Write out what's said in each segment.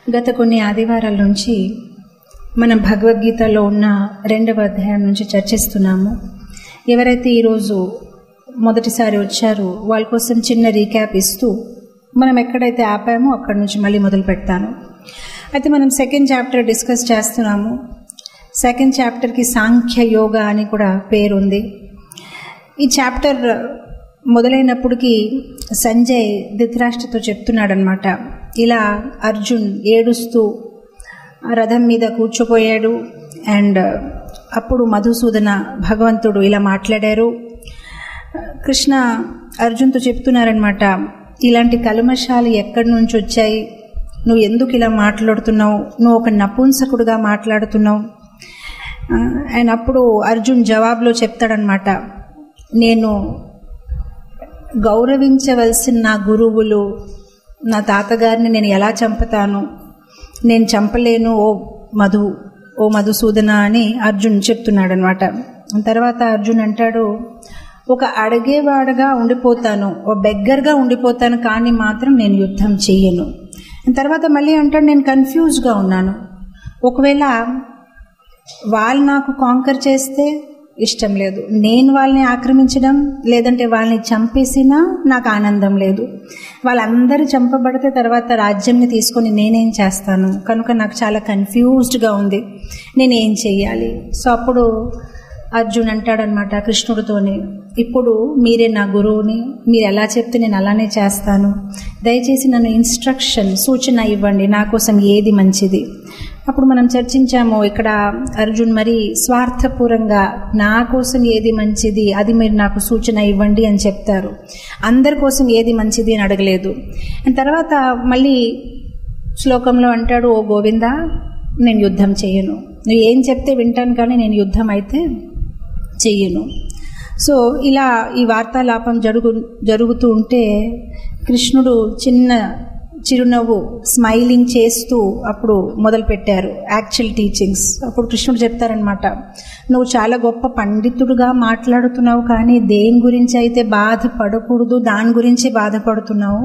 గత కొన్ని ఆదివారాల నుంచి మనం భగవద్గీతలో ఉన్న రెండవ అధ్యాయం నుంచి చర్చిస్తున్నాము ఎవరైతే ఈరోజు మొదటిసారి వచ్చారో వాళ్ళ కోసం చిన్న రీక్యాప్ ఇస్తూ మనం ఎక్కడైతే ఆపామో అక్కడి నుంచి మళ్ళీ మొదలు పెడతాను అయితే మనం సెకండ్ చాప్టర్ డిస్కస్ చేస్తున్నాము సెకండ్ చాప్టర్కి సాంఖ్య యోగ అని కూడా పేరుంది ఈ చాప్టర్ మొదలైనప్పటికీ సంజయ్ ధృతరాష్ట్రతో చెప్తున్నాడనమాట ఇలా అర్జున్ ఏడుస్తూ రథం మీద కూర్చోపోయాడు అండ్ అప్పుడు మధుసూదన భగవంతుడు ఇలా మాట్లాడారు కృష్ణ అర్జున్తో చెప్తున్నారనమాట ఇలాంటి కల్మషాలు ఎక్కడి నుంచి వచ్చాయి నువ్వు ఎందుకు ఇలా మాట్లాడుతున్నావు నువ్వు ఒక నపుంసకుడుగా మాట్లాడుతున్నావు అండ్ అప్పుడు అర్జున్ జవాబులో చెప్తాడనమాట నేను గౌరవించవలసిన నా గురువులు నా తాతగారిని నేను ఎలా చంపుతాను నేను చంపలేను ఓ మధు ఓ మధుసూదన అని అర్జున్ చెప్తున్నాడు అనమాట తర్వాత అర్జున్ అంటాడు ఒక అడిగేవాడుగా ఉండిపోతాను ఓ బెగ్గర్గా ఉండిపోతాను కానీ మాత్రం నేను యుద్ధం చెయ్యను తర్వాత మళ్ళీ అంటాడు నేను కన్ఫ్యూజ్గా ఉన్నాను ఒకవేళ వాళ్ళు నాకు కాంకర్ చేస్తే ఇష్టం లేదు నేను వాళ్ళని ఆక్రమించడం లేదంటే వాళ్ళని చంపేసినా నాకు ఆనందం లేదు వాళ్ళందరూ చంపబడితే తర్వాత రాజ్యంని తీసుకొని నేనేం చేస్తాను కనుక నాకు చాలా కన్ఫ్యూజ్డ్గా ఉంది నేనేం చెయ్యాలి సో అప్పుడు అర్జున్ అంటాడనమాట కృష్ణుడితోని ఇప్పుడు మీరే నా గురువుని మీరు ఎలా చెప్తే నేను అలానే చేస్తాను దయచేసి నన్ను ఇన్స్ట్రక్షన్ సూచన ఇవ్వండి నా కోసం ఏది మంచిది అప్పుడు మనం చర్చించాము ఇక్కడ అర్జున్ మరి స్వార్థపూరంగా నా కోసం ఏది మంచిది అది మీరు నాకు సూచన ఇవ్వండి అని చెప్తారు అందరి కోసం ఏది మంచిది అని అడగలేదు తర్వాత మళ్ళీ శ్లోకంలో అంటాడు ఓ గోవింద నేను యుద్ధం చేయను నువ్వు ఏం చెప్తే వింటాను కానీ నేను యుద్ధం అయితే చెయ్యను సో ఇలా ఈ వార్తాలాపం జరుగు జరుగుతూ ఉంటే కృష్ణుడు చిన్న చిరునవ్వు స్మైలింగ్ చేస్తూ అప్పుడు మొదలుపెట్టారు యాక్చువల్ టీచింగ్స్ అప్పుడు కృష్ణుడు చెప్తారనమాట నువ్వు చాలా గొప్ప పండితుడుగా మాట్లాడుతున్నావు కానీ దేని గురించి అయితే బాధపడకూడదు దాని గురించి బాధపడుతున్నావు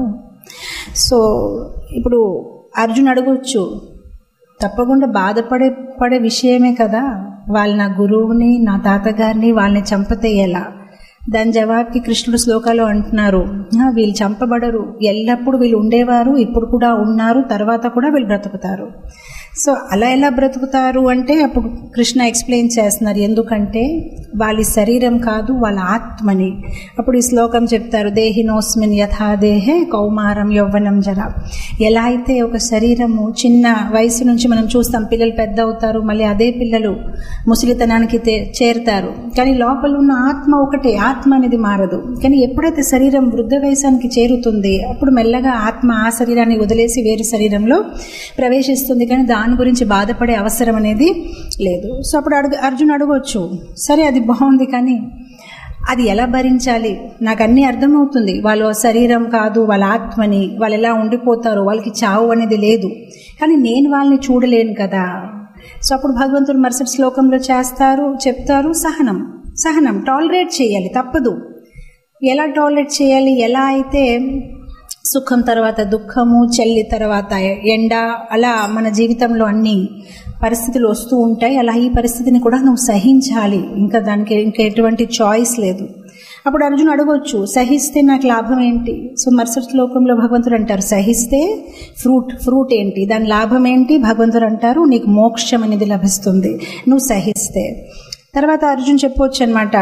సో ఇప్పుడు అర్జున్ అడగొచ్చు తప్పకుండా బాధపడే పడే విషయమే కదా వాళ్ళు నా గురువుని నా తాతగారిని వాళ్ళని చంపితే ఎలా దాని జవాబుకి కృష్ణుడు శ్లోకాలు అంటున్నారు వీళ్ళు చంపబడరు ఎల్లప్పుడూ వీళ్ళు ఉండేవారు ఇప్పుడు కూడా ఉన్నారు తర్వాత కూడా వీళ్ళు బ్రతుకుతారు సో అలా ఎలా బ్రతుకుతారు అంటే అప్పుడు కృష్ణ ఎక్స్ప్లెయిన్ చేస్తున్నారు ఎందుకంటే వాళ్ళ శరీరం కాదు వాళ్ళ ఆత్మని అప్పుడు ఈ శ్లోకం చెప్తారు దేహినోస్మిన్ యథా దేహే కౌమారం యౌవనం జర ఎలా అయితే ఒక శరీరము చిన్న వయసు నుంచి మనం చూస్తాం పిల్లలు పెద్ద అవుతారు మళ్ళీ అదే పిల్లలు ముసలితనానికి చేరుతారు కానీ లోపల ఉన్న ఆత్మ ఒకటే ఆత్మ అనేది మారదు కానీ ఎప్పుడైతే శరీరం వృద్ధ వయసానికి చేరుతుంది అప్పుడు మెల్లగా ఆత్మ ఆ శరీరాన్ని వదిలేసి వేరే శరీరంలో ప్రవేశిస్తుంది కానీ దాని గురించి బాధపడే అవసరం అనేది లేదు సో అప్పుడు అడుగు అర్జున్ అడగవచ్చు సరే అది బాగుంది కానీ అది ఎలా భరించాలి నాకు అన్నీ అర్థమవుతుంది వాళ్ళు శరీరం కాదు వాళ్ళ ఆత్మని వాళ్ళు ఎలా ఉండిపోతారు వాళ్ళకి చావు అనేది లేదు కానీ నేను వాళ్ళని చూడలేను కదా సో అప్పుడు భగవంతుడు మరుసటి శ్లోకంలో చేస్తారు చెప్తారు సహనం సహనం టాలరేట్ చేయాలి తప్పదు ఎలా టాలరేట్ చేయాలి ఎలా అయితే సుఖం తర్వాత దుఃఖము చెల్లి తర్వాత ఎండ అలా మన జీవితంలో అన్ని పరిస్థితులు వస్తూ ఉంటాయి అలా ఈ పరిస్థితిని కూడా నువ్వు సహించాలి ఇంకా దానికి ఇంకా ఎటువంటి చాయిస్ లేదు అప్పుడు అర్జున్ అడగొచ్చు సహిస్తే నాకు లాభం ఏంటి సో మరుసటి శ్లోకంలో భగవంతుడు అంటారు సహిస్తే ఫ్రూట్ ఫ్రూట్ ఏంటి దాని లాభం ఏంటి భగవంతుడు అంటారు నీకు మోక్షం అనేది లభిస్తుంది నువ్వు సహిస్తే తర్వాత అర్జున్ చెప్పవచ్చు అనమాట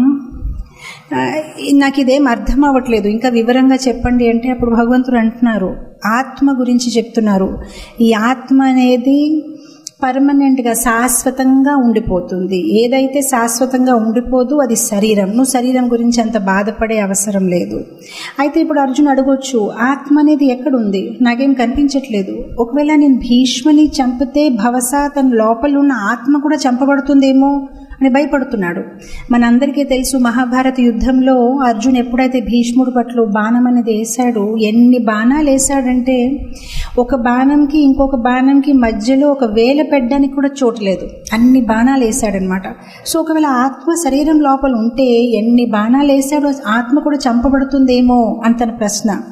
నాకు ఇదేం అర్థం అవ్వట్లేదు ఇంకా వివరంగా చెప్పండి అంటే అప్పుడు భగవంతుడు అంటున్నారు ఆత్మ గురించి చెప్తున్నారు ఈ ఆత్మ అనేది పర్మనెంట్గా శాశ్వతంగా ఉండిపోతుంది ఏదైతే శాశ్వతంగా ఉండిపోదు అది శరీరం నువ్వు శరీరం గురించి అంత బాధపడే అవసరం లేదు అయితే ఇప్పుడు అర్జున్ అడగొచ్చు ఆత్మ అనేది ఎక్కడుంది నాకేం కనిపించట్లేదు ఒకవేళ నేను భీష్మని చంపితే భవసా తన లోపల ఉన్న ఆత్మ కూడా చంపబడుతుందేమో అని భయపడుతున్నాడు మనందరికీ తెలుసు మహాభారత యుద్ధంలో అర్జున్ ఎప్పుడైతే భీష్ముడు పట్ల బాణం అనేది వేశాడు ఎన్ని బాణాలు వేశాడంటే ఒక బాణంకి ఇంకొక బాణంకి మధ్యలో ఒక వేల పెట్టడానికి కూడా చోటు లేదు అన్ని బాణాలు వేశాడనమాట సో ఒకవేళ ఆత్మ శరీరం లోపల ఉంటే ఎన్ని బాణాలు వేశాడో ఆత్మ కూడా చంపబడుతుందేమో అని తన ప్రశ్న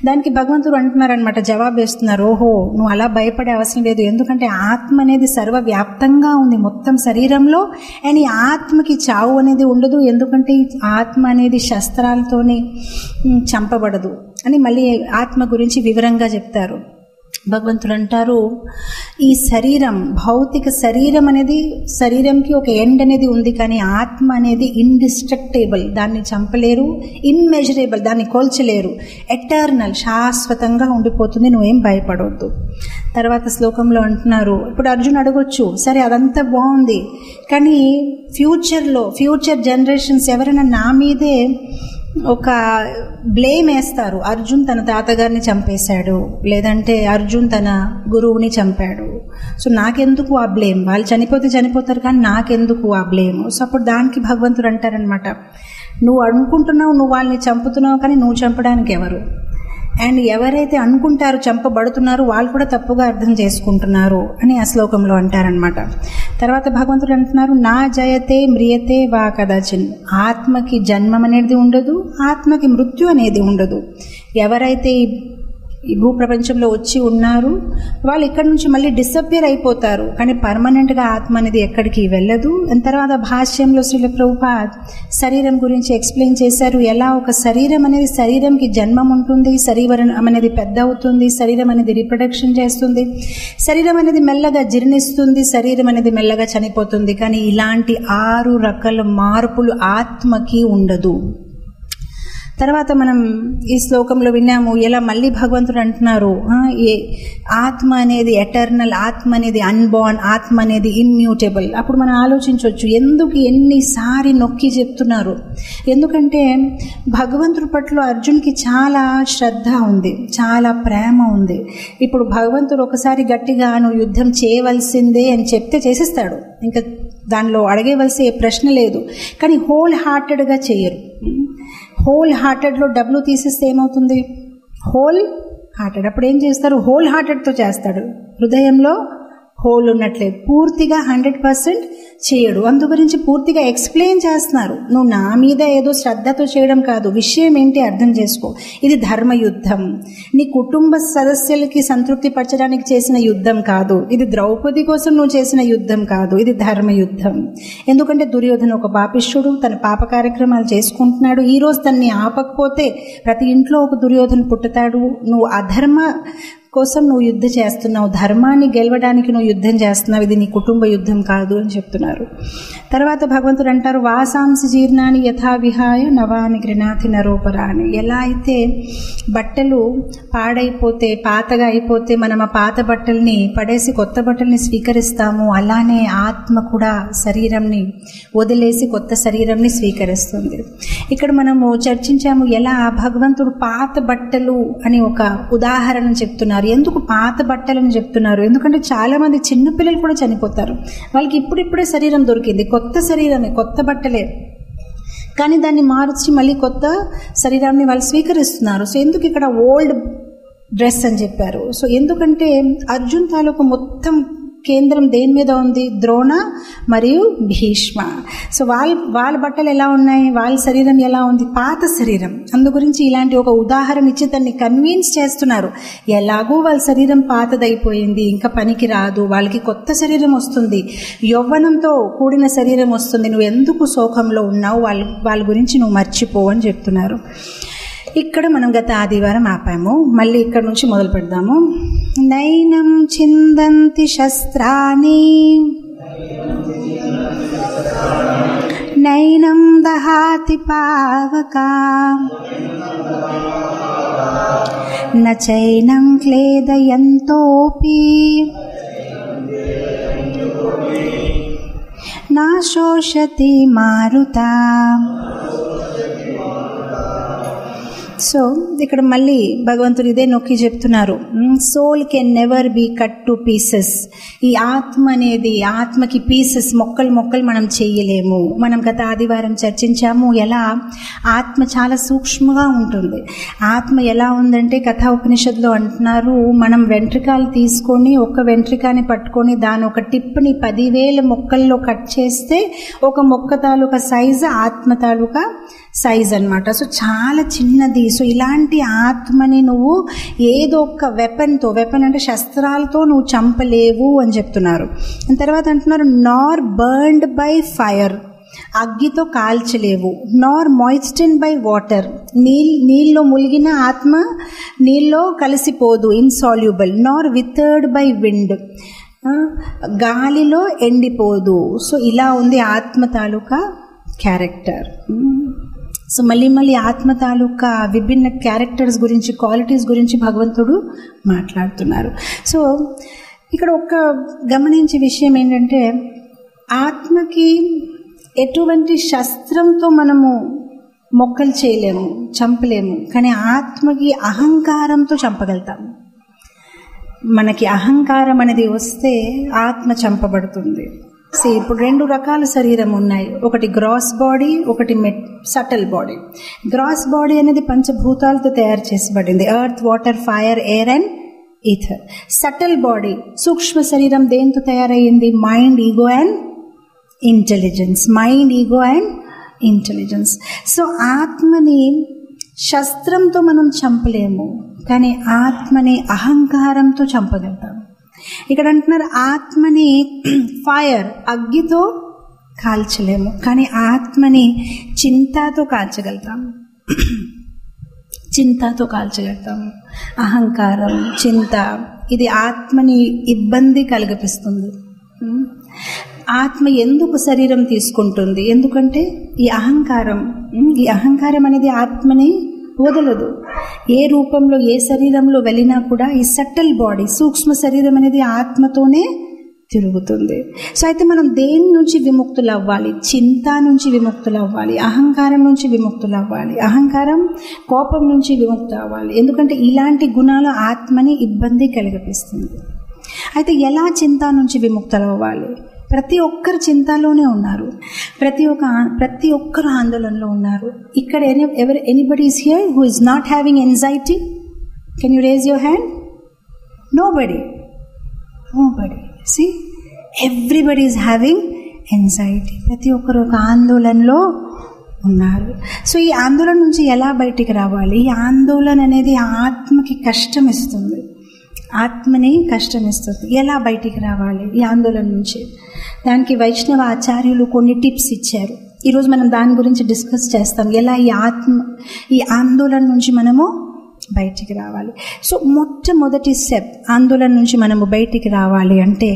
దానికి భగవంతుడు అంటున్నారనమాట జవాబు వేస్తున్నారు ఓహో నువ్వు అలా భయపడే అవసరం లేదు ఎందుకంటే ఆత్మ అనేది సర్వవ్యాప్తంగా ఉంది మొత్తం శరీరంలో అండ్ ఈ ఆత్మకి చావు అనేది ఉండదు ఎందుకంటే ఈ ఆత్మ అనేది శస్త్రాలతోనే ఉమ్, చంపబడదు అని మళ్ళీ ఆత్మ గురించి వివరంగా చెప్తారు భగవంతుడు అంటారు ఈ శరీరం భౌతిక శరీరం అనేది శరీరంకి ఒక ఎండ్ అనేది ఉంది కానీ ఆత్మ అనేది ఇండిస్ట్రక్టేబుల్ దాన్ని చంపలేరు ఇమ్మెజరబుల్ దాన్ని కోల్చలేరు ఎటర్నల్ శాశ్వతంగా ఉండిపోతుంది నువ్వేం భయపడవద్దు తర్వాత శ్లోకంలో అంటున్నారు ఇప్పుడు అర్జున్ అడగొచ్చు సరే అదంతా బాగుంది కానీ ఫ్యూచర్లో ఫ్యూచర్ జనరేషన్స్ ఎవరైనా నా మీదే ఒక బ్లేమ్ వేస్తారు అర్జున్ తన తాతగారిని చంపేశాడు లేదంటే అర్జున్ తన గురువుని చంపాడు సో నాకెందుకు ఆ బ్లేమ్ వాళ్ళు చనిపోతే చనిపోతారు కానీ నాకెందుకు ఆ బ్లేమ్ సో అప్పుడు దానికి భగవంతుడు అంటారనమాట నువ్వు అనుకుంటున్నావు నువ్వు వాళ్ళని చంపుతున్నావు కానీ నువ్వు చంపడానికి ఎవరు అండ్ ఎవరైతే అనుకుంటారు చంపబడుతున్నారో వాళ్ళు కూడా తప్పుగా అర్థం చేసుకుంటున్నారు అని ఆ శ్లోకంలో అంటారనమాట తర్వాత భగవంతుడు అంటున్నారు నా జయతే మ్రియతే వా కదాచిన్ ఆత్మకి జన్మం అనేది ఉండదు ఆత్మకి మృత్యు అనేది ఉండదు ఎవరైతే ఈ ఈ భూప్రపంచంలో వచ్చి ఉన్నారు వాళ్ళు ఇక్కడ నుంచి మళ్ళీ డిసప్పియర్ అయిపోతారు కానీ పర్మనెంట్గా ఆత్మ అనేది ఎక్కడికి వెళ్ళదు దాని తర్వాత భాష్యంలో శ్రీల ప్రభుపాద్ శరీరం గురించి ఎక్స్ప్లెయిన్ చేశారు ఎలా ఒక శరీరం అనేది శరీరంకి జన్మం ఉంటుంది శరీరం అనేది పెద్ద అవుతుంది శరీరం అనేది రిప్రొడక్షన్ చేస్తుంది శరీరం అనేది మెల్లగా జీర్ణిస్తుంది శరీరం అనేది మెల్లగా చనిపోతుంది కానీ ఇలాంటి ఆరు రకాల మార్పులు ఆత్మకి ఉండదు తర్వాత మనం ఈ శ్లోకంలో విన్నాము ఎలా మళ్ళీ భగవంతుడు అంటున్నారు ఆ, ఏ ఆత్మ అనేది ఎటర్నల్ ఆత్మ అనేది అన్బార్న్ ఆత్మ అనేది ఇమ్యూటబుల్ అప్పుడు మనం ఆలోచించవచ్చు ఎందుకు ఎన్నిసారి నొక్కి చెప్తున్నారు ఎందుకంటే భగవంతుడి పట్ల అర్జున్కి చాలా శ్రద్ధ ఉంది చాలా ప్రేమ ఉంది ఇప్పుడు భగవంతుడు ఒకసారి గట్టిగా నువ్వు యుద్ధం చేయవలసిందే అని చెప్తే చేసేస్తాడు ఇంకా దానిలో అడగవలసే ప్రశ్న లేదు కానీ హోల్ హార్టెడ్గా చేయరు హోల్ హార్టెడ్లో డబ్బులు తీసేస్తే ఏమవుతుంది హోల్ హార్టెడ్ అప్పుడు ఏం చేస్తారు హోల్ హార్టెడ్తో చేస్తాడు హృదయంలో హోల్ ఉన్నట్లే పూర్తిగా హండ్రెడ్ పర్సెంట్ చేయడు అందు గురించి పూర్తిగా ఎక్స్ప్లెయిన్ చేస్తున్నారు నువ్వు నా మీద ఏదో శ్రద్ధతో చేయడం కాదు విషయం ఏంటి అర్థం చేసుకో ఇది ధర్మ యుద్ధం నీ కుటుంబ సదస్యులకి సంతృప్తి పరచడానికి చేసిన యుద్ధం కాదు ఇది ద్రౌపది కోసం నువ్వు చేసిన యుద్ధం కాదు ఇది ధర్మ యుద్ధం ఎందుకంటే దుర్యోధన ఒక పాపిష్యుడు తన పాప కార్యక్రమాలు చేసుకుంటున్నాడు ఈ రోజు తన్ని ఆపకపోతే ప్రతి ఇంట్లో ఒక దుర్యోధన పుట్టుతాడు నువ్వు అధర్మ కోసం నువ్వు యుద్ధం చేస్తున్నావు ధర్మాన్ని గెలవడానికి నువ్వు యుద్ధం చేస్తున్నావు ఇది నీ కుటుంబ యుద్ధం కాదు అని చెప్తున్నారు తర్వాత భగవంతుడు అంటారు వాసాంసి జీర్ణాన్ని యథా విహాయ నవాని గృణాతి నరోపరా అని ఎలా అయితే బట్టలు పాడైపోతే పాతగా అయిపోతే మనం ఆ పాత బట్టల్ని పడేసి కొత్త బట్టల్ని స్వీకరిస్తాము అలానే ఆత్మ కూడా శరీరంని వదిలేసి కొత్త శరీరంని స్వీకరిస్తుంది ఇక్కడ మనము చర్చించాము ఎలా భగవంతుడు పాత బట్టలు అని ఒక ఉదాహరణ చెప్తున్నారు ఎందుకు పాత బట్టలని చెప్తున్నారు ఎందుకంటే చాలా మంది చిన్నపిల్లలు కూడా చనిపోతారు వాళ్ళకి ఇప్పుడిప్పుడే శరీరం దొరికింది కొత్త శరీరమే కొత్త బట్టలే కానీ దాన్ని మార్చి మళ్ళీ కొత్త శరీరాన్ని వాళ్ళు స్వీకరిస్తున్నారు సో ఎందుకు ఇక్కడ ఓల్డ్ డ్రెస్ అని చెప్పారు సో ఎందుకంటే అర్జున్ తాలూకు మొత్తం కేంద్రం దేని మీద ఉంది ద్రోణ మరియు భీష్మ సో వాళ్ళ వాళ్ళ బట్టలు ఎలా ఉన్నాయి వాళ్ళ శరీరం ఎలా ఉంది పాత శరీరం అందు గురించి ఇలాంటి ఒక ఉదాహరణ ఇచ్చి దాన్ని కన్విన్స్ చేస్తున్నారు ఎలాగో వాళ్ళ శరీరం పాతదైపోయింది ఇంకా పనికి రాదు వాళ్ళకి కొత్త శరీరం వస్తుంది యవ్వనంతో కూడిన శరీరం వస్తుంది నువ్వు ఎందుకు శోకంలో ఉన్నావు వాళ్ళ వాళ్ళ గురించి నువ్వు మర్చిపో అని చెప్తున్నారు ఇక్కడ మనం గత ఆదివారం ఆపాము మళ్ళీ ఇక్కడ నుంచి మొదలు పెడదాము నైనం చిందంతి శస్త్రాని నైనం దహాతి పావకా నైనం క్లేదయంతోపి నా శోషతి మారుతా సో ఇక్కడ మళ్ళీ భగవంతుడు ఇదే నొక్కి చెప్తున్నారు soul can never be cut to pieces ఈ ఆత్మ అనేది ఆత్మకి పీసెస్ మొక్కలు మొక్కలు మనం చేయలేము మనం గత ఆదివారం చర్చించాము ఎలా ఆత్మ చాలా సూక్ష్మంగా ఉంటుంది ఆత్మ ఎలా ఉందంటే కథా ఉపనిషత్తులో అంటున్నారు మనం వెంట్రికాలు తీసుకొని ఒక వెంట్రికాని పట్టుకొని దాని ఒక టిప్ని పదివేల మొక్కల్లో కట్ చేస్తే ఒక మొక్క తాలూకా సైజు ఆత్మ తాలూకా సైజ్ అనమాట సో చాలా చిన్నది సో ఇలాంటి ఆత్మని నువ్వు ఏదో ఒక వెపన్తో వెపన్ అంటే శస్త్రాలతో నువ్వు చంపలేవు అని చెప్తున్నారు దాని తర్వాత అంటున్నారు నార్ బర్న్డ్ బై ఫైర్ అగ్గితో కాల్చలేవు నార్ మాయిస్టెన్ బై వాటర్ నీల్ నీళ్ళలో ములిగిన ఆత్మ నీళ్ళలో కలిసిపోదు insoluble nor withered by wind గాలిలో ఎండిపోదు సో ఇలా ఉంది ఆత్మ తాలూకా క్యారెక్టర్ సో మళ్ళీ మళ్ళీ ఆత్మ తాలూకా విభిన్న క్యారెక్టర్స్ గురించి క్వాలిటీస్ గురించి భగవంతుడు మాట్లాడుతున్నారు సో ఇక్కడ ఒక గమనించే విషయం ఏంటంటే ఆత్మకి ఎటువంటి శస్త్రంతో మనము మొక్కలు చేయలేము చంపలేము కానీ ఆత్మకి అహంకారంతో చంపగలుగుతాము మనకి అహంకారం అనేది వస్తే ఆత్మ చంపబడుతుంది సో ఇప్పుడు రెండు రకాల శరీరం ఉన్నాయి ఒకటి గ్రాస్ బాడీ ఒకటి మెట్ సటల్ బాడీ గ్రాస్ బాడీ అనేది పంచభూతాలతో తయారు చేసబడింది earth water fire air and ether subtle body సూక్ష్మ శరీరం దేంతో తయారయ్యింది mind ego and intelligence mind ego and intelligence so ఆత్మని శస్త్రంతో మనం చంపలేము కానీ ఆత్మని అహంకారంతో చంపగలుగుతాం ఇక్కడ అంటున్నారు ఆత్మని ఫైర్ అగ్గితో కాల్చలేము కానీ ఆత్మని చింతతో కాల్చగలుగుతాం చింతతో కాల్చగలుగుతాం అహంకారం చింత ఇది ఆత్మని ఇబ్బంది కలిగిపిస్తుంది ఆత్మ ఎందుకు శరీరం తీసుకుంటుంది ఎందుకంటే ఈ అహంకారం ఈ అహంకారం అనేది ఆత్మని వదలదు ఏ రూపంలో ఏ శరీరంలో వెళ్ళినా కూడా ఈ సట్టల్ బాడీ సూక్ష్మ శరీరం అనేది ఆత్మతోనే తిరుగుతుంది సో అయితే మనం దేని నుంచి విముక్తులు అవ్వాలి చింత నుంచి విముక్తులు అవ్వాలి అహంకారం నుంచి విముక్తులు అవ్వాలి అహంకారం కోపం నుంచి విముక్తి అవ్వాలి ఎందుకంటే ఇలాంటి గుణాలు ఆత్మని ఇబ్బంది కలిగిపిస్తుంది అయితే ఎలా చింత నుంచి విముక్తులు అవ్వాలి ప్రతి ఒక్కరు చింతలోనే ఉన్నారు ప్రతి ఒక్క ప్రతి ఒక్కరు ఆందోళనలో ఉన్నారు ఇక్కడ ఎనీ ఎవరు anybody is here who is not having anxiety can you raise your hand nobody nobody see everybody is having anxiety ప్రతి ఒక్కరు ఒక ఆందోళనలో ఉన్నారు సో ఈ ఆందోళన నుంచి ఎలా బయటికి రావాలి ఈ ఆందోళన అనేది ఆత్మకి కష్టం ఇస్తుంది ఆత్మని కష్టం ఇస్తుంది ఎలా బయటికి రావాలి ఈ ఆందోళన నుంచి దానికి వైష్ణవ ఆచార్యులు కొన్ని టిప్స్ ఇచ్చారు ఈరోజు మనం దాని గురించి డిస్కస్ చేస్తాం ఎలా ఈ ఆత్మ ఈ ఆందోళన నుంచి మనము బయటికి రావాలి సో మొట్టమొదటి స్టెప్ ఆందోళన నుంచి మనము బయటికి రావాలి అంటే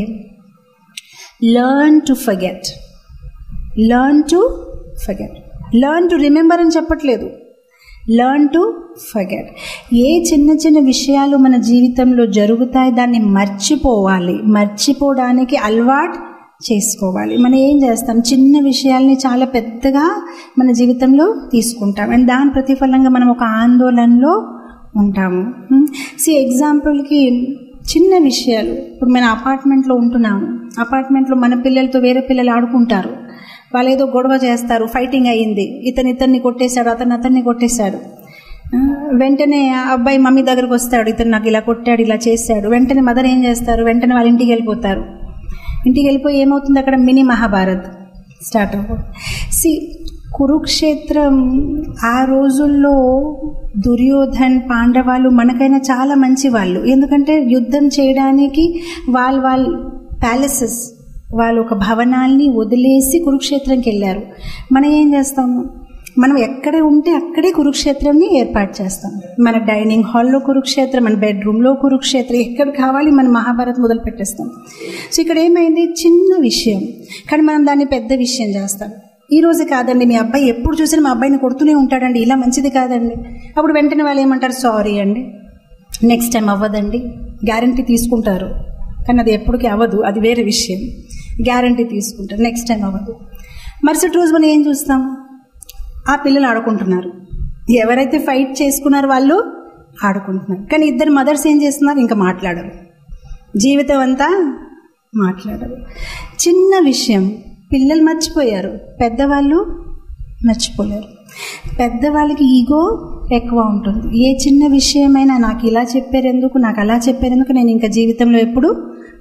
learn to forget learn to forget learn to remember అని చెప్పట్లేదు లర్న్ టు ఫర్గెట్ ఏ చిన్న చిన్న విషయాలు మన జీవితంలో జరుగుతాయి దాన్ని మర్చిపోవాలి మర్చిపోవడానికి అలవాటు చేసుకోవాలి మనం ఏం చేస్తాం చిన్న విషయాల్ని చాలా పెద్దగా మన జీవితంలో తీసుకుంటాం అండ్ దాని ప్రతిఫలంగా మనం ఒక ఆందోళనలో ఉంటాము సి ఎగ్జాంపుల్కి చిన్న విషయాలు ఇప్పుడు మన అపార్ట్మెంట్లో ఉంటున్నాము అపార్ట్మెంట్లో మన పిల్లలతో వేరే పిల్లలు ఆడుకుంటారు వాళ్ళు ఏదో గొడవ చేస్తారు ఫైటింగ్ అయ్యింది ఇతను ఇతన్ని కొట్టేశాడు అతను అతన్ని కొట్టేశాడు వెంటనే అబ్బాయి మమ్మీ దగ్గరకు వస్తాడు ఇతను నాకు ఇలా కొట్టాడు ఇలా చేశాడు వెంటనే మదర్ ఏం చేస్తారు వెంటనే వాళ్ళ ఇంటికి వెళ్ళిపోతారు ఇంటికి వెళ్ళిపోయి ఏమవుతుంది అక్కడ మినీ మహాభారత్ స్టార్ట్ అవుతుంది సి కురుక్షేత్రం ఆ రోజుల్లో దుర్యోధన్ పాండవాలు మనకైనా చాలా మంచి వాళ్ళు ఎందుకంటే యుద్ధం చేయడానికి వాళ్ళ వాళ్ళ ప్యాలెసెస్ వాళ్ళు ఒక భవనాల్ని వదిలేసి కురుక్షేత్రంకి వెళ్ళారు మనం ఏం చేస్తాము మనం ఎక్కడ ఉంటే అక్కడే కురుక్షేత్రంని ఏర్పాటు చేస్తాం మన డైనింగ్ హాల్లో కురుక్షేత్రం మన బెడ్రూమ్లో కురుక్షేత్రం ఎక్కడ కావాలి మన మహాభారత్ మొదలు పెట్టేస్తాం సో ఇక్కడ ఏమైంది చిన్న విషయం కానీ మనం దాన్ని పెద్ద విషయం చేస్తాం ఈ రోజు కాదండి మీ అబ్బాయి ఎప్పుడు చూసినా మా అబ్బాయిని కొడుతూనే ఉంటాడండి ఇలా మంచిది కాదండి అప్పుడు వెంటనే వాళ్ళు ఏమంటారు సారీ అండి నెక్స్ట్ టైం అవ్వదండి గ్యారంటీ తీసుకుంటారు కానీ అది ఎప్పటికీ అవ్వదు అది వేరే విషయం గ్యారంటీ తీసుకుంటారు నెక్స్ట్ టైం అవ్వదు మరుసటి రోజు మనం ఏం చూస్తాం ఆ పిల్లలు ఆడుకుంటున్నారు ఎవరైతే ఫైట్ చేసుకున్నారో వాళ్ళు ఆడుకుంటున్నారు కానీ ఇద్దరు మదర్స్ ఏం చేస్తున్నారు ఇంకా మాట్లాడరు జీవితం అంతా మాట్లాడరు చిన్న విషయం పిల్లలు మర్చిపోయారు పెద్దవాళ్ళు మర్చిపోలేరు పెద్దవాళ్ళకి ఈగో ఎక్కువ ఉంటుంది ఏ చిన్న విషయమైనా నాకు ఇలా చెప్పారు ఎందుకు నాకు అలా చెప్పారు ఎందుకు నేను ఇంకా జీవితంలో ఎప్పుడు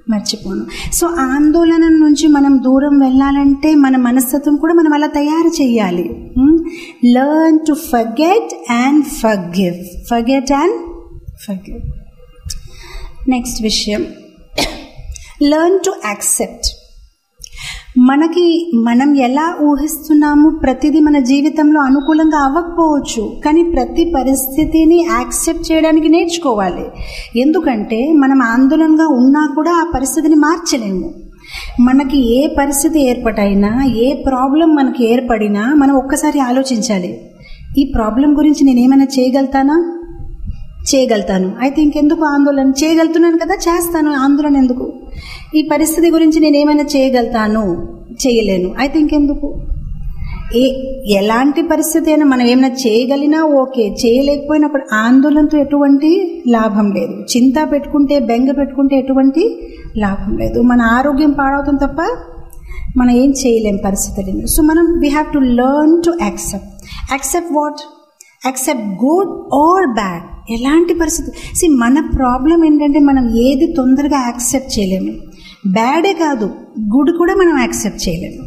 మర్చిపోను సో ఆందోళన నుంచి మనం దూరం వెళ్ళాలంటే మన మనస్తత్వం కూడా మనం అలా తయారు చేయాలి learn to forget and forgive forget and forgive next విషయం లర్న్ టు యాక్సెప్ట్ మనకి మనం ఎలా ఊహిస్తున్నాము ప్రతిదీ మన జీవితంలో అనుకూలంగా అవ్వకపోవచ్చు కానీ ప్రతి పరిస్థితిని యాక్సెప్ట్ చేయడానికి నేర్చుకోవాలి ఎందుకంటే మనం ఆందోళనగా ఉన్నా కూడా ఆ పరిస్థితిని మార్చలేము మనకి ఏ పరిస్థితి ఏర్పడైనా ఏ ప్రాబ్లం మనకి ఏర్పడినా మనం ఒక్కసారి ఆలోచించాలి ఈ ప్రాబ్లం గురించి నేను ఏమైనా చేయగలుగుతానా చేయగలుగుతాను అయితే ఇంకెందుకు ఆందోళన చేయగలుగుతున్నాను కదా చేస్తాను ఆందోళన ఎందుకు ఈ పరిస్థితి గురించి నేను ఏమైనా చేయగలుగుతాను చేయలేను అయితే ఇంకెందుకు ఏ ఎలాంటి పరిస్థితి అయినా మనం ఏమైనా చేయగలిగినా ఓకే చేయలేకపోయినా కూడా ఆందోళనతో ఎటువంటి లాభం లేదు చింత పెట్టుకుంటే బెంగ పెట్టుకుంటే ఎటువంటి లాభం లేదు మన ఆరోగ్యం పాడవుతుంది తప్ప మనం ఏం చేయలేం పరిస్థితులు సో మనం we have to learn to accept accept what accept good or bad ఎలాంటి పరిస్థితి సి మన ప్రాబ్లం ఏంటంటే మనం ఏది తొందరగా యాక్సెప్ట్ చేయలేము బ్యాడే కాదు గుడ్ కూడా మనం యాక్సెప్ట్ చేయలేము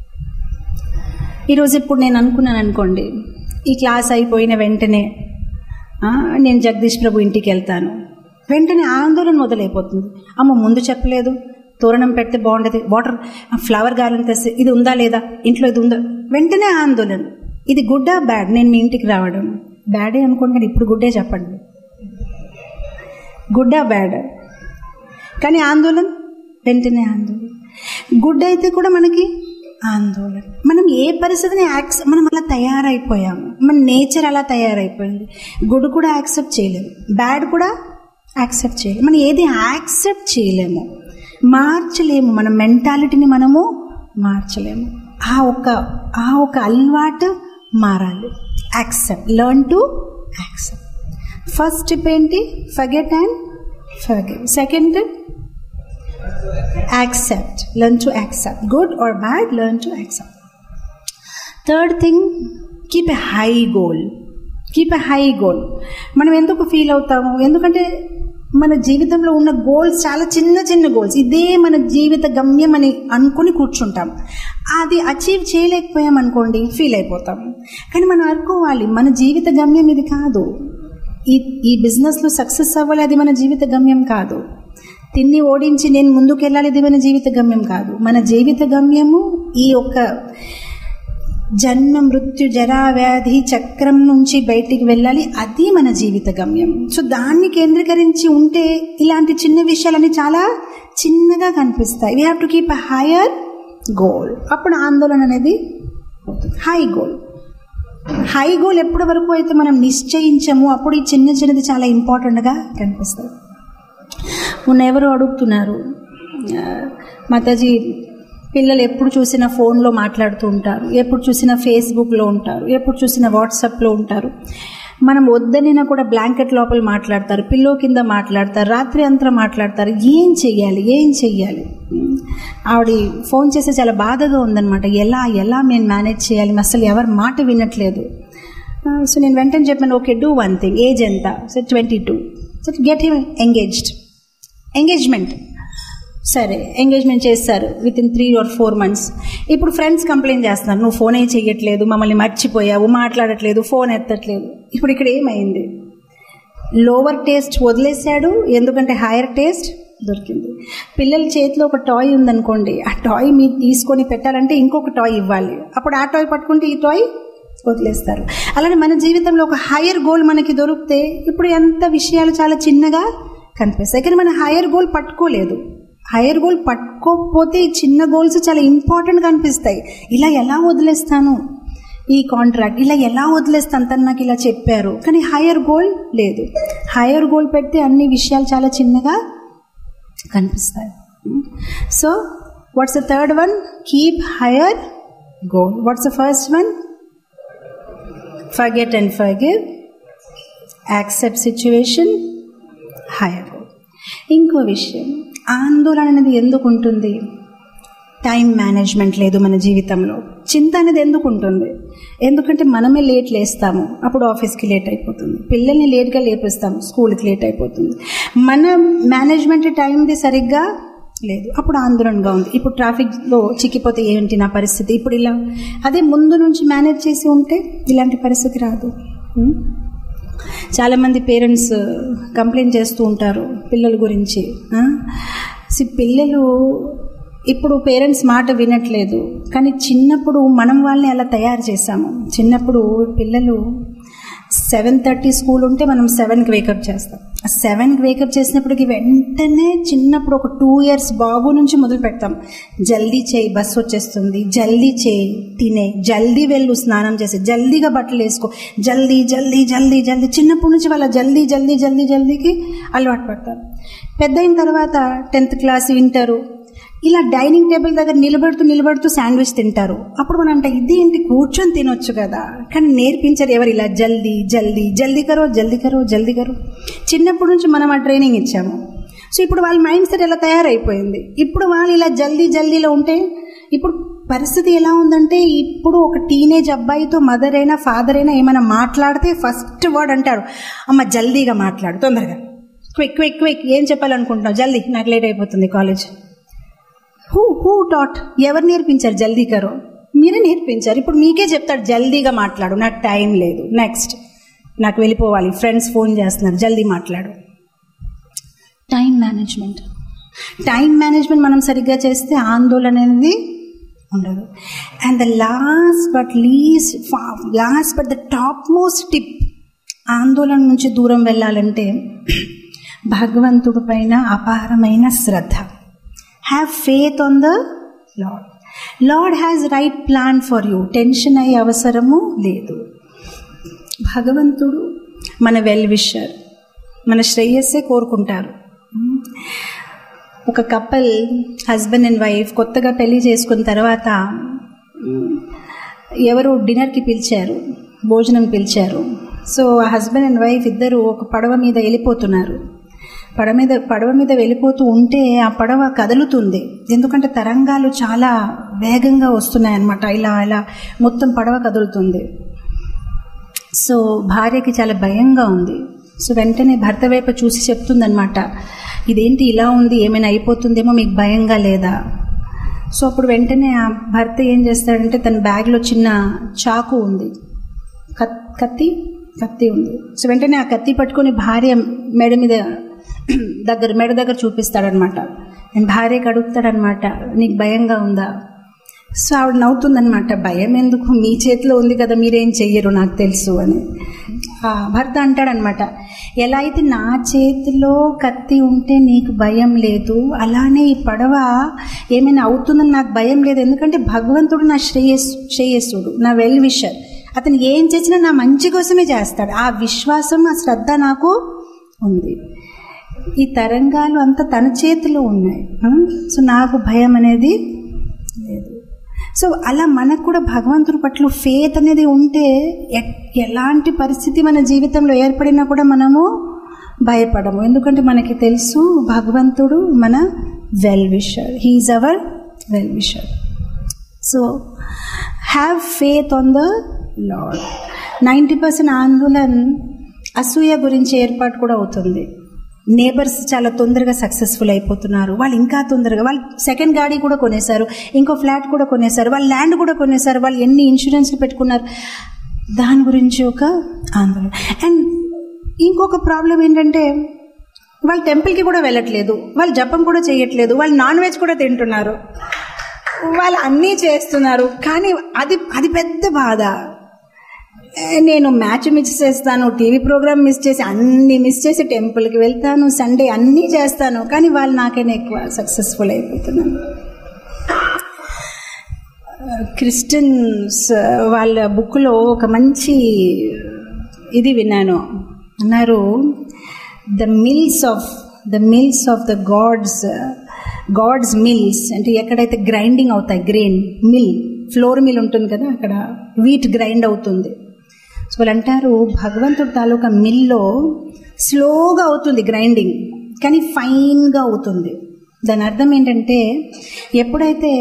ఈరోజు ఇప్పుడు నేను అనుకున్నాను అనుకోండి ఈ క్లాస్ అయిపోయిన వెంటనే ఆ, నేను జగదీష్ ప్రభు ఇంటికి వెళ్తాను వెంటనే ఆందోళన మొదలైపోతుంది అమ్మ ముందు చెప్పలేదు తోరణం పెడితే బాగుండేది వాటర్ ఫ్లవర్ గార్లెన్ తెస్తే ఇది ఉందా లేదా ఇంట్లో ఇది ఉందా వెంటనే ఆందోళన ఇది గుడ్డా బ్యాడ్ నేను మీ ఇంటికి రావడం బ్యాడే అనుకోండి కానీ ఇప్పుడు గుడ్డే చెప్పండి గుడ్డా బ్యాడ్ కానీ ఆందోళన వెంటనే ఆందోళన గుడ్ అయితే కూడా మనకి ఆందోళన మనం ఏ పరిస్థితిని యాక్స్ మనం అలా తయారైపోయాము మన నేచర్ అలా తయారైపోయింది గుడ్ కూడా యాక్సెప్ట్ చేయలేము బ్యాడ్ కూడా యాక్సెప్ట్ చేయలేము మనం ఏది యాక్సెప్ట్ చేయలేము మార్చలేము మన మెంటాలిటీని మనము మార్చలేము ఆ ఒక ఆ ఒక అలవాటు మారాలి accept learn to accept first step ఏంటి forget and forgive second accept learn to accept good or bad learn to accept third thing keep a high goal keep a high goal మనం ఎందుకు ఫీల్ అవుతాము ఎందుకంటే మన జీవితంలో ఉన్న goals చాలా చిన్న చిన్న గోల్స్ ఇదే మన జీవిత గమ్యం అని అనుకుని కూర్చుంటాం అది అచీవ్ చేయలేకపోయాం అనుకోండి ఫీల్ అయిపోతాం కానీ మనం అనుకోవాలి మన జీవిత గమ్యం ఇది కాదు ఈ ఈ బిజినెస్లో సక్సెస్ అవ్వాలి అది మన జీవిత గమ్యం కాదు తిన్ని ఓడించి నేను ముందుకెళ్ళాలి ఇది మన జీవిత గమ్యం కాదు మన జీవిత గమ్యము ఈ యొక్క జన్మ మృత్యు జరా వ్యాధి చక్రం నుంచి బయటికి వెళ్ళాలి అది మన జీవిత గమ్యం సో దాన్ని కేంద్రీకరించి ఉంటే ఇలాంటి చిన్న విషయాలన్నీ చాలా చిన్నగా కనిపిస్తాయి we have to keep a higher goal అప్పుడు ఆందోళన అనేది హై గోల్ హై గోల్ ఎప్పటి వరకు అయితే మనం నిశ్చయించము అప్పుడు ఈ చిన్న చిన్నది చాలా ఇంపార్టెంట్గా కనిపిస్తుంది మొన్న ఎవరు అడుగుతున్నారు ఆ, మాతాజీ పిల్లలు ఎప్పుడు చూసినా ఫోన్లో మాట్లాడుతూ ఉంటారు ఎప్పుడు చూసినా ఫేస్బుక్లో ఉంటారు ఎప్పుడు చూసినా వాట్సాప్లో ఉంటారు మనం వద్దనినా కూడా బ్లాంకెట్ లోపల మాట్లాడతారు పిల్లో కింద మాట్లాడతారు రాత్రి అంతా మాట్లాడతారు ఏం చెయ్యాలి ఏం చెయ్యాలి ఉమ్, ఆవిడ ఫోన్ చేస్తే చాలా బాధగా ఉందన్నమాట ఎలా ఎలా మేము మేనేజ్ చేయాలి అసలు ఎవరి మాట వినట్లేదు సో నేను వెంటనే చెప్పాను okay do one thing age ఎంత so twenty two so get him engaged engagement సరే ఎంగేజ్మెంట్ చేస్తారు within three or four months ఇప్పుడు ఫ్రెండ్స్ కంప్లైంట్ చేస్తున్నారు నువ్వు ఫోన్ ఏం చెయ్యట్లేదు మమ్మల్ని మర్చిపోయావు మాట్లాడట్లేదు ఫోన్ ఎత్తట్లేదు ఇప్పుడు ఇక్కడ ఏమైంది లోవర్ టేస్ట్ వదిలేశాడు ఎందుకంటే హైయర్ టేస్ట్ దొరికింది పిల్లల చేతిలో ఒక టాయ్ ఉందనుకోండి ఆ టాయ్ మీరు తీసుకొని పెట్టాలంటే ఇంకొక టాయ్ ఇవ్వాలి అప్పుడు ఆ టాయ్ పట్టుకుంటే ఈ టాయ్ వదిలేస్తారు అలానే మన జీవితంలో ఒక హైయర్ గోల్ మనకి దొరికితే ఇప్పుడు ఎంత విషయాలు చాలా చిన్నగా కనిపిస్తాయి కానీ మన హైయర్ గోల్ పట్టుకోలేదు హైయర్ గోల్ పట్టుకోకపోతే ఈ చిన్న గోల్స్ చాలా ఇంపార్టెంట్గా అనిపిస్తాయి ఇలా ఎలా వదిలేస్తాను ఈ కాంట్రాక్ట్ ఇలా ఎలా వదిలేస్తాను తను నాకు ఇలా చెప్పారు కానీ హైయర్ గోల్ లేదు హైయర్ గోల్ పెడితే అన్ని విషయాలు చాలా చిన్నగా కనిపిస్తాయి so what's the third one keep higher goal what's the first one forget and forgive accept situation higher goal ఇంకో విషయం ఆందోళన అనేది ఎందుకు ఉంటుంది టైం మేనేజ్మెంట్ లేదు మన జీవితంలో చింత అనేది ఎందుకు ఉంటుంది ఎందుకంటే మనమే లేట్ లేస్తాము అప్పుడు ఆఫీస్కి లేట్ అయిపోతుంది పిల్లల్ని లేట్గా లేపిస్తాము స్కూల్కి లేట్ అయిపోతుంది మన మేనేజ్మెంట్ టైంది సరిగ్గా లేదు అప్పుడు ఆందోళనగా ఉంది ఇప్పుడు ట్రాఫిక్లో చిక్కిపోతే ఏంటి నా పరిస్థితి ఇప్పుడు ఇలా అదే ముందు నుంచి మేనేజ్ చేసి ఉంటే ఇలాంటి పరిస్థితి రాదు ఉం? చాలామంది పేరెంట్స్ కంప్లైంట్ చేస్తూ ఉంటారు పిల్లల గురించి ఆ? సి పిల్లలు ఇప్పుడు పేరెంట్స్ మాట వినట్లేదు కానీ చిన్నప్పుడు మనం వాళ్ళని అలా తయారు చేసాము చిన్నప్పుడు పిల్లలు సెవెన్ థర్టీ స్కూల్ ఉంటే మనం సెవెన్కి వేకప్ చేస్తాం ఆ సెవెన్కి వేకప్ చేసినప్పటికి వెంటనే చిన్నప్పుడు ఒక టూ ఇయర్స్ బాబు నుంచి మొదలు పెడతాం జల్దీ చేయి బస్సు వచ్చేస్తుంది జల్దీ చేయి తినే జల్దీ వెళ్ళు స్నానం చేసి జల్దీగా బట్టలు వేసుకో జల్దీ జల్దీ జల్దీ జల్దీ చిన్నప్పటి నుంచి వాళ్ళ జల్దీ జల్దీ జల్దీ జల్దీకి అలవాటు పడతారు పెద్ద అయిన తర్వాత టెన్త్ క్లాస్ వింటారు ఇలా డైనింగ్ టేబుల్ దగ్గర నిలబడుతూ నిలబడుతూ శాండ్విచ్ తింటారు అప్పుడు మనం అంటే ఇదేంటి కూర్చొని తినొచ్చు కదా కానీ నేర్పించారు ఎవరు ఇలా జల్దీ జల్దీ జల్దీ కరో జల్దీ కరో జల్దీ కరో చిన్నప్పటి నుంచి మనం ఆ ట్రైనింగ్ ఇచ్చాము సో ఇప్పుడు వాళ్ళ మైండ్ సెట్ ఎలా తయారైపోయింది ఇప్పుడు వాళ్ళు ఇలా జల్దీ జల్దీలో ఉంటే ఇప్పుడు పరిస్థితి ఎలా ఉందంటే ఇప్పుడు ఒక టీనేజ్ అబ్బాయితో మదర్ అయినా ఫాదర్ అయినా ఏమైనా మాట్లాడితే ఫస్ట్ వర్డ్ అంటారు అమ్మ జల్దీగా మాట్లాడు తొందరగా క్విక్ క్విక్ క్విక్ ఏం చెప్పాలనుకుంటున్నావు జల్దీ నాకు లేట్ అయిపోతుంది కాలేజ్ హూ హూ డాట్ ఎవరు నేర్పించారు జల్దీ కరో మీరే నేర్పించారు ఇప్పుడు మీకే చెప్తాడు జల్దీగా మాట్లాడు నాకు టైం లేదు నెక్స్ట్ నాకు వెళ్ళిపోవాలి ఫ్రెండ్స్ ఫోన్ చేస్తున్నారు జల్దీ మాట్లాడు టైం మేనేజ్మెంట్ టైం మేనేజ్మెంట్ మనం సరిగ్గా చేస్తే ఆందోళన అనేది ఉండదు and the last but least last but the top most tip ఆందోళన నుంచి దూరం వెళ్ళాలంటే భగవంతుడి పైన అపారమైన శ్రద్ధ have faith on the lord lord has right plan for you tension అయ్యే అవసరము లేదు భగవంతుడు మన వెల్ విషర్ మన శ్రేయస్సే కోరుకుంటారు ఒక కప్పల్ హస్బెండ్ అండ్ వైఫ్ కొత్తగా పెళ్లి చేసుకున్న తర్వాత ఎవరు డిన్నర్కి పిలిచారు భోజనం పిలిచారు సో ఆ హస్బెండ్ అండ్ వైఫ్ ఇద్దరు ఒక పడవ మీద వెళ్ళిపోతున్నారు పడవ మీద పడవ మీద వెళ్ళిపోతూ ఉంటే ఆ పడవ కదులుతుంది ఎందుకంటే తరంగాలు చాలా వేగంగా వస్తున్నాయి అన్నమాట ఇలా ఇలా మొత్తం పడవ కదులుతుంది సో భార్యకి చాలా భయంగా ఉంది సో వెంటనే భర్త వైపు చూసి చెప్తుందనమాట ఇదేంటి ఇలా ఉంది ఏమైనా అయిపోతుందేమో మీకు భయంగా లేదా సో అప్పుడు వెంటనే ఆ భర్త ఏం చేస్తాడంటే తన బ్యాగ్లో చిన్న చాకు ఉంది కత్ కత్తి కత్తి ఉంది సో వెంటనే ఆ కత్తి పట్టుకొని భార్య మెడ మీద దగ్గర మెడ దగ్గర చూపిస్తాడనమాట నేను భార్యకి అడుగుతాడనమాట నీకు భయంగా ఉందా సో ఆవిడ నవ్వుతుందనమాట భయం ఎందుకు మీ చేతిలో ఉంది కదా మీరేం చెయ్యరు నాకు తెలుసు అని ఆ భర్త అంటాడనమాట ఎలా అయితే నా చేతిలో కత్తి ఉంటే నీకు భయం లేదు అలానే ఈ పడవ ఏమైనా అవుతుందని నాకు భయం లేదు ఎందుకంటే భగవంతుడు నా శ్రేయస్ శ్రేయస్సుడు నా వెల్ విషర్ అతను ఏం చేసినా నా మంచి కోసమే చేస్తాడు ఆ విశ్వాసం ఆ శ్రద్ధ నాకు ఉంది ఈ తరంగాలు అంతా తన చేతిలో ఉన్నాయి సో నాకు భయం అనేది లేదు సో అలా మనకు కూడా భగవంతుడి పట్ల ఫేత్ అనేది ఉంటే ఎలాంటి పరిస్థితి మన జీవితంలో ఏర్పడినా కూడా మనము భయపడము ఎందుకంటే మనకి తెలుసు భగవంతుడు మన well wisher he is our well wisher so have faith on the lord ninety percent ఆందోళన్ అసూయ గురించి ఏర్పాటు కూడా అవుతుంది నేబర్స్ చాలా తొందరగా సక్సెస్ఫుల్ అయిపోతున్నారు వాళ్ళు ఇంకా తొందరగా వాళ్ళు సెకండ్ గాడి కూడా కొనేశారు ఇంకో ఫ్లాట్ కూడా కొనేశారు వాళ్ళు ల్యాండ్ కూడా కొనేశారు వాళ్ళు ఎన్ని ఇన్సూరెన్స్లు పెట్టుకున్నారు దాని గురించి ఒక ఆందోళన అండ్ ఇంకొక ప్రాబ్లం ఏంటంటే వాళ్ళు టెంపుల్కి కూడా వెళ్ళట్లేదు వాళ్ళు జపం కూడా చేయట్లేదు వాళ్ళు నాన్ వెజ్ కూడా తింటున్నారు వాళ్ళు అన్నీ చేస్తున్నారు కానీ అది అది పెద్ద బాధ నేను మ్యాచ్ మిస్ చేస్తాను టీవీ ప్రోగ్రామ్ మిస్ చేసి అన్ని మిస్ చేసి టెంపుల్కి వెళ్తాను సండే అన్నీ చేస్తాను కానీ వాళ్ళు నాకైనా ఎక్కువ సక్సెస్ఫుల్ అయిపోతున్నాను క్రిస్టియన్స్ వాళ్ళ బుక్లో ఒక మంచి ఇది విన్నాను అన్నారు the mills of the mills of the gods gods mills అంటే ఎక్కడైతే గ్రైండింగ్ అవుతాయి గ్రెయిన్ మిల్ ఫ్లోర్ మిల్ ఉంటుంది కదా అక్కడ వీట్ గ్రైండ్ అవుతుంది సో వాళ్ళు అంటారు భగవంతుడి తాలూకా మిల్లో స్లోగా అవుతుంది గ్రైండింగ్ కానీ ఫైన్గా అవుతుంది దాని అర్థం ఏంటంటే ఎప్పుడైతే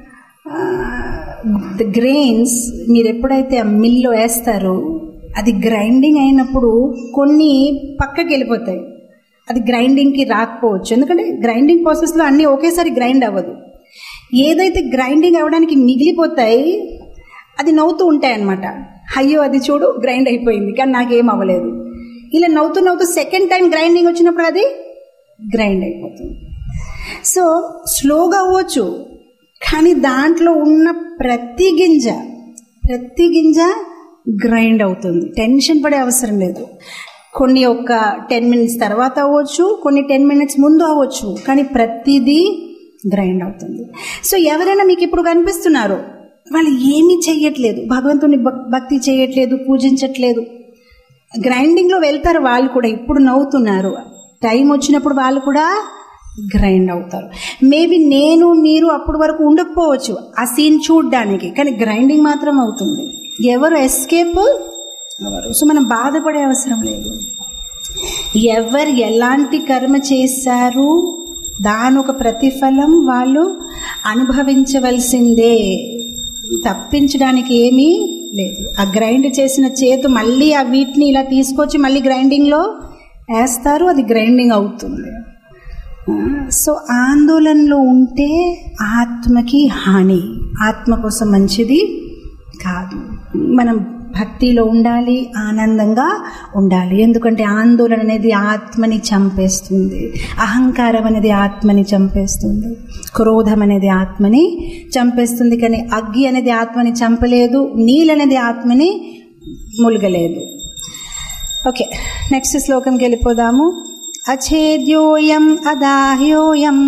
ద గ్రెయిన్స్ మీరు ఎప్పుడైతే ఆ మిల్లో వేస్తారో అది గ్రైండింగ్ అయినప్పుడు కొన్ని పక్కకి వెళ్ళిపోతాయి అది గ్రైండింగ్కి రాకపోవచ్చు ఎందుకంటే గ్రైండింగ్ ప్రాసెస్లో అన్నీ ఒకేసారి గ్రైండ్ అవ్వదు ఏదైతే గ్రైండింగ్ అవ్వడానికి మిగిలిపోతాయి అది నవ్వుతూ ఉంటాయి అన్నమాట అయ్యో అది చూడు గ్రైండ్ అయిపోయింది కానీ నాకేం అవ్వలేదు ఇలా నవ్వుతూ నవ్వుతూ సెకండ్ టైం గ్రైండింగ్ వచ్చినప్పుడు అది గ్రైండ్ అయిపోతుంది సో స్లోగా అవ్వచ్చు కానీ దాంట్లో ఉన్న ప్రతి గింజ ప్రతి గింజ గ్రైండ్ అవుతుంది టెన్షన్ పడే అవసరం లేదు కొన్ని ఒక టెన్ మినిట్స్ తర్వాత అవ్వచ్చు కొన్ని టెన్ మినిట్స్ ముందు అవ్వచ్చు కానీ ప్రతిదీ గ్రైండ్ అవుతుంది సో ఎవరైనా మీకు ఇప్పుడు కనిపిస్తున్నారు వాళ్ళు ఏమీ చెయ్యట్లేదు భగవంతుని భక్- భక్తి చేయట్లేదు పూజించట్లేదు గ్రైండింగ్లో వెళ్తారు వాళ్ళు కూడా ఇప్పుడు నవ్వుతున్నారు టైం వచ్చినప్పుడు వాళ్ళు కూడా గ్రైండ్ అవుతారు మేబీ నేను మీరు అప్పటి వరకు ఉండకపోవచ్చు ఆ సీన్ చూడడానికి కానీ గ్రైండింగ్ మాత్రం అవుతుంది ఎవరు ఎస్కేప్ ఎవరు సో మనం బాధపడే అవసరం లేదు ఎవరు ఎలాంటి కర్మ చేశారు దాని ఒక ప్రతిఫలం వాళ్ళు అనుభవించవలసిందే తప్పించడానికి ఏమీ లేదు ఆ గ్రైండ్ చేసిన చేతు మళ్ళీ ఆ వీటిని ఇలా తీసుకొచ్చి మళ్ళీ గ్రైండింగ్లో వేస్తారు అది గ్రైండింగ్ అవుతుంది సో ఆందోళనలో ఉంటే ఆత్మకి హాని ఆత్మ కోసం మంచిది కాదు మనం భక్తిలో ఉండాలి ఆనందంగా ఉండాలి ఎందుకంటే ఆందోళన అనేది ఆత్మని చంపేస్తుంది అహంకారం అనేది ఆత్మని చంపేస్తుంది క్రోధం అనేది ఆత్మని చంపేస్తుంది కానీ అగ్గి అనేది ఆత్మని చంపలేదు నీళ్ళు అనేది ఆత్మని ములగలేదు ఓకే నెక్స్ట్ శ్లోకంకి వెళ్ళిపోదాము అఛేద్యోయం అదాహ్యోయం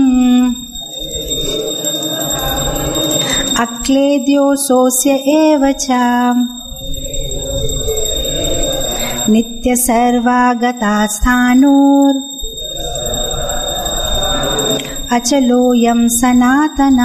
అక్లేద్యో సోస్య ఏవ చ నిత్య సర్వాగతా స్థానోర్ అచలోయం సనాతన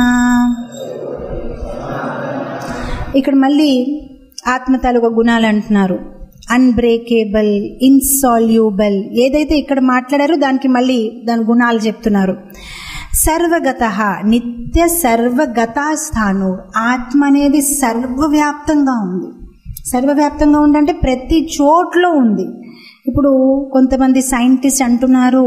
ఇక్కడ మళ్ళీ ఆత్మ తాలూకా గుణాలు అంటున్నారు అన్బ్రేకేబుల్ ఇన్సాల్యూబుల్ ఏదైతే ఇక్కడ మాట్లాడారో దానికి మళ్ళీ దాని గుణాలు చెప్తున్నారు సర్వగత నిత్య సర్వగత స్థాను ఆత్మ అనేది సర్వవ్యాప్తంగా ఉంది సర్వవ్యాప్తంగా ఉందంటే ప్రతి చోట్లో ఉంది ఇప్పుడు కొంతమంది సైంటిస్ట్ అంటున్నారు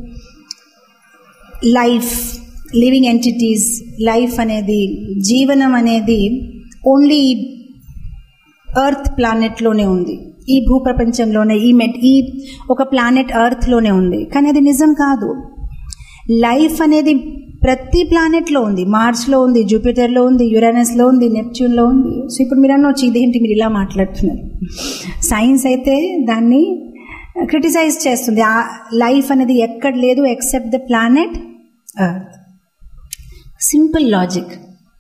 లైఫ్ లివింగ్ ఎంటిటీస్ లైఫ్ అనేది జీవనం అనేది ఓన్లీ ఎర్త్ ప్లానెట్లోనే ఉంది ఈ భూప్రపంచంలోనే ఈ మెట్ ఈ ఒక ప్లానెట్ ఎర్త్లోనే ఉంది కానీ అది నిజం కాదు లైఫ్ అనేది ప్రతి ప్లానెట్లో ఉంది మార్స్లో ఉంది జూపిటర్లో ఉంది యురానస్లో ఉంది నెప్ట్యూన్లో ఉంది సో ఇప్పుడు మీరు అనొచ్చు ఇదేంటి మీరు ఇలా మాట్లాడుతున్నారు సైన్స్ అయితే దాన్ని క్రిటిసైజ్ చేస్తుంది ఆ లైఫ్ అనేది ఎక్కడ లేదు except the planet earth simple logic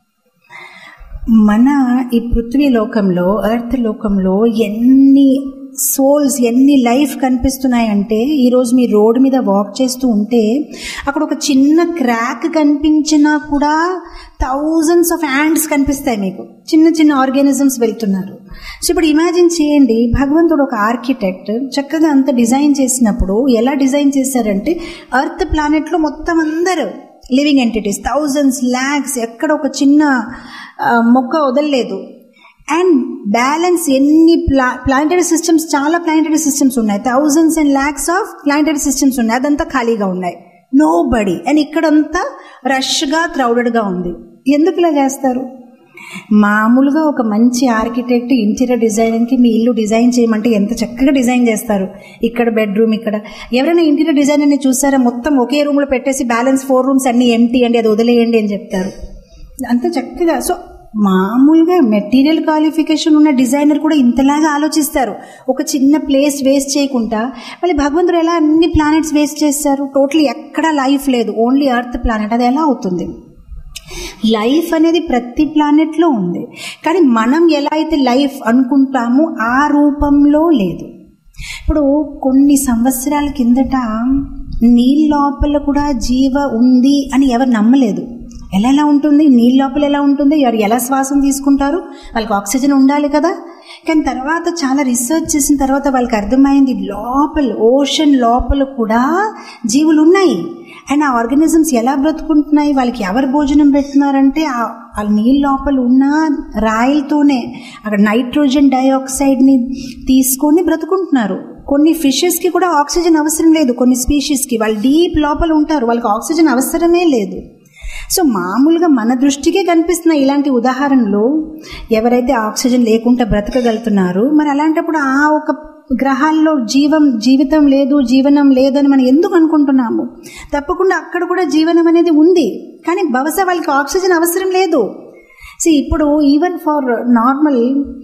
మన ఈ పృథ్వీ లోకంలో ఎర్త్ లోకంలో ఎన్ని సోల్స్ ఎన్ని లైఫ్ కనిపిస్తున్నాయంటే ఈరోజు మీ రోడ్డు మీద వాక్ చేస్తూ ఉంటే అక్కడ ఒక చిన్న క్రాక్ కనిపించినా కూడా థౌజండ్స్ ఆఫ్ యాండ్స్ కనిపిస్తాయి మీకు చిన్న చిన్న ఆర్గానిజమ్స్ వెళ్తున్నారు సో ఇప్పుడు ఇమాజిన్ చేయండి భగవంతుడు ఒక ఆర్కిటెక్ట్ చక్కగా అంత డిజైన్ చేసినప్పుడు ఎలా డిజైన్ చేశారంటే ఎర్త్ ప్లానెట్లో మొత్తం అందరూ లివింగ్ ఎంటిటీస్ థౌజండ్స్ ల్యాక్స్ ఎక్కడ ఒక చిన్న ఆ, మొక్క వదలలేదు అండ్ బ్యాలెన్స్ ఎన్ని ప్లా ప్లానిటరీ సిస్టమ్స్ చాలా ప్లానిటరీ సిస్టమ్స్ ఉన్నాయి thousands and lakhs of planetary systems ఉన్నాయి అదంతా ఖాళీగా ఉన్నాయి నో బడీ అండ్ ఇక్కడంతా రష్గా క్రౌడెడ్గా ఉంది ఎందుకు ఇలా చేస్తారు మామూలుగా ఒక మంచి ఆర్కిటెక్ట్ ఇంటీరియర్ డిజైనింగ్కి మీ ఇల్లు డిజైన్ చేయమంటే ఎంత చక్కగా డిజైన్ చేస్తారు ఇక్కడ బెడ్రూమ్ ఇక్కడ ఎవరైనా ఇంటీరియర్ డిజైనర్ని చూసారా మొత్తం ఒకే రూమ్లో పెట్టేసి బ్యాలెన్స్ ఫోర్ రూమ్స్ అన్ని ఎంటీ అండి అది వదిలేయండి అని చెప్తారు అంత చక్కగా సో మామూలుగా మెటీరియల్ క్వాలిఫికేషన్ ఉన్న డిజైనర్ కూడా ఇంతలాగా ఆలోచిస్తారు ఒక చిన్న ప్లేస్ వేస్ట్ చేయకుండా మళ్ళీ భగవంతుడు ఎలా అన్ని ప్లానెట్స్ వేస్ట్ చేస్తారు టోటలీ ఎక్కడా లైఫ్ లేదు ఓన్లీ ఎర్త్ ప్లానెట్ అది ఎలా అవుతుంది లైఫ్ అనేది ప్రతి ప్లానెట్లో ఉంది కానీ మనం ఎలా అయితే లైఫ్ అనుకుంటామో ఆ రూపంలో లేదు ఇప్పుడు కొన్ని సంవత్సరాల కిందట నీళ్ళ లోపల కూడా జీవ ఉంది అని ఎవరు నమ్మలేదు ఎలా ఎలా ఉంటుంది నీళ్ళ లోపల ఎలా ఉంటుంది ఎవరు ఎలా శ్వాసం తీసుకుంటారు వాళ్ళకి ఆక్సిజన్ ఉండాలి కదా కానీ తర్వాత చాలా రీసెర్చ్ చేసిన తర్వాత వాళ్ళకి అర్థమైంది లోపల ఓషన్ లోపల కూడా జీవులు ఉన్నాయి అండ్ ఆ ఆర్గానిజమ్స్ ఎలా బ్రతుకుంటున్నాయి వాళ్ళకి ఎవరు భోజనం పెడుతున్నారంటే ఆ ఆ నీళ్ళ లోపల ఉన్న రాయిలతోనే అక్కడ నైట్రోజన్ డైఆక్సైడ్ని తీసుకొని బ్రతుకుంటున్నారు కొన్ని ఫిషెస్కి కూడా ఆక్సిజన్ అవసరం లేదు కొన్ని స్పీషీస్కి వాళ్ళు డీప్ లోపల ఉంటారు వాళ్ళకి ఆక్సిజన్ అవసరమే లేదు సో మామూలుగా మన దృష్టికే కనిపిస్తున్న ఇలాంటి ఉదాహరణలు ఎవరైతే ఆక్సిజన్ లేకుండా బ్రతకగలుగుతున్నారో మరి అలాంటప్పుడు ఆ ఒక గ్రహాల్లో జీవం జీవితం లేదు జీవనం లేదు అని మనం ఎందుకు అనుకుంటున్నాము తప్పకుండా అక్కడ కూడా జీవనం అనేది ఉంది కానీ బహుశా వాళ్ళకి ఆక్సిజన్ అవసరం లేదు సో ఇప్పుడు even for normal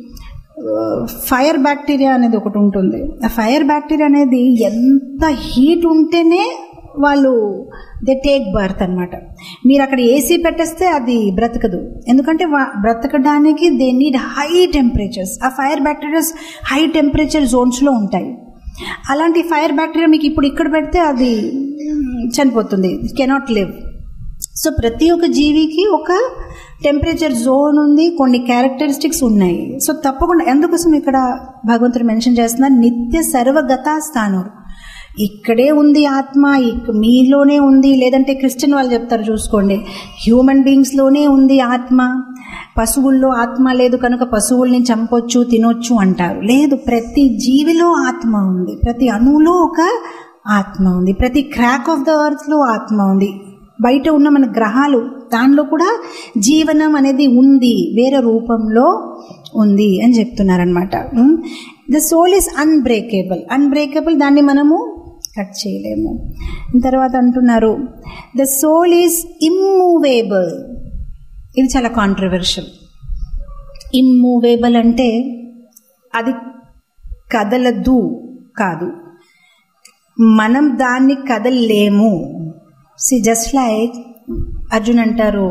fire bacteria అనేది ఒకటి ఉంటుంది ఆ ఫైర్ బ్యాక్టీరియా అనేది ఎంత హీట్ ఉంటేనే వాళ్ళు దే టేక్ బర్త్ అనమాట మీరు అక్కడ ఏసీ పెట్టేస్తే అది బ్రతకదు ఎందుకంటే వా- బ్రతకడానికి దే నీడ్ హై టెంపరేచర్స్ ఆ ఫైర్ బ్యాక్టీరియాస్ హై టెంపరేచర్ జోన్స్లో ఉంటాయి అలాంటి ఫైర్ బ్యాక్టీరియా మీకు ఇప్పుడు ఇక్కడ పెడితే అది మ్, చనిపోతుంది కెనాట్ లివ్ సో ప్రతి ఒక్క జీవికి ఒక టెంపరేచర్ జోన్ ఉంది కొన్ని క్యారెక్టరిస్టిక్స్ ఉన్నాయి సో తప్పకుండా ఎందుకోసం ఇక్కడ భగవంతుడు మెన్షన్ చేస్తున్నారు నిత్య సర్వగత స్థానుడు ఇక్కడే ఉంది ఆత్మ ఇక్- మీలోనే ఉంది లేదంటే క్రిస్టియన్ వాళ్ళు చెప్తారు చూసుకోండి హ్యూమన్ బీయింగ్స్లోనే ఉంది ఆత్మ పశువుల్లో ఆత్మ లేదు కనుక పశువుల్ని చంపొచ్చు తినొచ్చు అంటారు లేదు ప్రతి జీవిలో ఆత్మ ఉంది ప్రతి అణువులో ఒక ఆత్మ ఉంది ప్రతి క్రాక్ ఆఫ్ ద ఎర్త్లో ఆత్మ ఉంది బయట ఉన్న మన గ్రహాలు దానిలో కూడా జీవనం అనేది ఉంది వేరే రూపంలో ఉంది అని చెప్తున్నారనమాట the soul is unbreakable unbreakable దాన్ని మనము కట్ చేయలేము తర్వాత అంటున్నారు ద సోల్ ఈజ్ ఇమ్మూవేబుల్ ఇది చాలా కాంట్రవర్షియల్ ఇమ్మూవేబుల్ అంటే అది కదలదు కాదు మనం దాన్ని కదలలేము సి జస్ట్ లైక్ అర్జున్ అంటారు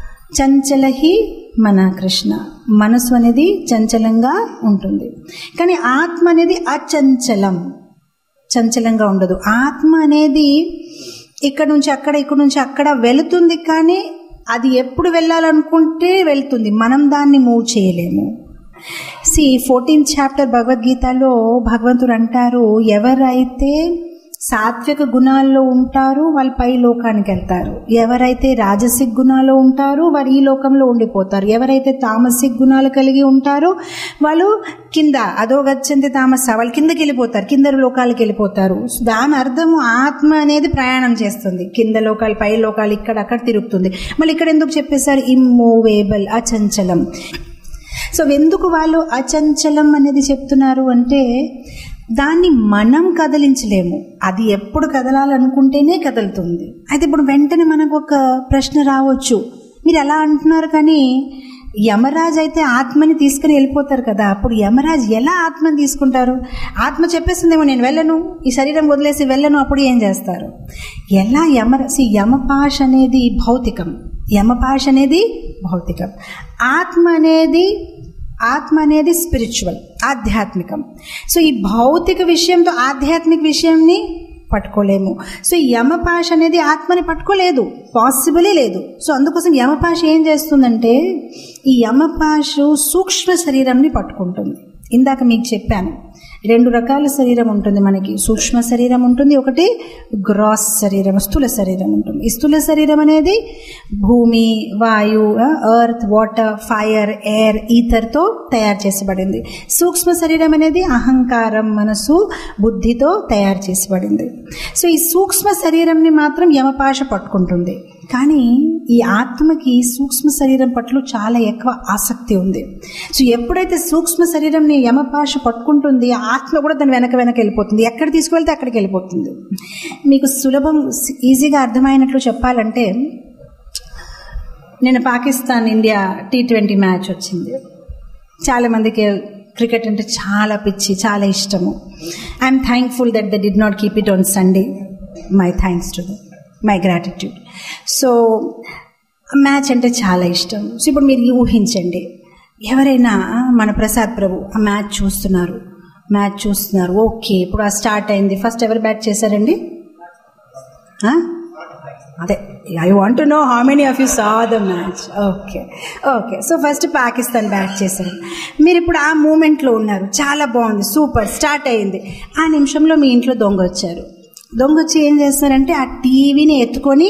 చంచలహి మన కృష్ణ మనసు అనేది చంచలంగా ఉంటుంది కానీ ఆత్మ అనేది అచంచలం చంచలంగా ఉండదు ఆత్మ అనేది ఇక్కడ నుంచి అక్కడ ఇక్కడ నుంచి అక్కడ వెళుతుంది కానీ అది ఎప్పుడు వెళ్ళాలనుకుంటే వెళ్తుంది మనం దాన్ని మూవ్ చేయలేము సి ఫోర్టీన్త్ చాప్టర్ భగవద్గీతలో భగవంతుడు అంటారు ఎవరైతే సాత్విక గుణాల్లో ఉంటారు వాళ్ళు పై లోకానికి వెళ్తారు ఎవరైతే రాజసిక్ గుణాల్లో ఉంటారో వారు ఈ లోకంలో ఉండిపోతారు ఎవరైతే తామసిక్ గుణాలు కలిగి ఉంటారో వాళ్ళు కింద అదో గచ్చంతి తామస వాళ్ళు కిందకి వెళ్ళిపోతారు కింద లోకాలకి వెళ్ళిపోతారు దాని అర్థం ఆత్మ అనేది ప్రయాణం చేస్తుంది కింద లోకాలు పై లోకాలు ఇక్కడ అక్కడ తిరుగుతుంది మళ్ళీ ఇక్కడ ఎందుకు చెప్పేశారు ఇమ్మూవేబుల్ అచంచలం సో ఎందుకు వాళ్ళు అచంచలం అనేది చెప్తున్నారు అంటే దాన్ని మనం కదిలించలేము అది ఎప్పుడు కదలాలనుకుంటేనే కదులుతుంది అయితే ఇప్పుడు వెంటనే మనకు ఒక ప్రశ్న రావచ్చు మీరు ఎలా అంటున్నారు కానీ యమరాజ్ అయితే ఆత్మని తీసుకుని వెళ్ళిపోతారు కదా అప్పుడు యమరాజ్ ఎలా ఆత్మని తీసుకుంటారు ఆత్మ చెప్పేస్తుందేమో నేను వెళ్ళను ఈ శరీరం వదిలేసి వెళ్ళను అప్పుడు ఏం చేస్తారు ఎలా యమరాశి యమపాష్ అనేది భౌతికం యమపాష్ అనేది భౌతికం ఆత్మ అనేది ఆత్మ అనేది స్పిరిచువల్ ఆధ్యాత్మికం సో ఈ భౌతిక విషయంతో ఆధ్యాత్మిక విషయంని పట్టుకోలేము సో యమపాష అనేది ఆత్మని పట్టుకోలేదు పాసిబులే లేదు సో అందుకోసం యమపాష ఏం చేస్తుందంటే ఈ యమపాషు సూక్ష్మ శరీరంని పట్టుకుంటుంది ఇందాక మీకు చెప్పాను రెండు రకాల శరీరం ఉంటుంది మనకి సూక్ష్మ శరీరం ఉంటుంది ఒకటి గ్రాస్ శరీరం స్థూల శరీరం ఉంటుంది ఈ స్థూల శరీరం అనేది భూమి వాయు ఎర్త్ వాటర్ ఫైర్ ఎయిర్ ఈథర్తో తయారు చేసబడింది సూక్ష్మ శరీరం అనేది అహంకారం మనసు బుద్ధితో తయారు చేసబడింది సో ఈ సూక్ష్మ శరీరంని మాత్రం యమపాష పట్టుకుంటుంది కానీ ఈ ఆత్మకి సూక్ష్మ శరీరం పట్ల చాలా ఎక్కువ ఆసక్తి ఉంది సో ఎప్పుడైతే సూక్ష్మ శరీరంని యమపాష పట్టుకుంటుంది ఆత్మ కూడా దాని వెనక వెనక వెళ్ళిపోతుంది ఎక్కడ తీసుకువెళ్తే అక్కడికి వెళ్ళిపోతుంది మీకు సులభం ఈజీగా అర్థమైనట్లు చెప్పాలంటే నేను Pakistan India T twenty match వచ్చింది చాలామందికి క్రికెట్ అంటే చాలా పిచ్చి చాలా ఇష్టము I'm thankful that the did not keep it on Sunday my thanks to my gratitude so match అంటే చాలా ఇష్టం సో ఇప్పుడు మీరు ఊహించండి ఎవరైనా మన ప్రసాద్ ప్రభు ఆ మ్యాచ్ చూస్తున్నారు మ్యాచ్ చూస్తున్నారు ఓకే ఇప్పుడు ఆ స్టార్ట్ అయింది ఫస్ట్ ఎవరు బ్యాట్ చేశారండి ఆ? అదే I want know how many of you saw the match okay okay so first Pakistan bat చేశారు మీరు ఇప్పుడు ఆ మూమెంట్లో ఉన్నారు చాలా బాగుంది సూపర్ స్టార్ట్ అయింది ఆ నిమిషంలో మీ ఇంట్లో దొంగ వచ్చారు దొంగ వచ్చి ఏం చేస్తారంటే ఆ టీవీని ఎత్తుకొని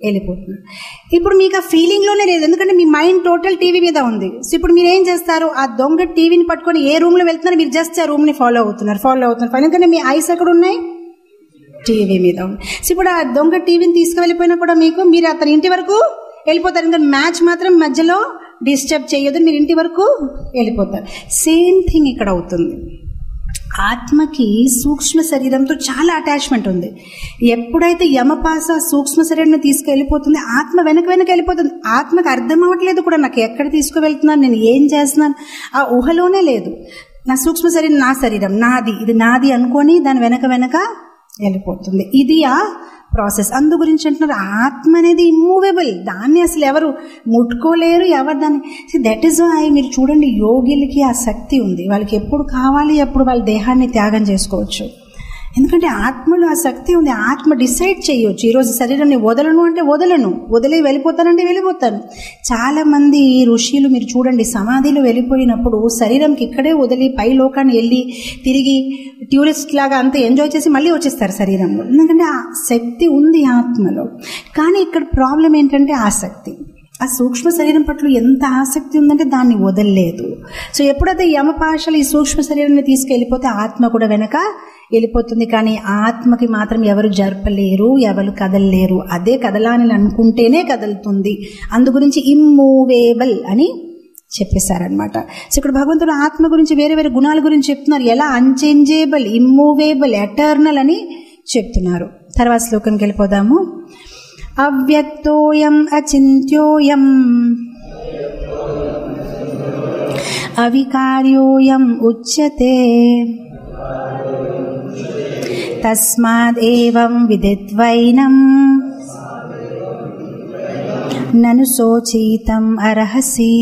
వెళ్ళిపోతున్నారు ఇప్పుడు మీకు ఆ ఫీలింగ్లోనే లేదు ఎందుకంటే మీ మైండ్ టోటల్ టీవీ మీద ఉంది సో ఇప్పుడు మీరు ఏం చేస్తారు ఆ దొంగ టీవీని పట్టుకొని ఏ రూమ్లో వెళ్తున్నారు మీరు జస్ట్ ఆ రూమ్ని ఫాలో అవుతున్నారు ఫాలో అవుతున్నారు ఎందుకంటే మీ ఐస్ ఎక్కడ ఉన్నాయి టీవీ మీద ఉంది సో ఇప్పుడు ఆ దొంగ టీవీని తీసుకువెళ్ళిపోయినా కూడా మీకు మీరు అతని ఇంటి వరకు వెళ్ళిపోతారు ఇంకా మ్యాచ్ మాత్రం మధ్యలో డిస్టర్బ్ చేయొద్దు మీరు ఇంటి వరకు వెళ్ళిపోతారు సేమ్ థింగ్ ఇక్కడ అవుతుంది ఆత్మకి సూక్ష్మ శరీరంతో చాలా అటాచ్మెంట్ ఉంది ఎప్పుడైతే యమపాస సూక్ష్మ శరీరాన్ని తీసుకెళ్ళిపోతుంది ఆత్మ వెనక వెనక వెళ్ళిపోతుంది ఆత్మకు అర్థం అవ్వట్లేదు కూడా నాకు ఎక్కడ తీసుకువెళ్తున్నాను నేను ఏం చేస్తున్నాను ఆ ఊహలోనే లేదు నా సూక్ష్మ శరీరం నా శరీరం నాది ఇది నాది అనుకొని దాని వెనక వెనక వెళ్ళిపోతుంది ఇది ఆ ప్రాసెస్ అందు గురించి అంటున్నారు ఆత్మ అనేది ఇమ్మూవబుల్ దాన్ని అసలు ఎవరు ముట్టుకోలేరు ఎవరు దాన్ని దట్ ఈస్ వై మీరు చూడండి యోగిలకి ఆ శక్తి ఉంది వాళ్ళకి ఎప్పుడు కావాలి ఎప్పుడు వాళ్ళ దేహాన్ని త్యాగం చేసుకోవచ్చు ఎందుకంటే ఆత్మలో ఆ శక్తి ఉంది ఆత్మ డిసైడ్ చేయొచ్చు ఈరోజు శరీరాన్ని వదలను అంటే వదలను వదిలి వెళ్ళిపోతానంటే వెళ్ళిపోతాను చాలా మంది ఋషులు మీరు చూడండి సమాధిలో వెళ్ళిపోయినప్పుడు శరీరంకి ఇక్కడే వదిలి పై లోకాన్ని వెళ్ళి తిరిగి టూరిస్ట్ లాగా అంతా ఎంజాయ్ చేసి మళ్ళీ వచ్చేస్తారు శరీరంలో ఎందుకంటే ఆ శక్తి ఉంది ఆత్మలో కానీ ఇక్కడ ప్రాబ్లం ఏంటంటే ఆసక్తి ఆ సూక్ష్మ శరీరం పట్ల ఎంత ఆసక్తి ఉందంటే దాన్ని వదలలేదు సో ఎప్పుడైతే యమపాషలు ఈ సూక్ష్మ శరీరాన్ని తీసుకెళ్ళిపోతే ఆత్మ కూడా వెనక వెళ్ళిపోతుంది కానీ ఆత్మకి మాత్రం ఎవరు జరపలేరు ఎవరు కదలలేరు అదే కదలాలని అనుకుంటేనే కదులుతుంది అందు గురించి ఇమ్మూవేబుల్ అని చెప్పేశారనమాట సో ఇక్కడ భగవంతుడు ఆత్మ గురించి వేరే వేరే గుణాల గురించి చెప్తున్నారు ఎలా అన్చేంజేబుల్ ఇమ్మూవేబుల్ ఎటర్నల్ అని చెప్తున్నారు తర్వాత శ్లోకంకి వెళ్ళిపోదాము అవ్యక్తోయం అచింత్యోయం అవికార్యోయం ఉచ్యతే తస్మాదేవం విదిత్వైనం నను శోచీతం అర్హసి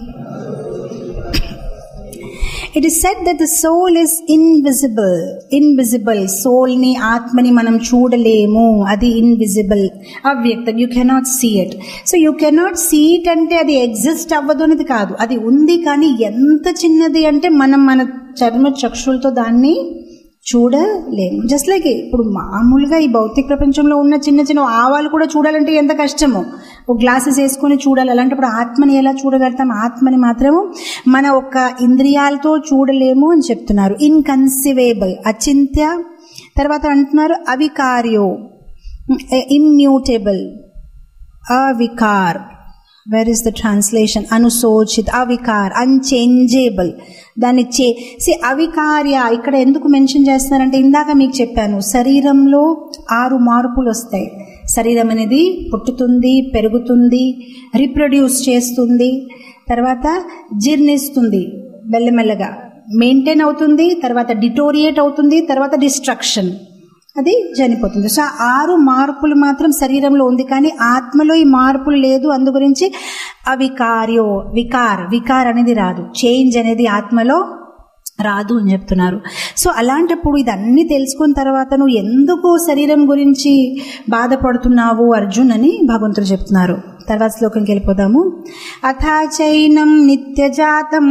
it is said that the soul is invisible invisible సోల్ని ఆత్మని మనం చూడలేము అది ఇన్విజిబుల్ అవ్యక్తం you cannot see it so you cannot see it అంటే అది ఎగ్జిస్ట్ అవ్వదు అనేది కాదు అది ఉంది కానీ ఎంత చిన్నది అంటే మనం మన చర్మ చక్షులతో దాన్ని చూడలేము జస్ట్ లైక్ ఇప్పుడు మామూలుగా ఈ భౌతిక ప్రపంచంలో ఉన్న చిన్న చిన్న ఆవాలు కూడా చూడాలంటే ఎంత కష్టమో ఒక గ్లాసెస్ వేసుకొని చూడాలి అలాంటప్పుడు ఆత్మని ఎలా చూడగలుగుతాం ఆత్మని మాత్రము మన ఒక్క ఇంద్రియాలతో చూడలేము అని చెప్తున్నారు ఇన్కన్సివేబుల్ అచింత్య తర్వాత అంటున్నారు అవికార్యో ఇమ్యూటబుల్ అవికార్ వెర్ ఇస్ ద ట్రాన్స్లేషన్ అనుశోచిత్ అవికార్ అన్చేంజేబుల్ దాన్ని చే సి అవికార్య ఇక్కడ ఎందుకు మెన్షన్ చేస్తున్నారంటే ఇందాక మీకు చెప్పాను శరీరంలో ఆరు మార్పులు వస్తాయి శరీరం అనేది పుట్టుతుంది పెరుగుతుంది రీప్రొడ్యూస్ చేస్తుంది తర్వాత జీర్ణిస్తుంది మెల్లమెల్లగా మెయింటైన్ అవుతుంది తర్వాత డిటోరియేట్ అవుతుంది తర్వాత డిస్ట్రక్షన్ అది చనిపోతుంది సో ఆరు మార్పులు మాత్రం శరీరంలో ఉంది కానీ ఆత్మలో ఈ మార్పులు లేదు అందు గురించి అవికార్యో వికార్ వికార్ అనేది రాదు చేంజ్ అనేది ఆత్మలో రాదు అని చెప్తున్నారు సో అలాంటప్పుడు ఇదన్నీ తెలుసుకున్న తర్వాత నువ్వు ఎందుకు శరీరం గురించి బాధపడుతున్నావు అర్జున్ అని భగవంతుడు చెప్తున్నారు తర్వాత శ్లోకంకి వెళ్ళిపోదాము అథాచైనం నిత్యజాతం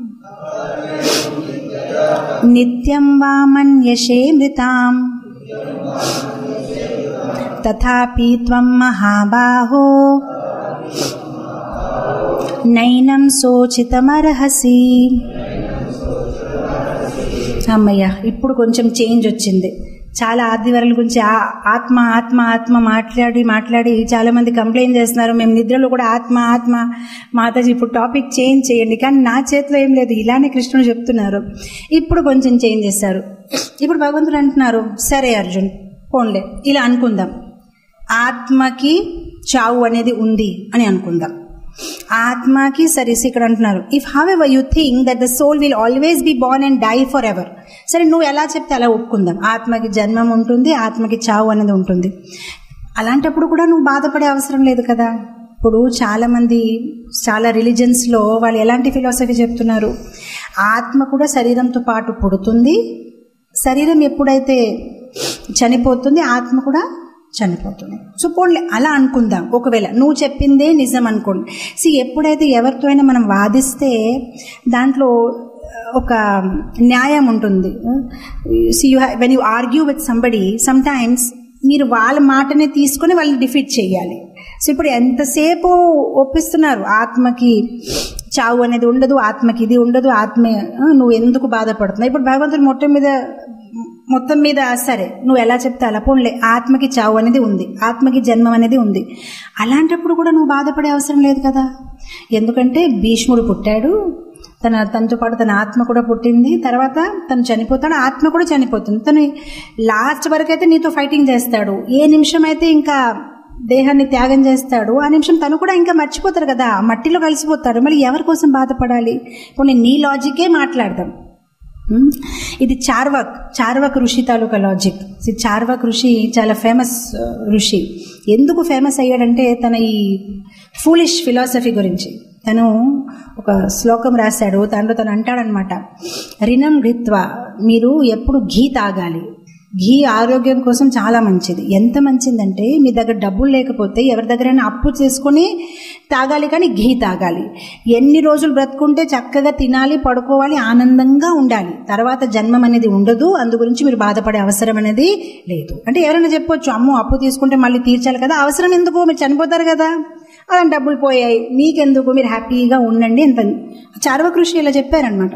నిత్యం వామన్యషే మృతాం తథాపి త్వం మహాబాహో నైనం శోచితమర్హసి అమ్మయ్య ఇప్పుడు కొంచెం చేంజ్ వచ్చింది చాలా ఆదివారాల గురించి ఆ- ఆత్మ ఆత్మ ఆత్మ మాట్లాడి మాట్లాడి చాలా మంది కంప్లైంట్ చేస్తున్నారు మేము నిద్రలో కూడా ఆత్మ ఆత్మ మాతాజీ ఇప్పుడు టాపిక్ చేంజ్ చేయండి కానీ నా చేతిలో ఏం లేదు ఇలానే కృష్ణుడు చెప్తున్నారు ఇప్పుడు కొంచెం చేంజ్ చేశారు ఇప్పుడు భగవంతుడు అంటున్నారు సరే అర్జున్ పోన్లే ఇలా అనుకుందాం ఆత్మకి చావు అనేది ఉంది అని అనుకుందాం ఆత్మకి సరే ఇక్కడ అంటున్నారు if however you think that the soul will always be born and die forever సరే నువ్వు ఎలా చెప్తే అలా ఒప్పుకుందాం ఆత్మకి జన్మం ఉంటుంది ఆత్మకి చావు అనేది ఉంటుంది అలాంటప్పుడు కూడా నువ్వు బాధపడే అవసరం లేదు కదా ఇప్పుడు చాలా మంది చాలా రిలీజన్స్లో వాళ్ళు ఎలాంటి ఫిలాసఫీ చెప్తున్నారు ఆత్మ కూడా శరీరంతో పాటు పుడుతుంది శరీరం ఎప్పుడైతే చనిపోతుంది ఆత్మ కూడా చనిపోతుంది సో పోన్లే అలా అనుకుందాం ఒకవేళ నువ్వు చెప్పిందే నిజం అనుకోండి సి ఎప్పుడైతే ఎవరితో అయినా మనం వాదిస్తే దాంట్లో ఒక న్యాయం ఉంటుంది see you when you argue with somebody sometimes మీరు వాళ్ళ మాటనే తీసుకొని వాళ్ళని డిఫీట్ చేయాలి సో ఇప్పుడు ఎంతసేపు ఒప్పిస్తున్నారు ఆత్మకి చావు అనేది ఉండదు ఆత్మకి ఇది ఉండదు ఆత్మ ఆ, నువ్వు ఎందుకు బాధపడుతున్నావు ఇప్పుడు భగవంతుడు మొత్తం మీద మొత్తం మీద సరే నువ్వు ఎలా చెప్తే అలా పోన్లే ఆత్మకి చావు అనేది ఉంది ఆత్మకి జన్మం అనేది ఉంది అలాంటప్పుడు కూడా నువ్వు బాధపడే అవసరం లేదు కదా ఎందుకంటే భీష్ముడు పుట్టాడు తన తనతో పాటు తన ఆత్మ కూడా పుట్టింది తర్వాత తను చనిపోతాడు ఆత్మ కూడా చనిపోతుంది తను లాస్ట్ వరకు అయితే నీతో ఫైటింగ్ చేస్తాడు ఏ నిమిషం అయితే ఇంకా దేహాన్ని త్యాగం చేస్తాడు ఆ నిమిషం తను కూడా ఇంకా మర్చిపోతారు కదా ఆ మట్టిలో కలిసిపోతారు మళ్ళీ ఎవరి కోసం బాధపడాలి ఇప్పుడు నేను నీ లాజికే మాట్లాడదాం ఉమ్, ఇది చార్వాక్ చార్వాక్ ఋషి తాలూకా లాజిక్ ఈ చార్వాక్ ఋషి చాలా ఫేమస్ ఆ, ఋషి ఎందుకు ఫేమస్ అయ్యాడంటే తన ఈ ఫూలిష్ ఫిలాసఫీ గురించి తను ఒక శ్లోకం రాశాడు దాంట్లో తను అంటాడనమాట రినం ఘృత్వ మీరు ఎప్పుడు ఘీ తాగాలి ఘీ ఆరోగ్యం కోసం చాలా మంచిది ఎంత మంచిదంటే మీ దగ్గర డబ్బులు లేకపోతే ఎవరి దగ్గరైనా అప్పు చేసుకొని తాగాలి కానీ ఘీ తాగాలి ఎన్ని రోజులు బ్రతుకుంటే చక్కగా తినాలి పడుకోవాలి ఆనందంగా ఉండాలి తర్వాత జన్మం అనేది ఉండదు అందు గురించి మీరు బాధపడే అవసరం అనేది లేదు అంటే ఎవరైనా చెప్పొచ్చు అమ్మో అప్పు తీసుకుంటే మళ్ళీ తీర్చాలి కదా అవసరం ఎందుకు మీరు చనిపోతారు కదా అలా డబ్బులు పోయాయి మీకెందుకు మీరు హ్యాపీగా ఉండండి ఎంత చార్వ కృషి ఇలా చెప్పారనమాట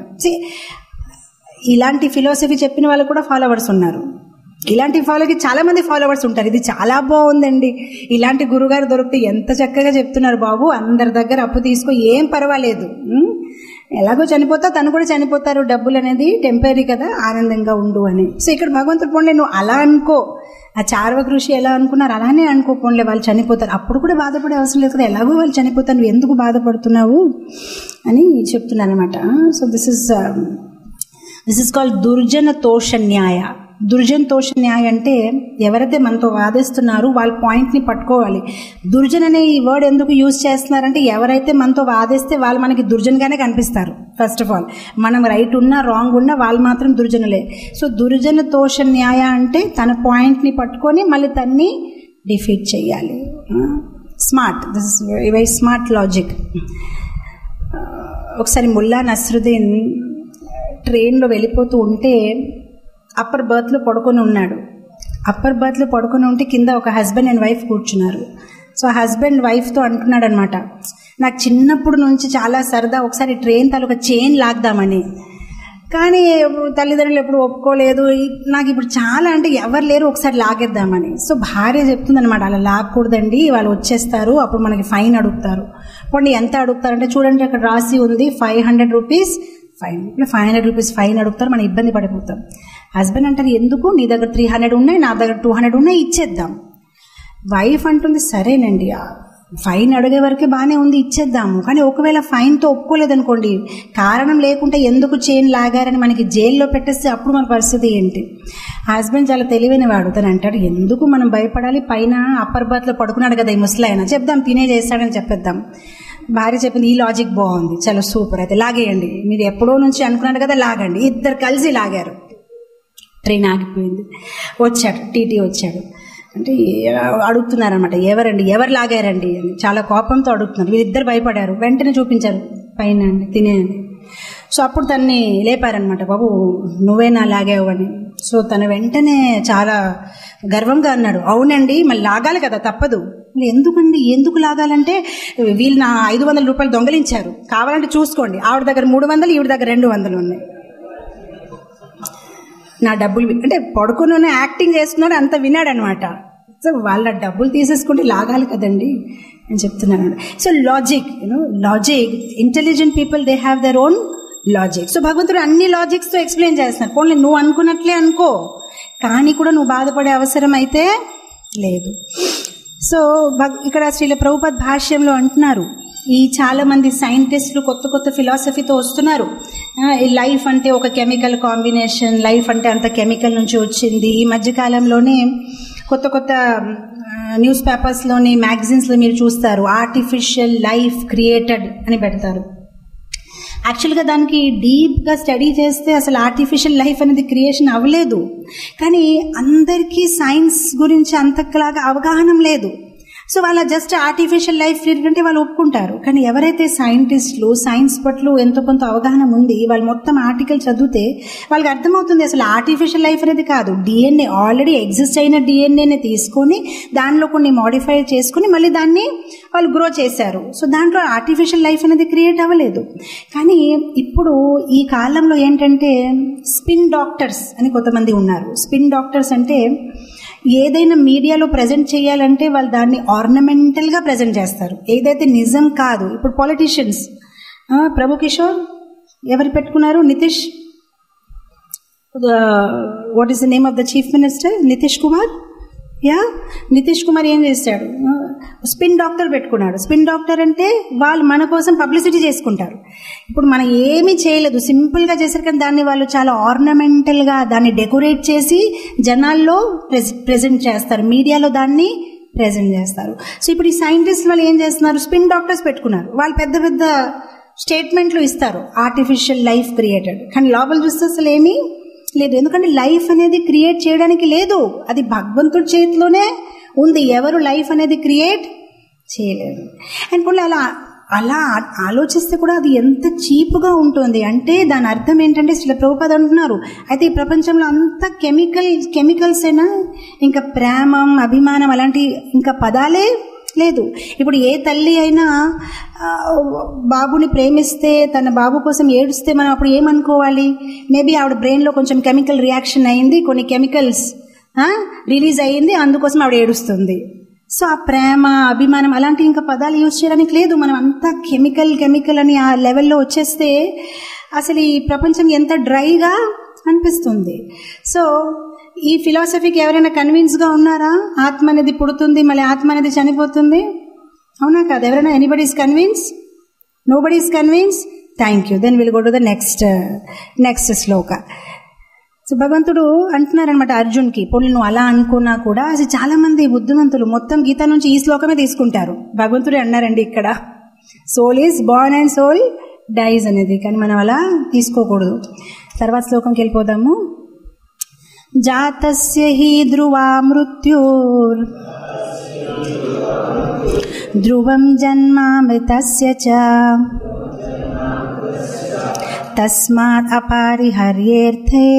ఇలాంటి ఫిలాసఫీ చెప్పిన వాళ్ళు కూడా ఫాలోవర్స్ ఉన్నారు ఇలాంటి ఫాలోకి చాలా మంది ఫాలోవర్స్ ఉంటారు ఇది చాలా బాగుందండి ఇలాంటి గురుగారు దొరికితే ఎంత చక్కగా చెప్తున్నారు బాబు అందరి దగ్గర అప్పు తీసుకో ఏం పర్వాలేదు ఉం? ఎలాగో చనిపోతా తను కూడా చనిపోతారు డబ్బులు అనేది టెంపరీ కదా ఆనందంగా ఉండు అని సో ఇక్కడ భగవంతుడు పోన్లే నువ్వు అలా అనుకో ఆ చార్వ కృషి ఎలా అనుకున్నారు అలానే అనుకో పోన్లే వాళ్ళు చనిపోతారు అప్పుడు కూడా బాధపడే అవసరం లేదు కదా ఎలాగో వాళ్ళు చనిపోతారు నువ్వు ఎందుకు బాధపడుతున్నావు అని చెప్తున్నాను అనమాట so this is this is called దుర్జన తోష న్యాయ దుర్జన తోష న్యాయ అంటే ఎవరైతే మనతో వాదిస్తున్నారో వాళ్ళ పాయింట్ని పట్టుకోవాలి దుర్జన్ అనే ఈ వర్డ్ ఎందుకు యూజ్ చేస్తున్నారంటే ఎవరైతే మనతో వాదిస్తే వాళ్ళు మనకి దుర్జనగానే కనిపిస్తారు ఫస్ట్ ఆఫ్ ఆల్ మనం రైట్ ఉన్నా రాంగ్ ఉన్నా వాళ్ళు మాత్రం దుర్జనులే సో దుర్జన తోష న్యాయ అంటే తన పాయింట్ని పట్టుకొని మళ్ళీ తన్ని డిఫీట్ చేయాలి smart this is very smart logic ఒకసారి ముల్లా నస్రుద్దీన్ ట్రైన్లో వెళ్ళిపోతూ ఉంటే అప్పర్ బర్త్లో పడుకొని ఉన్నాడు అప్పర్ బర్త్లో పడుకొని ఉంటే కింద ఒక హస్బెండ్ అండ్ వైఫ్ కూర్చున్నారు సో హస్బెండ్ వైఫ్తో అంటున్నాడు అనమాట నాకు చిన్నప్పుడు నుంచి చాలా సరదా ఒకసారి ట్రైన్ తాలూకా చైన్ లాగ్దామని కానీ తల్లిదండ్రులు ఎప్పుడు ఒప్పుకోలేదు ఈ- నాకు ఇప్పుడు చాలా అంటే ఎవరు లేరు ఒకసారి లాగేద్దామని సో భార్య చెప్తుంది అనమాట అలా లాగకూడదండి వాళ్ళు వచ్చేస్తారు అప్పుడు మనకి ఫైన్ అడుగుతారు పోనీ ఎంత అడుగుతారంటే చూడండి అక్కడ రాసి ఉంది five hundred rupees fine five hundred rupees fine అడుగుతారు మనం ఇబ్బంది పడిపోతాం హస్బెండ్ అంటారు ఎందుకు నీ దగ్గర త్రీ హండ్రెడ్ ఉన్నాయి నా దగ్గర టూ హండ్రెడ్ ఉన్నాయి ఇచ్చేద్దాం వైఫ్ అంటుంది సరేనండి ఆ ఫైన్ అడిగే వరకే బాగానే ఉంది ఇచ్చేద్దాము కానీ ఒకవేళ ఫైన్తో ఒప్పుకోలేదనుకోండి కారణం లేకుంటే ఎందుకు చైన్ లాగారని మనకి జైల్లో పెట్టేస్తే అప్పుడు మన పరిస్థితి ఏంటి హస్బెండ్ చాలా తెలివైన వాడు తను అంటాడు ఎందుకు మనం భయపడాలి పైన అప్పర్ బర్త్లో పడుకున్నాడు కదా ఈ ముసలాయన చెప్దాం తినే చేస్తాడని చెప్పేద్దాం భార్య చెప్పింది ఈ లాజిక్ బాగుంది చాలా సూపర్ అయితే లాగేయండి మీరు ఎప్పుడో నుంచి అనుకున్నాడు కదా లాగండి ఇద్దరు కలిసి లాగారు ట్రైన్ ఆగిపోయింది వచ్చాడు టీటీ వచ్చాడు అంటే అడుగుతున్నారనమాట ఎవరండి ఎవరు లాగారండి అని చాలా కోపంతో అడుగుతున్నారు వీళ్ళిద్దరు భయపడారు వెంటనే చూపించారు పైన అండి తినే అని సో అప్పుడు తన్ని లేపారనమాట బాబు నువ్వేనా లాగావు అని సో తను వెంటనే చాలా గర్వంగా అన్నాడు అవునండి మళ్ళీ లాగాలి కదా తప్పదు "మరి ఎందుకండి ఎందుకు లాగాలంటే వీళ్ళు నా ఐదు వందల రూపాయలు దొంగలించారు కావాలంటే చూసుకోండి ఆవిడ దగ్గర మూడు వందలు ఈవిడ దగ్గర రెండు వందలు ఉన్నాయి నా డబ్బులు వి- అంటే పడుకుని యాక్టింగ్ చేస్తున్నాడు అంత విన్నాడు అనమాట సో వాళ్ళ డబ్బులు తీసేసుకుంటే లాగాలి కదండి అని చెప్తున్నాను so logic you know logic intelligent people they have their own logic so భగవంతుడు అన్ని లాజిక్స్తో ఎక్స్ప్లెయిన్ చేస్తున్నారు పోనీ నువ్వు అనుకున్నట్లే అనుకో కానీ కూడా నువ్వు బాధపడే అవసరం అయితే లేదు సో భగ్- ఇక్కడ శ్రీల ప్రభుపద్ భాష్యంలో అంటున్నారు ఈ చాలా మంది సైంటిస్టులు కొత్త కొత్త ఫిలాసఫీతో వస్తున్నారు ఆ, ఈ లైఫ్ అంటే ఒక కెమికల్ కాంబినేషన్ లైఫ్ అంటే అంత కెమికల్ నుంచి వచ్చింది ఈ మధ్య కాలంలోనే కొత్త కొత్త న్యూస్ పేపర్స్లోని మ్యాగజైన్స్లో మీరు చూస్తారు ఆర్టిఫిషియల్ లైఫ్ క్రియేటెడ్ అని పెడతారు యాక్చువల్గా దానికి డీప్గా స్టడీ చేస్తే అసలు ఆర్టిఫిషియల్ లైఫ్ అనేది క్రియేషన్ అవ్వలేదు కానీ అందరికీ సైన్స్ గురించి అంతలాగా అవగాహన లేదు సో వాళ్ళ జస్ట్ ఆర్టిఫిషియల్ లైఫ్ అంటే వాళ్ళు ఒప్పుకుంటారు కానీ ఎవరైతే సైంటిస్టులు సైన్స్ పట్ల ఎంతో కొంత అవగాహన ఉంది వాళ్ళు మొత్తం ఆర్టికల్ చదివితే వాళ్ళకి అర్థమవుతుంది అసలు ఆర్టిఫిషియల్ లైఫ్ అనేది కాదు డిఎన్ఏ ఆల్రెడీ ఎగ్జిస్ట్ అయిన డిఎన్ఏని తీసుకొని దానిలో కొన్ని మాడిఫై చేసుకుని మళ్ళీ దాన్ని వాళ్ళు గ్రో చేశారు సో దాంట్లో ఆర్టిఫిషియల్ లైఫ్ అనేది క్రియేట్ అవ్వలేదు కానీ ఇప్పుడు ఈ కాలంలో ఏంటంటే స్పిన్ డాక్టర్స్ అని కొంతమంది ఉన్నారు స్పిన్ డాక్టర్స్ అంటే ఏదైనా మీడియాలో ప్రజెంట్ చేయాలంటే వాళ్ళు దాన్ని ఆర్నమెంటల్గా ప్రజెంట్ చేస్తారు ఏదైతే నిజం కాదు ఇప్పుడు పాలిటీషియన్స్ ప్రభు కిషోర్ ఎవరు పెట్టుకున్నారు Nitish what is the name of the chief minister Nitish Kumar yeah Nitish Kumar ఏం చేశాడు స్పిన్ డాక్టర్ పెట్టుకున్నాడు స్పిన్ డాక్టర్ అంటే వాళ్ళు మన కోసం పబ్లిసిటీ చేసుకుంటారు ఇప్పుడు మనం ఏమీ చేయలేదు సింపుల్గా చేశారు కానీ దాన్ని వాళ్ళు చాలా ఆర్నమెంటల్గా దాన్ని డెకరేట్ చేసి జనాల్లో ప్రెజెంట్ చేస్తారు మీడియాలో దాన్ని ప్రెజెంట్ చేస్తారు సో ఇప్పుడు ఈ సైంటిస్ట్ వాళ్ళు ఏం చేస్తున్నారు స్పిన్ డాక్టర్స్ పెట్టుకున్నారు వాళ్ళు పెద్ద పెద్ద స్టేట్మెంట్లు ఇస్తారు ఆర్టిఫిషియల్ లైఫ్ క్రియేటెడ్ కానీ లోపల చూస్తే అసలు ఏమీ లేదు ఎందుకంటే లైఫ్ అనేది క్రియేట్ చేయడానికి లేదు అది భగవంతుడి చేతిలోనే ఉంది ఎవరు లైఫ్ అనేది క్రియేట్ చేయలేరు అండ్ ఇప్పుడు అలా అలా ఆలోచిస్తే కూడా అది ఎంత చీప్గా ఉంటుంది అంటే దాని అర్థం ఏంటంటే శ్రీ ప్రభుపాద అంటున్నారు అయితే ఈ ప్రపంచంలో అంత కెమికల్ కెమికల్స్ అయినా ఇంకా ప్రేమం అభిమానం అలాంటి ఇంకా పదాలే లేదు ఇప్పుడు ఏ తల్లి అయినా బాబుని ప్రేమిస్తే తన బాబు కోసం ఏడుస్తే మనం అప్పుడు ఏమనుకోవాలి మేబీ ఆవిడ బ్రెయిన్లో కొంచెం కెమికల్ రియాక్షన్ అయింది కొన్ని కెమికల్స్ రిలీజ్ అయ్యింది అందుకోసం ఆవిడ ఏడుస్తుంది సో ఆ ప్రేమ అభిమానం అలాంటి ఇంకా పదాలు యూజ్ చేయడానికి లేదు మనం అంతా కెమికల్ కెమికల్ అని ఆ లెవెల్లో వచ్చేస్తే అసలు ఈ ప్రపంచం ఎంత డ్రైగా అనిపిస్తుంది సో ఈ ఫిలాసఫీకి ఎవరైనా కన్విన్స్గా ఉన్నారా ఆత్మ అనేది పుడుతుంది మళ్ళీ ఆత్మ అనేది చనిపోతుంది అవునా కాదు ఎవరైనా anybody's convince nobody's convince thank you then will go to the next next shloka so భగవంతుడు అంటున్నారనమాట అర్జున్కి ఇప్పుడు నువ్వు అలా అనుకున్నా కూడా అది చాలా మంది బుద్ధిమంతులు మొత్తం గీత నుంచి ఈ శ్లోకమే తీసుకుంటారు భగవంతుడే అన్నారండి ఇక్కడ soul is born and soul dies అనేది కానీ మనం అలా తీసుకోకూడదు తర్వాత శ్లోకంకి వెళ్ళిపోదాము జాతస్య హి ధ్రువా మృత్యుర్ ధ్రువం జన్మామృతస్య చ తస్మాత్ అపారిహర్యేర్థే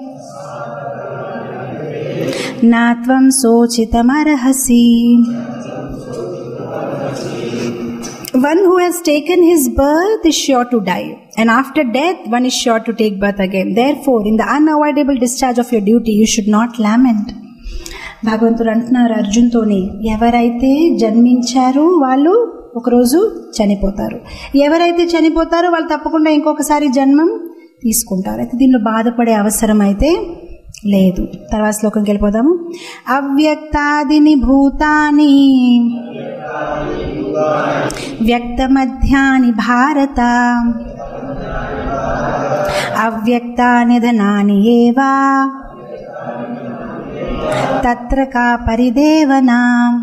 నాత్వం శోచితమర్హసి One who has taken his birth is sure to die, and after death, one is sure to take birth again. Therefore, in the unavoidable discharge of your duty, you should not lament. భగవంతుడు అంటున్నారు అర్జున్తోని ఎవరైతే జన్మించారో వాళ్ళు ఒకరోజు చనిపోతారు ఎవరైతే చనిపోతారో వాళ్ళు తప్పకుండా ఇంకొకసారి జన్మం తీసుకుంటారు అయితే దీనిలో బాధపడే అవసరం అయితే లేదు తర్వాత శ్లోకంకి వెళ్ళిపోదాము అవ్యక్తాదిని భూతాని వ్యక్తమధ్యాని భారత అవ్యక్తాని ధనాని ఏవా తత్ర కా పరిదేవనా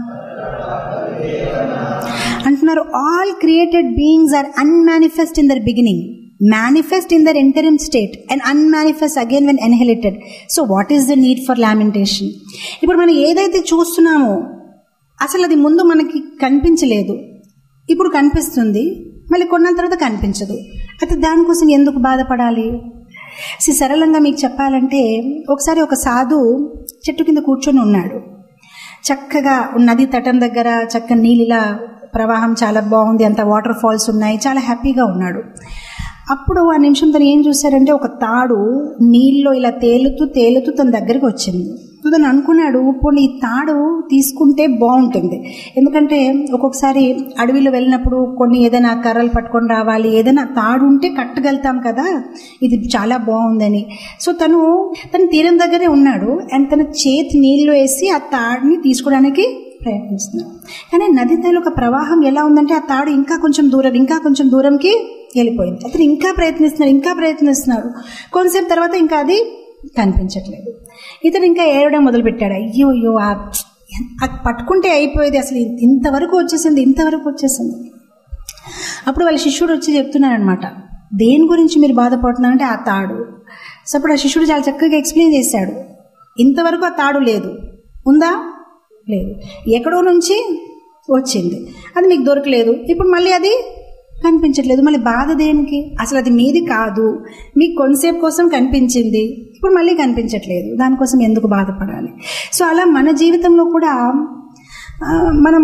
అంటున్నారు all created beings are unmanifest in their beginning manifest in their interim state and unmanifest again when annihilated. So, what is the need for lamentation? ఇప్పుడు మనం ఏదైతే చూస్తున్నామో అసలు అది ముందు మనకి కనిపించలేదు ఇప్పుడు కనిపిస్తుంది మళ్ళీ కొన్న తర్వాత కనిపించదు అయితే దానికోసం ఎందుకు బాధపడాలి సి సరళంగా మీకు చెప్పాలంటే ఒకసారి ఒక సాధు చెట్టు కింద కూర్చొని ఉన్నాడు చక్కగా నది తటం దగ్గర చక్కని నీళ్ళ ప్రవాహం చాలా బాగుంది అంత వాటర్ ఫాల్స్ ఉన్నాయి చాలా హ్యాపీగా ఉన్నాడు అప్పుడు ఆ నిమిషం తను ఏం చూశారంటే ఒక తాడు నీళ్ళలో ఇలా తేలుతూ తేలుతూ తన దగ్గరికి వచ్చింది సో తను అనుకున్నాడు పోనీ ఈ తాడు తీసుకుంటే బాగుంటుంది ఎందుకంటే ఒక్కొక్కసారి అడవిలో వెళ్ళినప్పుడు కొన్ని ఏదైనా కర్రలు పట్టుకొని రావాలి ఏదైనా తాడు ఉంటే కట్టగలుగుతాం కదా ఇది చాలా బాగుందని సో తను తన తీరం దగ్గరే ఉన్నాడు అండ్ తన చేతి నీళ్ళు వేసి ఆ తాడుని తీసుకోవడానికి ప్రయత్నిస్తున్నాడు కానీ నది తాలూకా ప్రవాహం ఎలా ఉందంటే ఆ తాడు ఇంకా కొంచెం దూరం ఇంకా కొంచెం దూరంకి వెళ్ళిపోయింది అతను ఇంకా ప్రయత్నిస్తున్నాడు ఇంకా ప్రయత్నిస్తున్నాడు కొంతసేపు తర్వాత ఇంకా అది కనిపించట్లేదు ఇతను ఇంకా ఏడవడం మొదలుపెట్టాడు అయ్యో అయ్యో ఆ పట్టుకుంటే అయిపోయేది అసలు ఇంతవరకు వచ్చేసింది ఇంతవరకు వచ్చేసింది అప్పుడు వాళ్ళ శిష్యుడు వచ్చి చెప్తున్నారనమాట దేని గురించి మీరు బాధపడుతున్నారంటే ఆ తాడు సో అప్పుడు ఆ శిష్యుడు చాలా చక్కగా ఎక్స్ప్లెయిన్ చేశాడు ఇంతవరకు ఆ తాడు లేదు ఉందా లేదు ఎక్కడో నుంచి వచ్చింది అది మీకు దొరకలేదు ఇప్పుడు మళ్ళీ అది కనిపించట్లేదు మళ్ళీ బాధ దేనికి అసలు అది మీది కాదు మీకు కొంతసేపు కోసం కనిపించింది ఇప్పుడు మళ్ళీ కనిపించట్లేదు దానికోసం ఎందుకు బాధపడాలి సో అలా మన జీవితంలో కూడా ఆ, మనం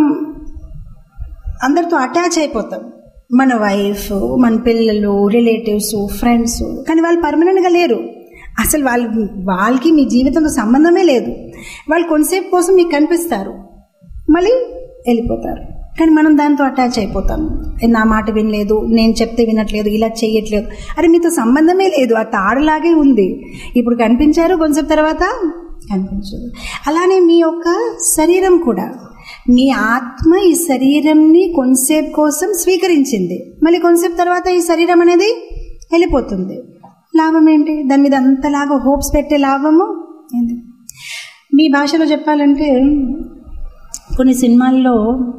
అందరితో అటాచ్ అయిపోతాం మన వైఫ్ మన పిల్లలు రిలేటివ్స్ ఫ్రెండ్స్ కానీ వాళ్ళు పర్మనెంట్గా లేరు అసలు వాళ్ళు వాళ్ళకి మీ జీవితంతో సంబంధమే లేదు వాళ్ళు కొంతసేపు కోసం మీకు కనిపిస్తారు మళ్ళీ వెళ్ళిపోతారు కానీ మనం దాంతో అటాచ్ అయిపోతాం నా మాట వినలేదు నేను చెప్తే వినట్లేదు ఇలా చేయట్లేదు అరే మీతో సంబంధమే లేదు ఆ తాడులాగే ఉంది ఇప్పుడు కనిపించారు కొంచెం తర్వాత కనిపించదు అలానే మీ యొక్క శరీరం కూడా మీ ఆత్మ ఈ శరీరంని కొంతసేపు కోసం స్వీకరించింది మళ్ళీ కొంతసేపు తర్వాత ఈ శరీరం అనేది వెళ్ళిపోతుంది లాభం ఏంటి దాని మీద అంతలాగా హోప్స్ పెట్టే లాభము ఏంటి మీ భాషలో చెప్పాలంటే కొన్ని సినిమాల్లో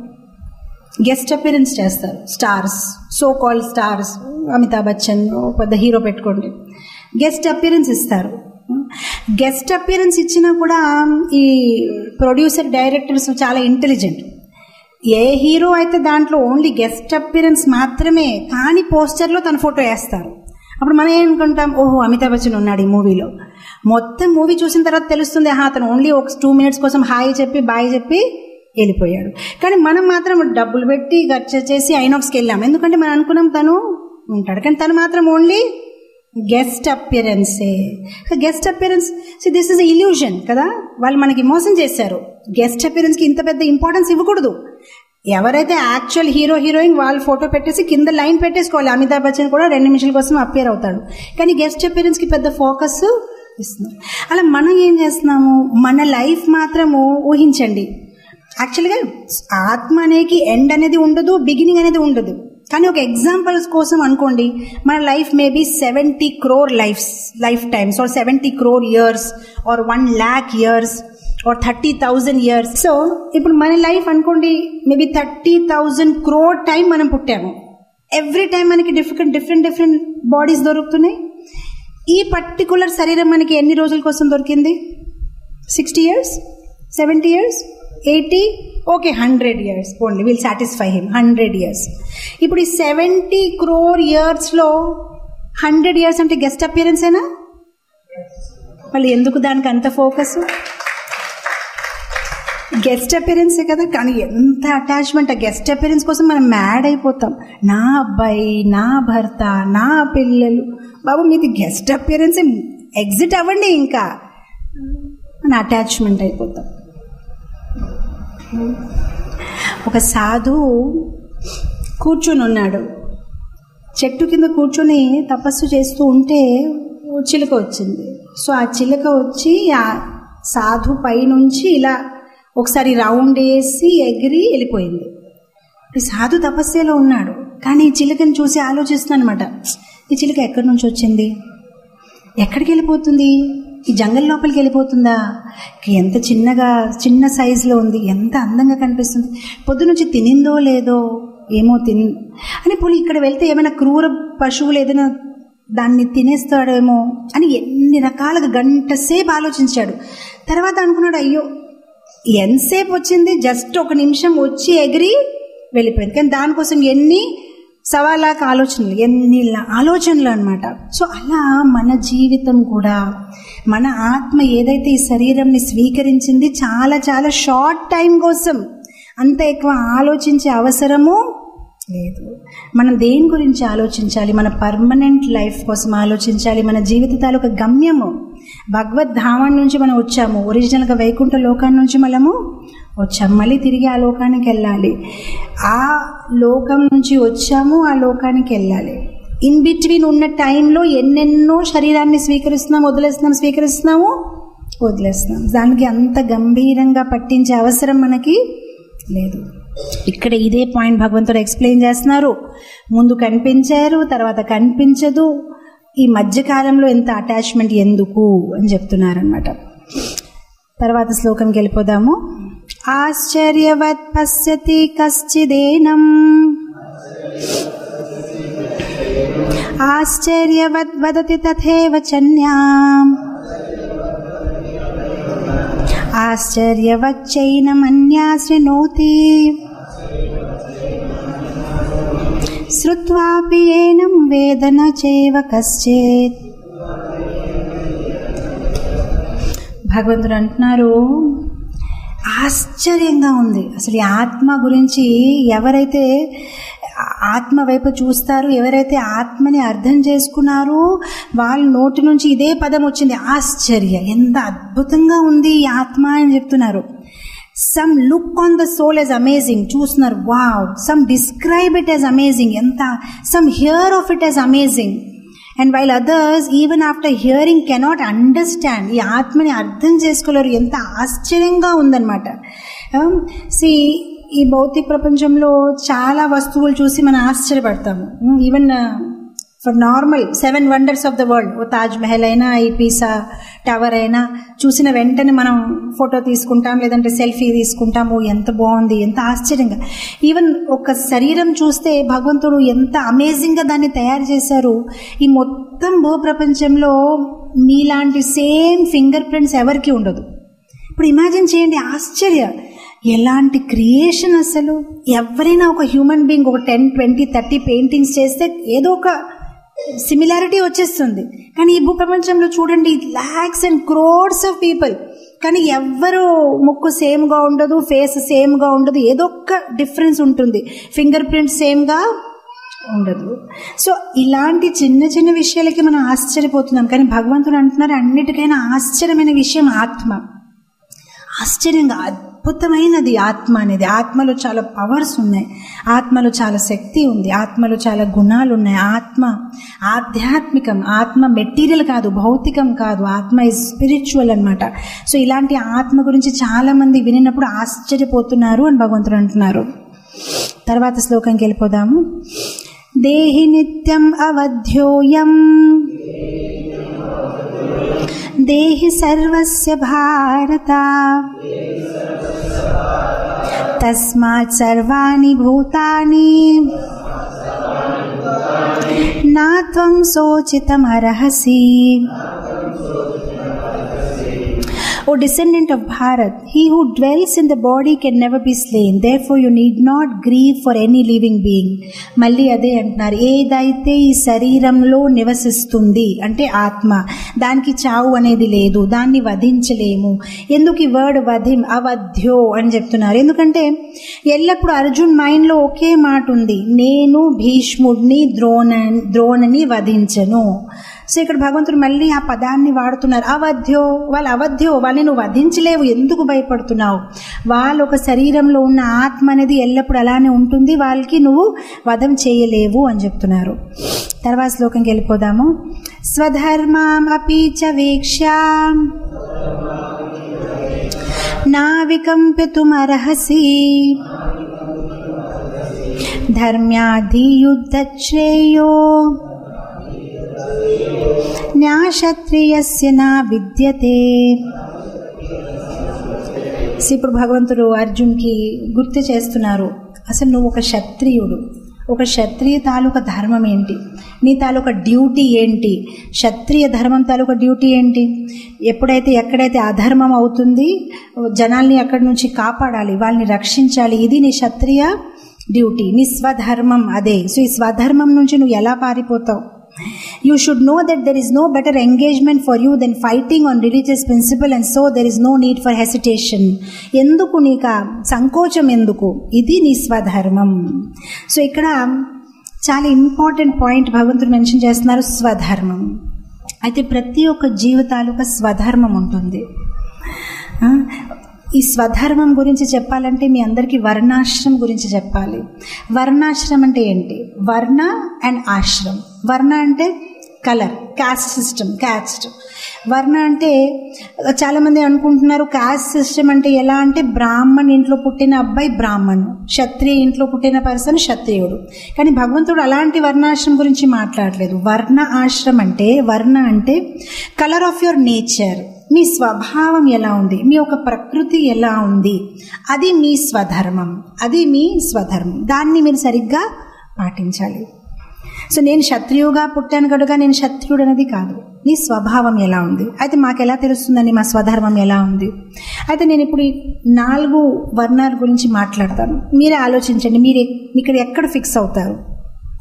గెస్ట్ అపిరెన్స్ చేస్తారు stars so call stars Amitabh Bachchan ఓ పెద్ద హీరో పెట్టుకోండి గెస్ట్ అపిరెన్స్ ఇస్తారు గెస్ట్ అపిరెన్స్ ఇచ్చినా కూడా ఈ ప్రొడ్యూసర్ డైరెక్టర్స్ చాలా ఇంటెలిజెంట్ ఏ హీరో అయితే దాంట్లో ఓన్లీ గెస్ట్ అపిరెన్స్ మాత్రమే కానీ పోస్టర్లో తన ఫోటో వేస్తారు అప్పుడు మనం ఏమనుకుంటాం ఓహో అమితాబ్ బచ్చన్ ఉన్నాడు ఈ మూవీలో మొత్తం మూవీ చూసిన తర్వాత తెలుస్తుంది ఆహా అతను ఓన్లీ ఒక టూ మినిట్స్ కోసం హాయ్ చెప్పి బాయ్ చెప్పి వెళ్ళిపోయాడు కానీ మనం మాత్రం డబ్బులు పెట్టి ఖర్చు చేసి ఐనాక్స్కి వెళ్ళాం ఎందుకంటే మనం అనుకున్నాం తను ఉంటాడు కానీ తను మాత్రం ఓన్లీ గెస్ట్ అపియరెన్సే guest appearance so this is illusion కదా వాళ్ళు మనకి మోసం చేశారు గెస్ట్ అపియరెన్స్కి ఇంత పెద్ద ఇంపార్టెన్స్ ఇవ్వకూడదు ఎవరైతే యాక్చువల్ హీరో హీరోయిన్ వాళ్ళు ఫోటో పెట్టేసి కింద లైన్ పెట్టేసుకోవాలి అమితాబ్ బచ్చన్ కూడా రెండు నిమిషాల కోసం అపియర్ అవుతాడు కానీ గెస్ట్ అపియరెన్స్కి పెద్ద ఫోకస్ ఇస్తున్నాం అలా మనం ఏం చేస్తున్నాము మన లైఫ్ మాత్రము ఊహించండి యాక్చువల్గా ఆత్మ అనేది ఎండ్ అనేది ఉండదు బిగినింగ్ అనేది ఉండదు కానీ ఒక ఎగ్జాంపుల్స్ కోసం అనుకోండి మన life maybe seventy crore lifes life times or seventy crore years or one lakh years or thirty thousand years so ఇప్పుడు మన లైఫ్ అనుకోండి maybe thirty thousand crore time మనం పుట్టాము ఎవ్రీ టైం మనకి డిఫరెంట్ డిఫరెంట్ డిఫరెంట్ బాడీస్ దొరుకుతున్నాయి ఈ పర్టికులర్ శరీరం మనకి ఎన్ని రోజుల కోసం దొరికింది sixty years seventy years eighty okay hundred years only will satisfy him hundred years ఇప్పుడు ఈ సెవెంటీ క్రోర్ ఇయర్స్లో హండ్రెడ్ ఇయర్స్ అంటే గెస్ట్ అపియరెన్సేనా మళ్ళీ ఎందుకు దానికి అంత ఫోకస్ గెస్ట్ అపియరెన్సే కదా కానీ ఎంత అటాచ్మెంట్ ఆ గెస్ట్ అపియరెన్స్ కోసం మనం మ్యాడ్ అయిపోతాం నా అబ్బాయి నా భర్త నా పిల్లలు బాబు మీది గెస్ట్ అపియరెన్స్ ఎగ్జిట్ అవ్వండి ఇంకా మన అటాచ్మెంట్ అయిపోతాం ఒక సాధువు కూర్చొని ఉన్నాడు చెట్టు కింద కూర్చొని తపస్సు చేస్తూ ఉంటే ఓ చిలుక వచ్చింది సో ఆ చిలుక వచ్చి ఆ సాధు పైనుంచి ఇలా ఒకసారి రౌండ్ వేసి ఎగిరి వెళ్ళిపోయింది ఈ సాధు తపస్సులో ఉన్నాడు కానీ ఈ చిలుకని చూసి ఆలోచిస్తున్నాను అనమాట ఈ చిలుక ఎక్కడి నుంచి వచ్చింది ఎక్కడికి వెళ్ళిపోతుంది ఈ జంగల్ లోపలికి వెళ్ళిపోతుందా ఎంత చిన్నగా చిన్న సైజులో ఉంది ఎంత అందంగా కనిపిస్తుంది పొద్దు నుంచి తినిందో లేదో ఏమో తిన్ అని పోనీ ఇక్కడ వెళ్తే ఏమైనా క్రూర పశువులు ఏదైనా దాన్ని తినేస్తాడేమో అని ఎన్ని రకాలుగా గంట సేపు ఆలోచించాడు తర్వాత అనుకున్నాడు అయ్యో ఎంతసేపు వచ్చింది జస్ట్ ఒక నిమిషం వచ్చి ఎగిరి వెళ్ళిపోయింది కానీ దానికోసం ఎన్ని సవాలాక ఆలోచనలు ఎన్ని ఆలోచనలు అనమాట సో అలా మన జీవితం కూడా మన ఆత్మ ఏదైతే ఈ శరీరంని స్వీకరించింది చాలా చాలా షార్ట్ టైం కోసం అంత ఎక్కువ ఆలోచించే అవసరము లేదు మనం దేని గురించి ఆలోచించాలి మన పర్మనెంట్ లైఫ్ కోసం ఆలోచించాలి మన జీవిత తాలూకా గమ్యము భగవద్ధామం నుంచి మనం వచ్చాము ఒరిజినల్గా వైకుంఠ లోకాన్ని నుంచి మనము వచ్చాము మళ్ళీ తిరిగి ఆ లోకానికి వెళ్ళాలి ఆ లోకం నుంచి వచ్చాము ఆ లోకానికి వెళ్ళాలి ఇన్ బిట్వీన్ ఉన్న టైంలో ఎన్నెన్నో శరీరాన్ని స్వీకరిస్తున్నాం వదిలేస్తున్నాం స్వీకరిస్తున్నాము వదిలేస్తున్నాం దానికి అంత గంభీరంగా పట్టించే అవసరం మనకి లేదు ఇక్కడ ఇదే పాయింట్ భగవంతుడు ఎక్స్ప్లెయిన్ చేస్తున్నారు ముందు కనిపించారు తర్వాత కనిపించదు ఈ మధ్యకాలంలో ఎంత అటాచ్మెంట్ ఎందుకు అని చెప్తున్నారనమాట తర్వాత శ్లోకంకి వెళ్ళిపోదాము ఆశ్చర్యవత్ పశ్యతి కశ్చిదేనం ఆశ్చర్యవత్ వదతి తథేవ చన్యాం ఆశ్చర్యవచ్చైనమన్యా శృణోతి శ్రుత్వాపి ఏనం వేదన చేవ కశ్చేత్ భగవంతుడు అంటున్నారు ఆశ్చర్యంగా ఉంది అసలు ఈ ఆత్మ గురించి ఎవరైతే ఆత్మ వైపు చూస్తారు ఎవరైతే ఆత్మని అర్థం చేసుకున్నారో వాళ్ళ నోటి నుంచి ఇదే పదం వచ్చింది ఆశ్చర్య ఎంత అద్భుతంగా ఉంది ఈ ఆత్మ అని చెప్తున్నారు some look on the soul as amazing చూస్తున్నారు wow some describe it as amazing ఎంత some hear of it as amazing and while others even after hearing cannot understand ఈ ఆత్మని అర్థం చేసుకోలేరు ఎంత ఆశ్చర్యంగా ఉందన్నమాట సి ఈ భౌతిక ప్రపంచంలో చాలా వస్తువులు చూసి మనం ఆశ్చర్యపడతాము even for normal seven wonders of the world ఓ తాజ్ మహల్ అయినా ఈ పీసా టవర్ అయినా చూసిన వెంటనే మనం ఫోటో తీసుకుంటాం లేదంటే సెల్ఫీ తీసుకుంటాము ఎంత బాగుంది ఎంత ఆశ్చర్యంగా ఈవెన్ ఒక శరీరం చూస్తే భగవంతుడు ఎంత అమేజింగ్గా దాన్ని తయారు చేశారు ఈ మొత్తం భూప్రపంచంలో మీలాంటి సేమ్ ఫింగర్ ప్రింట్స్ ఎవరికి ఉండదు ఇప్పుడు ఇమాజిన్ చేయండి ఆశ్చర్య ఎలాంటి క్రియేషన్ అసలు ఎవరైనా ఒక హ్యూమన్ బీయింగ్ ఒక టెన్ ట్వంటీ థర్టీ పెయింటింగ్స్ చేస్తే ఏదో ఒక సిమిలారిటీ వచ్చేస్తుంది కానీ ఈ భూప్రపంచంలో చూడండి lakhs and crores of people కానీ ఎవ్వరు ముక్కు సేమ్గా ఉండదు ఫేస్ సేమ్గా ఉండదు ఏదో ఒక డిఫరెన్స్ ఉంటుంది ఫింగర్ ప్రింట్ సేమ్గా ఉండదు సో ఇలాంటి చిన్న చిన్న విషయాలకి మనం ఆశ్చర్యపోతున్నాం కానీ భగవంతుడు అంటున్నారు అన్నిటికైనా ఆశ్చర్యమైన విషయం ఆత్మ ఆశ్చర్యంగా అద్భుతమైనది ఆత్మ అనేది ఆత్మలో చాలా పవర్స్ ఉన్నాయి ఆత్మలో చాలా శక్తి ఉంది ఆత్మలో చాలా గుణాలు ఉన్నాయి ఆత్మ ఆధ్యాత్మికం ఆత్మ మెటీరియల్ కాదు భౌతికం కాదు ఆత్మ ఇస్ స్పిరిచువల్ అనమాట సో ఇలాంటి ఆత్మ గురించి చాలా మంది వినినప్పుడు ఆశ్చర్యపోతున్నారు అని భగవంతుడు అంటున్నారు తర్వాత శ్లోకంకి వెళ్ళిపోదాము దేహి నిత్యం అవధ్యోయం దేహి సర్వస్య భారత తస్మాత్ సర్వాణి భూతాని నా త్వం శోచితమర్హసి O descendant of Bharat, he who dwells in the body can never be slain. Therefore, you need not grieve for any living being. మళ్ళీ అదే అంటున్నారు ఏదైతే ఈ శరీరంలో నివసిస్తుంది అంటే ఆత్మ దానికి చావు అనేది లేదు దాన్ని వధించలేము ఎందుకు ఈ వర్డ్ వధిం అవధ్యో అని చెప్తున్నారు ఎందుకంటే ఎల్లప్పుడూ అర్జున్ మైండ్లో ఒకే మాట ఉంది నేను భీష్ముడిని ద్రోణ ద్రోణని వధించను సో ఇక్కడ భగవంతుడు మళ్ళీ ఆ పదాన్ని వాడుతున్నారు అవధ్యో వాళ్ళు అవధ్యో వాళ్ళని నువ్వు వధించలేవు ఎందుకు భయపడుతున్నావు వాళ్ళు ఒక శరీరంలో ఉన్న ఆత్మ అనేది ఎల్లప్పుడు అలానే ఉంటుంది వాళ్ళకి నువ్వు వధం చేయలేవు అని చెప్తున్నారు తర్వాత శ్లోకంకి వెళ్ళిపోదాము స్వధర్మాం అపి చ వీక్ష నా వికంపితుమర్హసి ధర్మ్యాధియుద్ధశ్రేయో న్యాక్షత్రియస్య నా విద్యతే సో ఇప్పుడు భగవంతుడు అర్జున్కి గుర్తు చేస్తున్నారు అసలు నువ్వు ఒక క్షత్రియుడు ఒక క్షత్రియ తాలూకా ధర్మం ఏంటి నీ తాలూకా డ్యూటీ ఏంటి క్షత్రియ ధర్మం తాలూకా డ్యూటీ ఏంటి ఎప్పుడైతే ఎక్కడైతే అధర్మం అవుతుంది జనాల్ని అక్కడి నుంచి కాపాడాలి వాళ్ళని రక్షించాలి ఇది నీ క్షత్రియ డ్యూటీ నీ స్వధర్మం అదే సో ఈ స్వధర్మం నుంచి నువ్వు ఎలా పారిపోతావు you should know that there is no better engagement for you then fighting on religious principle and so there is no need for hesitation ఎందుకు నీకు ఆ సంకోచం ఎందుకు ఇది నీ స్వధర్మం సో ఇక్కడ చాలా ఇంపార్టెంట్ పాయింట్ భగవంతుడు మెన్షన్ చేస్తున్నారు స్వధర్మం అయితే ప్రతి ఒక్క జీవితాలు ఒక స్వధర్మం ఉంటుంది ఆ, ఈ స్వధర్మం గురించి చెప్పాలంటే మీ అందరికీ వర్ణాశ్రమం గురించి చెప్పాలి వర్ణాశ్రమం అంటే ఏంటి వర్ణ అండ్ ఆశ్రమ్ వర్ణ అంటే కలర్ క్యాస్ట్ సిస్టమ్ క్యాస్ట్ వర్ణ అంటే చాలామంది అనుకుంటున్నారు క్యాస్ట్ సిస్టమ్ అంటే ఎలా అంటే బ్రాహ్మణ్ ఇంట్లో పుట్టిన అబ్బాయి బ్రాహ్మణ్ క్షత్రియ ఇంట్లో పుట్టిన పర్సన్ క్షత్రియుడు కానీ భగవంతుడు అలాంటి వర్ణాశ్రమం గురించి మాట్లాడలేదు వర్ణ ఆశ్రమం అంటే వర్ణ అంటే కలర్ ఆఫ్ యువర్ నేచర్ మీ స్వభావం ఎలా ఉంది మీ యొక్క ప్రకృతి ఎలా ఉంది అది మీ స్వధర్మం అది మీ స్వధర్మం దాన్ని మీరు సరిగ్గా పాటించాలి సో నేను క్షత్రియుగా పుట్టాను కనుక నేను క్షత్రియుడు అనేది కాదు నీ స్వభావం ఎలా ఉంది అయితే మాకు ఎలా తెలుస్తుందని మా స్వధర్మం ఎలా ఉంది అయితే నేను ఇప్పుడు ఈ నాలుగు వర్ణాల గురించి మాట్లాడతాను మీరే ఆలోచించండి మీరే ఇక్కడ ఎక్కడ ఫిక్స్ అవుతారు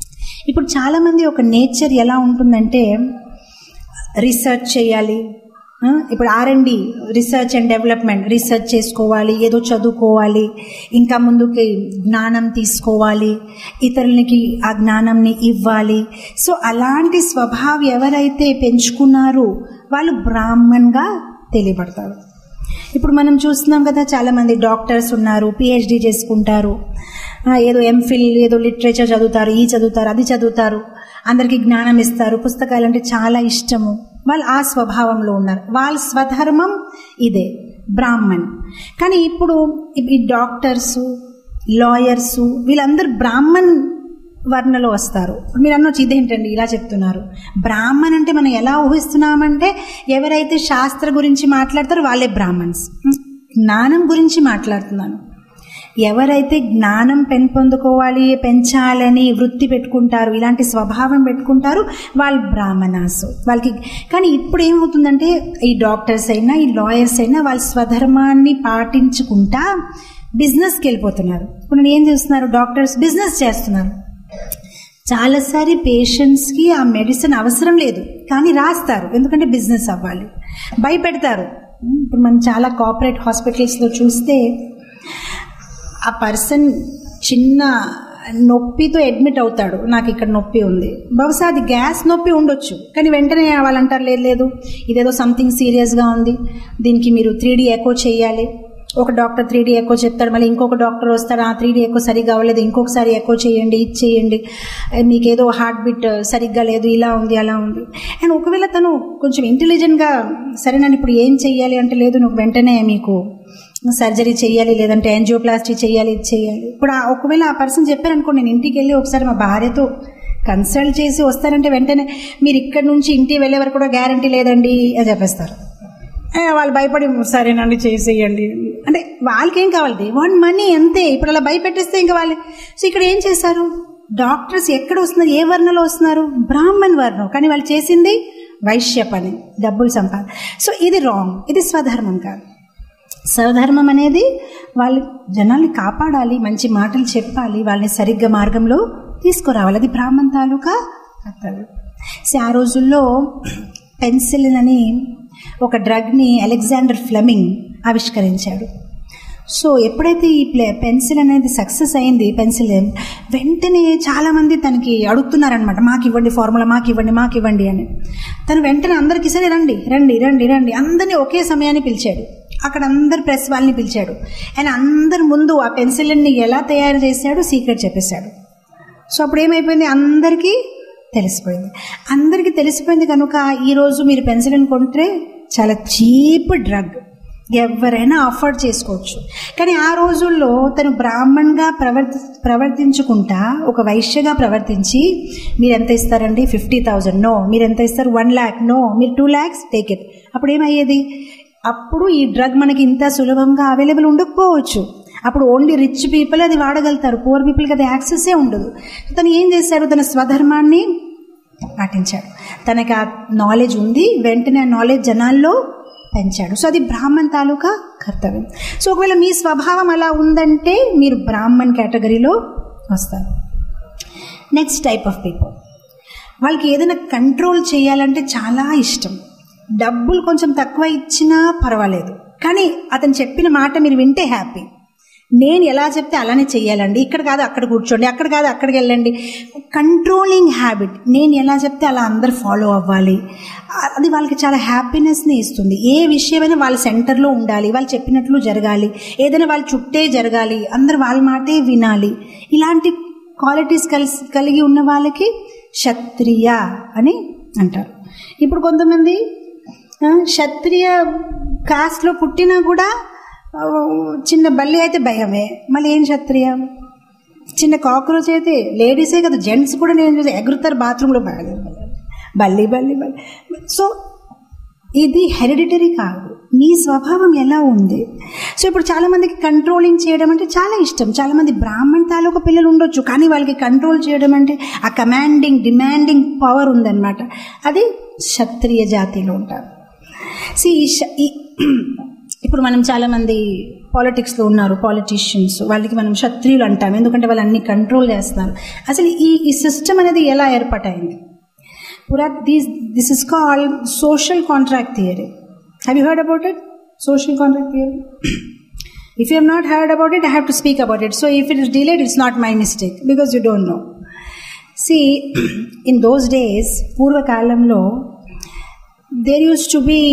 ఇప్పుడు చాలామంది ఒక నేచర్ ఎలా ఉంటుందంటే రీసెర్చ్ చేయాలి ఆ, ఇప్పుడు R and D research and development research చేసుకోవాలి ఏదో చదువుకోవాలి ఇంకా ముందుకి జ్ఞానం తీసుకోవాలి ఇతరులకి ఆ జ్ఞానంని ఇవ్వాలి సో అలాంటి స్వభావం ఎవరైతే పెంచుకున్నారో వాళ్ళు బ్రాహ్మణ్గా తెలియబడతారు ఇప్పుడు మనం చూస్తున్నాం కదా చాలామంది డాక్టర్స్ ఉన్నారు పిహెచ్డి చేసుకుంటారు ఆ, ఏదో ఎంఫిల్ ఏదో లిటరేచర్ చదువుతారు ఈ చదువుతారు అది చదువుతారు అందరికీ జ్ఞానం ఇస్తారు పుస్తకాలు అంటే చాలా ఇష్టము వాళ్ళు ఆ స్వభావంలో ఉన్నారు వాళ్ళ స్వధర్మం ఇదే బ్రాహ్మణ్ కానీ ఇప్పుడు ఈ డాక్టర్సు లాయర్సు వీళ్ళందరూ బ్రాహ్మణ్ వర్ణలో వస్తారు మీరు అనొచ్చు ఇదేంటండి ఇలా చెప్తున్నారు బ్రాహ్మణ్ అంటే మనం ఎలా ఊహిస్తున్నామంటే ఎవరైతే శాస్త్ర గురించి మాట్లాడతారో వాళ్ళే బ్రాహ్మణ్స్ జ్ఞానం గురించి మాట్లాడుతున్నాను ఎవరైతే జ్ఞానం పెంపొందుకోవాలి పెంచాలని వృత్తి పెట్టుకుంటారు ఇలాంటి స్వభావం పెట్టుకుంటారు వాళ్ళు బ్రాహ్మణాసు వాళ్ళకి కానీ ఇప్పుడు ఏమవుతుందంటే ఈ డాక్టర్స్ అయినా ఈ లాయర్స్ అయినా వాళ్ళ స్వధర్మాన్ని పాటించుకుంటా బిజినెస్కి వెళ్ళిపోతున్నారు ఇప్పుడు నేను ఏం చేస్తున్నారు డాక్టర్స్ బిజినెస్ చేస్తున్నారు చాలాసారి పేషెంట్స్కి ఆ మెడిసిన్ అవసరం లేదు కానీ రాస్తారు ఎందుకంటే బిజినెస్ అవ్వాలి భయపెడతారు ఇప్పుడు మనం చాలా కార్పొరేట్ హాస్పిటల్స్లో చూస్తే ఆ పర్సన్ చిన్న నొప్పితో అడ్మిట్ అవుతాడు నాకు ఇక్కడ నొప్పి ఉంది బహుశా అది గ్యాస్ నొప్పి ఉండొచ్చు కానీ వెంటనే వాళ్ళంటారు లేదు లేదు ఇదేదో సంథింగ్ సీరియస్గా ఉంది దీనికి మీరు త్రీ డీ ఎకో చేయాలి ఒక డాక్టర్ త్రీ డీ ఎకో చెప్తాడు మళ్ళీ ఇంకొక డాక్టర్ వస్తాడు ఆ త్రీ డీ ఎకో సరిగ్గా అవ్వలేదు ఇంకొకసారి ఎకో చేయండి ఇది చేయండి మీకు ఏదో హార్ట్ బీట్ సరిగ్గా లేదు ఇలా ఉంది అలా ఉంది అండ్ ఒకవేళ తను కొంచెం ఇంటెలిజెంట్గా సరే నన్ను ఇప్పుడు ఏం చెయ్యాలి అంటే లేదు నువ్వు వెంటనే మీకు సర్జరీ చేయాలి లేదంటే యాంజియోప్లాస్టీ చేయాలి ఇది చేయాలి ఇప్పుడు ఆ- ఒకవేళ ఆ పర్సన్ చెప్పారనుకోండి నేను ఇంటికి వెళ్ళి ఒకసారి మా భార్యతో కన్సల్ట్ చేసి వస్తారంటే వెంటనే మీరు ఇక్కడ నుంచి ఇంటికి వెళ్ళే వరకు కూడా గ్యారంటీ లేదండి అని చెప్పేస్తారు ఏ, వాళ్ళు భయపడి సరేనండి చేసేయండి అంటే వాళ్ళకి ఏం కావాలి దే వాంట్ మనీ అంతే ఇప్పుడు అలా భయపెట్టేస్తే ఇంకా వాళ్ళు సో ఇక్కడ ఏం చేశారు డాక్టర్స్ ఎక్కడ వస్తున్నారు ఏ వర్ణలో వస్తున్నారు బ్రాహ్మణ్ వర్ణం కానీ వాళ్ళు చేసింది వైశ్య పని డబ్బులు సంపాద సో ఇది రాంగ్ ఇది స్వధర్మం కాదు స్వధర్మం అనేది వాళ్ళు జనాల్ని కాపాడాలి మంచి మాటలు చెప్పాలి వాళ్ళని సరిగ్గా మార్గంలో తీసుకురావాలి అది బ్రాహ్మణ్ తాలూకా కర్తవ్యం సో ఆ రోజుల్లో పెన్సిలిన్ అని ఒక డ్రగ్ని అలెగ్జాండర్ ఫ్లెమింగ్ ఆవిష్కరించాడు సో ఎప్పుడైతే ఈ ప్లే పెన్సిల్ అనేది సక్సెస్ అయింది పెన్సిలిన్ వెంటనే చాలామంది తనకి అడుగుతున్నారనమాట మాకు ఇవ్వండి ఫార్ములా మాకు ఇవ్వండి మాకు ఇవ్వండి అని తను వెంటనే అందరికీ సరే రండి రండి రండి రండి అందరినీ ఒకే సమయాన్ని పిలిచాడు అక్కడ అందరు ప్రెస్ వాళ్ళని పిలిచాడు ఆయన అందరి ముందు ఆ పెన్సిల్ని ఎలా తయారు చేశాడు సీక్రెట్ చెప్పేశాడు సో అప్పుడు ఏమైపోయింది అందరికీ తెలిసిపోయింది అందరికీ తెలిసిపోయింది కనుక ఈరోజు మీరు పెన్సిల్ని కొంటే చాలా చీప్ డ్రగ్ ఎవరైనా అఫోర్డ్ చేసుకోవచ్చు కానీ ఆ రోజుల్లో తను బ్రాహ్మణ్గా ప్రవర్తి ప్రవర్తించుకుంటా ఒక వైశ్యగా ప్రవర్తించి మీరు ఎంత ఇస్తారండి ఫిఫ్టీ థౌజండ్ నో మీరు ఎంత ఇస్తారు వన్ ల్యాక్ నో మీరు టూ ల్యాక్స్ టేక్ ఇట్ అప్పుడు ఏమయ్యేది అప్పుడు ఈ డ్రగ్ మనకి ఇంత సులభంగా అవైలబుల్ ఉండకపోవచ్చు అప్పుడు ఓన్లీ రిచ్ పీపుల్ అది వాడగలుగుతారు పూర్ పీపుల్కి అది యాక్సెసే ఉండదు తను ఏం చేశాడు తన స్వధర్మాన్ని పాటించాడు తనకి ఆ నాలెడ్జ్ ఉంది వెంటనే ఆ నాలెడ్జ్ జనాల్లో పెంచాడు సో అది బ్రాహ్మణ్ తాలూకా కర్తవ్యం సో ఒకవేళ మీ స్వభావం అలా ఉందంటే మీరు బ్రాహ్మణ్ కేటగిరీలో వస్తారు నెక్స్ట్ టైప్ ఆఫ్ పీపుల్ వాళ్ళకి ఏదైనా కంట్రోల్ చేయాలంటే చాలా ఇష్టం డబ్బులు కొంచెం తక్కువ ఇచ్చినా పర్వాలేదు కానీ అతను చెప్పిన మాట మీరు వింటే హ్యాపీ నేను ఎలా చెప్తే అలానే చెయ్యాలండి ఇక్కడ కాదు అక్కడ కూర్చోండి అక్కడ కాదు అక్కడికి వెళ్ళండి కంట్రోలింగ్ హ్యాబిట్ నేను ఎలా చెప్తే అలా అందరు ఫాలో అవ్వాలి ఆ- అది వాళ్ళకి చాలా హ్యాపీనెస్ని ఇస్తుంది ఏ విషయమైనా వాళ్ళ సెంటర్లో ఉండాలి వాళ్ళు చెప్పినట్లు జరగాలి ఏదైనా వాళ్ళ చుట్టే జరగాలి అందరు వాళ్ళ మాటే వినాలి ఇలాంటి క్వాలిటీస్ కలిసి కలిగి ఉన్న వాళ్ళకి క్షత్రియ అని అంటారు ఇప్పుడు కొంతమంది ఆ, క్షత్రియ కాస్ట్లో పుట్టినా కూడా ఆ, చిన్న బల్లి అయితే భయమే మళ్ళీ ఏం క్షత్రియ చిన్న కాక్రోచ్ అయితే లేడీసే కదా జెంట్స్ కూడా నేను చూసి ఎగురుతారు బాత్రూంలో బల్లి బల్లి బల్లి బల్లి సో ఇది హెరిడిటరీ కాదు నీ స్వభావం ఎలా ఉంది సో ఇప్పుడు చాలా మందికి కంట్రోలింగ్ చేయడం అంటే చాలా ఇష్టం చాలా మంది బ్రాహ్మణ్ తాలూకా పిల్లలు ఉండొచ్చు కానీ వాళ్ళకి కంట్రోల్ చేయడం అంటే ఆ కమాండింగ్ డిమాండింగ్ పవర్ ఉందన్నమాట అది క్షత్రియ జాతిలో ఉంటారు See, ఈ శ- ఈ- ఇప్పుడు మనం చాలా మంది పాలిటిక్స్లో ఉన్నారు పాలిటీషియన్స్ వాళ్ళకి మనం క్షత్రియులు అంటాం ఎందుకంటే వాళ్ళు అన్ని కంట్రోల్ చేస్తున్నారు అసలు ఈ ఈ సిస్టమ్ అనేది ఎలా ఏర్పాటైంది పురా these this is call social contract theory have you heard about it social contract theory If you have not heard about it, I have to speak about it. So if it is delayed, it's not my mistake because you don't know. See, in those days, Purva Kalamlo, there used to be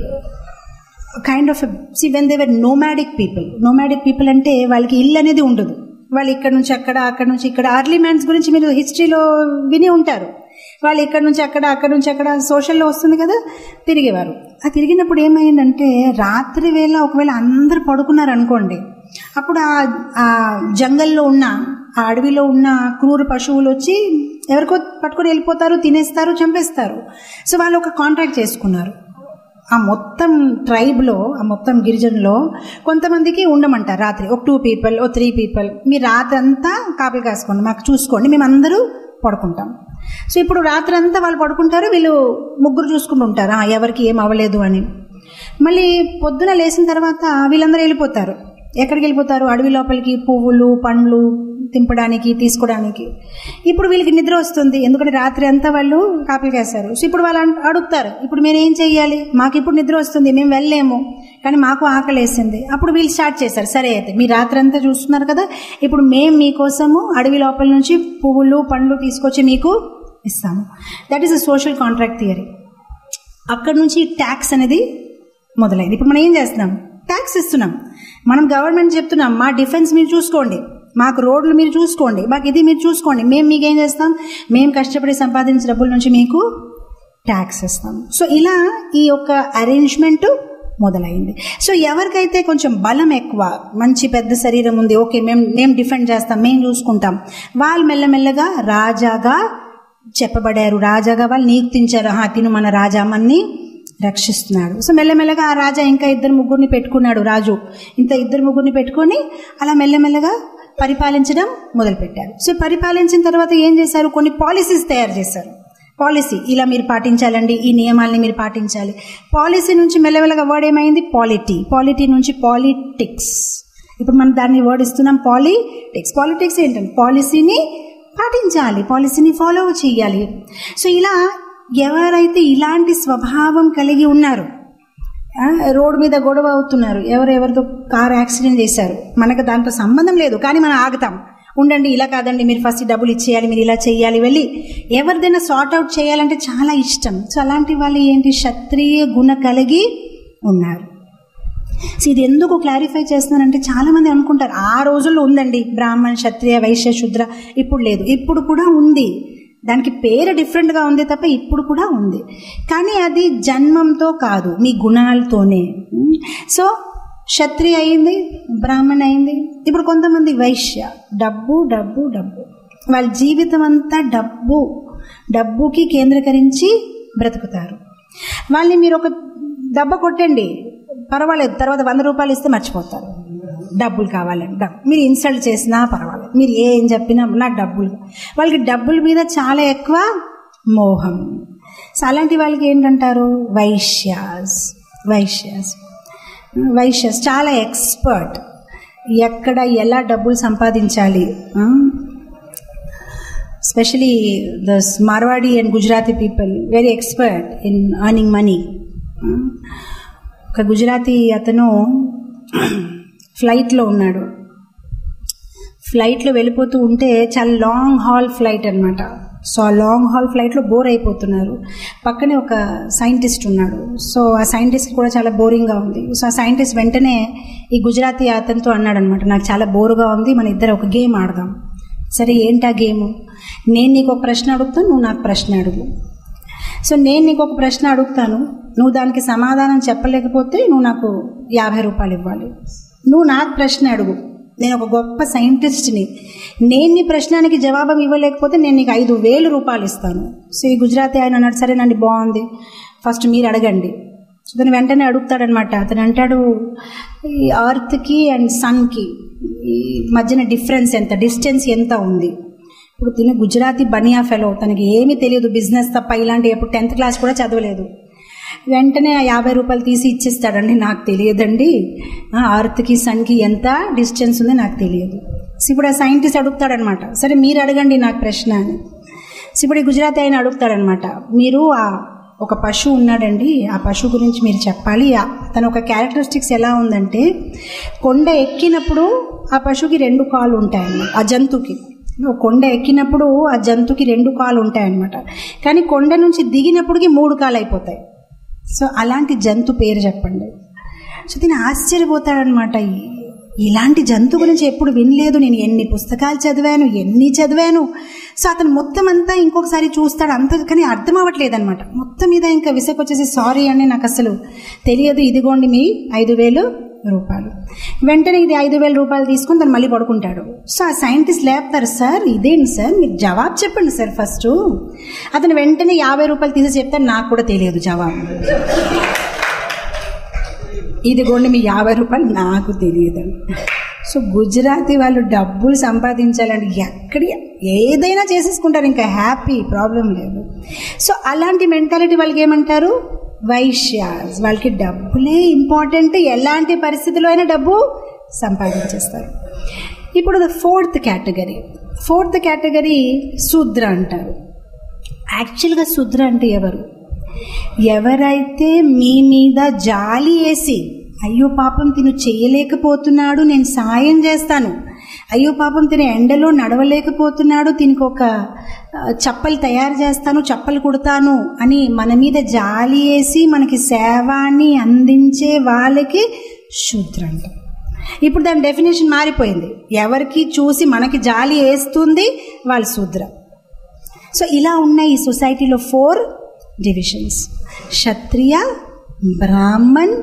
kind of see when they were nomadic people nomadic people అంటే వాళ్ళకి ఇల్లు అనేది ఉండదు వాళ్ళు ఇక్కడ నుంచి అక్కడ అక్కడ నుంచి ఇక్కడ అర్లీ మ్యాన్స్ గురించి మీరు హిస్టరీలో విని ఉంటారు వాళ్ళు ఇక్కడ నుంచి అక్కడ అక్కడ నుంచి అక్కడ సోషల్లో వస్తుంది కదా తిరిగేవారు ఆ తిరిగినప్పుడు ఏమైందంటే రాత్రి వేళ ఒకవేళ అందరు పడుకున్నారు అనుకోండి అప్పుడు ఆ ఆ జంగల్లో ఉన్న ఆ అడవిలో ఉన్న క్రూర పశువులు వచ్చి ఎవరికో పట్టుకొని వెళ్ళిపోతారు తినేస్తారు చంపేస్తారు సో వాళ్ళు ఒక కాంట్రాక్ట్ చేసుకున్నారు ఆ మొత్తం ట్రైబ్లో ఆ మొత్తం గిరిజనులో కొంతమందికి ఉండమంటారు రాత్రి ఒక టూ పీపుల్ ఓ త్రీ పీపుల్ మీరు రాత్రి అంతా కాపీ కాసుకోండి మాకు చూసుకోండి మేమందరూ పడుకుంటాం సో ఇప్పుడు రాత్రి అంతా వాళ్ళు పడుకుంటారు వీళ్ళు ముగ్గురు చూసుకుంటూ ఉంటారు "ఆ, ఎవరికి ఏం అవ్వలేదు అని మళ్ళీ పొద్దున లేచిన తర్వాత వీళ్ళందరూ వెళ్ళిపోతారు ఎక్కడికి వెళ్ళిపోతారు అడవి లోపలికి పువ్వులు పండ్లు తింపడానికి తీసుకోవడానికి ఇప్పుడు వీళ్ళకి నిద్ర వస్తుంది ఎందుకంటే రాత్రి అంతా వాళ్ళు కాపీలు వేస్తారు సో ఇప్పుడు వాళ్ళు అన్- అడుగుతారు ఇప్పుడు మేము ఏం చెయ్యాలి మాకు ఇప్పుడు నిద్ర వస్తుంది మేము వెళ్ళలేము కానీ మాకు ఆకలి వేసింది అప్పుడు వీళ్ళు స్టార్ట్ చేశారు సరే అయితే మీ రాత్రి అంతా చూస్తున్నారు కదా ఇప్పుడు మేము మీకోసము అడవి లోపల నుంచి పువ్వులు పండ్లు తీసుకొచ్చి మీకు ఇస్తాము that is a social contract theory అక్కడ నుంచి ట్యాక్స్ అనేది మొదలైంది ఇప్పుడు మనం ఏం చేస్తున్నాం ట్యాక్స్ ఇస్తున్నాం మనం గవర్నమెంట్ చెప్తున్నాం మా డిఫెన్స్ మీరు చూసుకోండి మాకు రోడ్లు మీరు చూసుకోండి మాకు ఇది మీరు చూసుకోండి మేము మీకు ఏం చేస్తాం మేము కష్టపడి సంపాదించిన డబ్బుల నుంచి మీకు ట్యాక్స్ ఇస్తాం సో ఇలా ఈ యొక్క అరేంజ్మెంట్ మొదలైంది సో ఎవరికైతే కొంచెం బలం ఎక్కువ మంచి పెద్ద శరీరం ఉంది ఓకే మేము మేము డిఫెండ్ చేస్తాం మేము చూసుకుంటాం వాళ్ళు మెల్లమెల్లగా రాజాగా చెప్పబడారు రాజాగా వాళ్ళు నియుక్తించారు "ఆహా, తిను మన రాజా మన్ని రక్షిస్తున్నాడు సో మెల్లమెల్లగా ఆ రాజా ఇంకా ఇద్దరు ముగ్గురిని పెట్టుకున్నాడు రాజు ఇంత ఇద్దరు ముగ్గురిని పెట్టుకొని అలా మెల్లమెల్లగా పరిపాలించడం మొదలుపెట్టారు సో పరిపాలించిన తర్వాత ఏం చేశారు కొన్ని పాలసీస్ తయారు చేశారు పాలసీ ఇలా మీరు పాటించాలండి ఈ నియమాల్ని మీరు పాటించాలి పాలసీ నుంచి మెల్లమెల్లగా వర్డ్ ఏమైంది పాలిటీ పాలిటీ నుంచి పాలిటిక్స్ ఇప్పుడు మనం దాన్ని వర్డ్ ఇస్తున్నాం పాలిటిక్స్ పాలిటిక్స్ ఏంటంటే పాలసీని పాటించాలి పాలసీని ఫాలో చేయాలి సో ఇలా ఎవరైతే ఇలాంటి స్వభావం కలిగి ఉన్నారు ఆ, రోడ్డు మీద గొడవ అవుతున్నారు ఎవరు ఎవరితో కారు యాక్సిడెంట్ చేశారు మనకు దాంతో సంబంధం లేదు కానీ మనం ఆగుతాం ఉండండి ఇలా కాదండి మీరు ఫస్ట్ డబ్బులు ఇచ్చేయాలి మీరు ఇలా చేయాలి వెళ్ళి ఎవరిదైనా సార్ట్ అవుట్ చేయాలంటే చాలా ఇష్టం సో అలాంటి వాళ్ళు ఏంటి క్షత్రియ గుణ కలిగి ఉన్నారు సో ఇది ఎందుకు క్లారిఫై చేస్తున్నానంటే చాలా మంది అనుకుంటారు ఆ రోజుల్లో ఉందండి బ్రాహ్మణ్ క్షత్రియ వైశ్య శుద్ర ఇప్పుడు లేదు ఇప్పుడు కూడా ఉంది దానికి పేరు డిఫరెంట్గా ఉంది తప్ప ఇప్పుడు కూడా ఉంది కానీ అది జన్మంతో కాదు మీ గుణాలతోనే ఉమ్. సో క్షత్రియ అయింది బ్రాహ్మణ్ అయింది ఇప్పుడు కొంతమంది వైశ్య డబ్బు డబ్బు డబ్బు వాళ్ళ జీవితం అంతా డబ్బు డబ్బుకి కేంద్రీకరించి బ్రతుకుతారు వాళ్ళని మీరు ఒక దెబ్బ కొట్టండి పర్వాలేదు తర్వాత వంద రూపాయలు ఇస్తే మర్చిపోతారు డబ్బులు కావాలండి డబ్బు మీరు ఇన్సల్ట్ చేసినా పర్వాలేదు మీరు ఏం చెప్పినా నాకు డబ్బులు వాళ్ళకి డబ్బుల మీద చాలా ఎక్కువ మోహం సో అలాంటి వాళ్ళకి ఏంటంటారు వైశ్యాస్ వైశ్యాస్ వైశ్యాస్ చాలా ఎక్స్పర్ట్ ఎక్కడ ఎలా డబ్బులు సంపాదించాలి specially the Marwadi and Gujarati people very expert in earning money ఒక గుజరాతీ అతను ఫ్లైట్లో ఉన్నాడు ఫ్లైట్లో వెళ్ళిపోతూ ఉంటే చాలా లాంగ్ హాల్ ఫ్లైట్ అనమాట సో ఆ లాంగ్ హాల్ ఫ్లైట్లో బోర్ అయిపోతున్నారు పక్కనే ఒక సైంటిస్ట్ ఉన్నాడు సో ఆ సైంటిస్ట్ కూడా చాలా బోరింగ్గా ఉంది సో ఆ సైంటిస్ట్ వెంటనే ఈ గుజరాతీ అతనితో అన్నాడు అనమాట నాకు చాలా బోరుగా ఉంది మన ఇద్దరు ఒక గేమ్ ఆడదాం సరే ఏంటా గేమ్ నేను నీకు ఒక ప్రశ్న అడుగుతాను నువ్వు నాకు ప్రశ్న అడుగు సో నేను నీకు ఒక ప్రశ్న అడుగుతాను నువ్వు దానికి సమాధానం చెప్పలేకపోతే నువ్వు నాకు యాభై రూపాయలు ఇవ్వాలి నువ్వు నాకు ప్రశ్న అడుగు నేను ఒక గొప్ప సైంటిస్ట్ని నేను నీ ప్రశ్నానికి జవాబం ఇవ్వలేకపోతే నేను నీకు ఐదు వేలు రూపాయలు ఇస్తాను సో ఈ గుజరాతీ ఆయన అన్నాడు సరేనండి బాగుంది ఫస్ట్ మీరు అడగండి సో అతను వెంటనే అడుగుతాడనమాట అతను అంటాడు ఈ అర్త్కి అండ్ సన్కి ఈ మధ్యన డిఫరెన్స్ ఎంత డిస్టెన్స్ ఎంత ఉంది ఇప్పుడు తిన గుజరాతీ బనియా ఫెలో తనకి ఏమీ తెలియదు బిజినెస్ తప్ప ఇలాంటి ఎప్పుడు టెన్త్ క్లాస్ కూడా చదవలేదు వెంటనే ఆ యాభై రూపాయలు తీసి ఇచ్చేస్తాడండి నాకు తెలియదండి అర్త్కి సన్కి ఎంత డిస్టెన్స్ ఉందో నాకు తెలియదు సో ఇప్పుడు ఆ సైంటిస్ట్ అడుగుతాడనమాట సరే మీరు అడగండి నాకు ప్రశ్న అని సో ఇప్పుడు ఈ గుజరాతీ ఆయన అడుగుతాడనమాట మీరు ఆ ఒక పశువు ఉన్నాడండి ఆ పశువు గురించి మీరు చెప్పాలి ఆ- తన ఒక క్యారెక్టరిస్టిక్స్ ఎలా ఉందంటే కొండ ఎక్కినప్పుడు ఆ పశువుకి రెండు కాళ్ళు ఉంటాయన్నమాట ఆ జంతువుకి ఓ కొండ ఎక్కినప్పుడు ఆ జంతువుకి రెండు కాళ్ళు ఉంటాయన్నమాట కానీ కొండ నుంచి దిగినప్పటికి మూడు కాళ్ళు అయిపోతాయి సో అలాంటి జంతు పేరు చెప్పండి సో దీన్ని ఆశ్చర్యపోతాడనమాట ఈ- ఇలాంటి జంతు గురించి ఎప్పుడు వినలేదు నేను ఎన్ని పుస్తకాలు చదివాను ఎన్ని చదివాను సో అతను మొత్తం అంతా ఇంకొకసారి చూస్తాడు అంత కానీ అర్థం అవ్వట్లేదు అనమాట మొత్తం మీద ఇంకా విసకొచ్చేసి సారీ అండి నాకు అసలు తెలియదు ఇదిగోండి మీ ఐదు వేలు రూపాయలు వెంటనే ఇది ఐదు వేల రూపాయలు తీసుకుని తను మళ్ళీ పడుకుంటాడు సో ఆ సైంటిస్ట్ లేపుతారు సార్ ఇదేంటి సార్ మీరు జవాబు చెప్పండి సార్ ఫస్ట్ అతను వెంటనే యాభై రూపాయలు తీసి చెప్తాడు నాకు కూడా తెలియదు జవాబు ఇదిగోండి మీ యాభై రూపాయలు నాకు తెలియదు సో గుజరాతీ వాళ్ళు డబ్బులు సంపాదించాలంటే ఎక్కడి ఏదైనా చేసేసుకుంటారు ఇంకా హ్యాపీ ప్రాబ్లం లేదు సో అలాంటి మెంటాలిటీ వాళ్ళకి ఏమంటారు వైశ్యాస్ వాళ్ళకి డబ్బులే ఇంపార్టెంట్ ఎలాంటి పరిస్థితిలో అయినా డబ్బు సంపాదించేస్తారు ఇప్పుడు the fourth category fourth category Shudra అంటారు యాక్చువల్గా శూద్ర అంటే ఎవరు ఎవరైతే మీ మీద జాలి వేసి అయ్యో పాపం తిను చేయలేకపోతున్నాడు నేను సాయం చేస్తాను అయ్యో పాపం తిన ఎండలో నడవలేకపోతున్నాడు దీనికి ఒక ఆ, చప్పలు తయారు చేస్తాను చప్పలు కుడతాను అని మన మీద జాలి వేసి మనకి సేవాన్ని అందించే వాళ్ళకి శూద్ర అంటాం ఇప్పుడు దాని డెఫినేషన్ మారిపోయింది ఎవరికి చూసి మనకి జాలి వేస్తుంది వాళ్ళ శూద్ర సో ఇలా ఉన్నాయి ఈ సొసైటీలో four divisions Kshatriya Brahman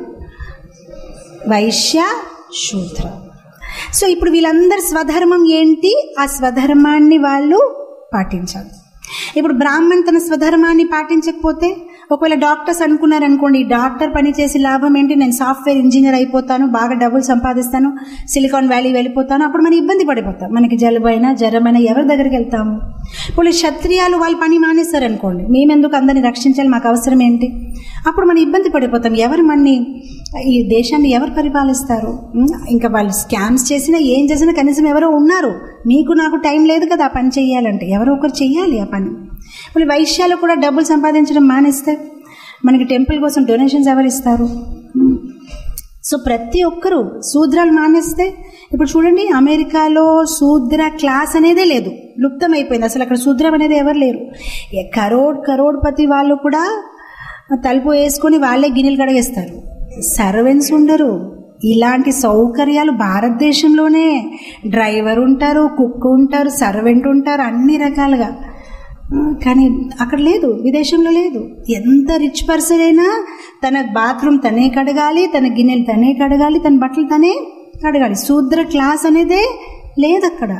Vaishya Shudra so ఇప్పుడు వీళ్ళందరి స్వధర్మం ఏంటి ఆ స్వధర్మాన్ని వాళ్ళు పాటించాలి ఇప్పుడు బ్రాహ్మణ్ తన స్వధర్మాన్ని పాటించకపోతే ఒకవేళ డాక్టర్స్ అనుకున్నారు అనుకోండి డాక్టర్ పని చేసి లాభం ఏంటి నేను సాఫ్ట్వేర్ ఇంజనీర్ అయిపోతాను బాగా డబ్బులు సంపాదిస్తాను సిలికాన్ వ్యాలీ వెళ్ళిపోతాను అప్పుడు మనం ఇబ్బంది పడిపోతాం మనకి జలుబైనా జ్వరమైనా ఎవరి దగ్గరికి వెళ్తాము ఇప్పుడు క్షత్రియాలు వాళ్ళు పని మానేస్తారు అనుకోండి మేమెందుకు అందరిని రక్షించాలి మాకు అవసరం ఏంటి అప్పుడు మనం ఇబ్బంది పడిపోతాం ఎవరు మన్ని ఈ దేశాన్ని ఎవరు పరిపాలిస్తారు ఉం? ఇంకా వాళ్ళు స్కామ్స్ చేసినా ఏం చేసినా కనీసం ఎవరో ఉన్నారు మీకు నాకు టైం లేదు కదా ఆ పని చేయాలంటే ఎవరో ఒకరు చెయ్యాలి ఆ పని ఇప్పుడు వైశ్యాలు కూడా డబ్బులు సంపాదించడం మానేస్తే మనకి టెంపుల్ కోసం డొనేషన్స్ ఎవరు ఇస్తారు ఉం? సో ప్రతి ఒక్కరూ శూద్రాలు మానేస్తే ఇప్పుడు చూడండి అమెరికాలో శూద్ర క్లాస్ అనేదే లేదు లుప్తం అయిపోయింది అసలు అక్కడ శూద్రం అనేది ఎవరు లేరు ఏ కరోడ్ కరోడ్పతి వాళ్ళు కూడా తలుపు వేసుకొని వాళ్ళే గిన్నెలు కడిగేస్తారు సర్వెంట్స్ ఉండరు ఇలాంటి సౌకర్యాలు భారతదేశంలోనే డ్రైవర్ ఉంటారు కుక్ ఉంటారు సర్వెంట్ ఉంటారు అన్ని రకాలుగా ఆ, కానీ అక్కడ లేదు విదేశంలో లేదు ఎంత రిచ్ పర్సన్ అయినా తన బాత్రూమ్ తనే కడగాలి తన గిన్నెలు తనే కడగాలి తన బట్టలు తనే కడగాలి శూద్ర క్లాస్ అనేదే లేదు అక్కడ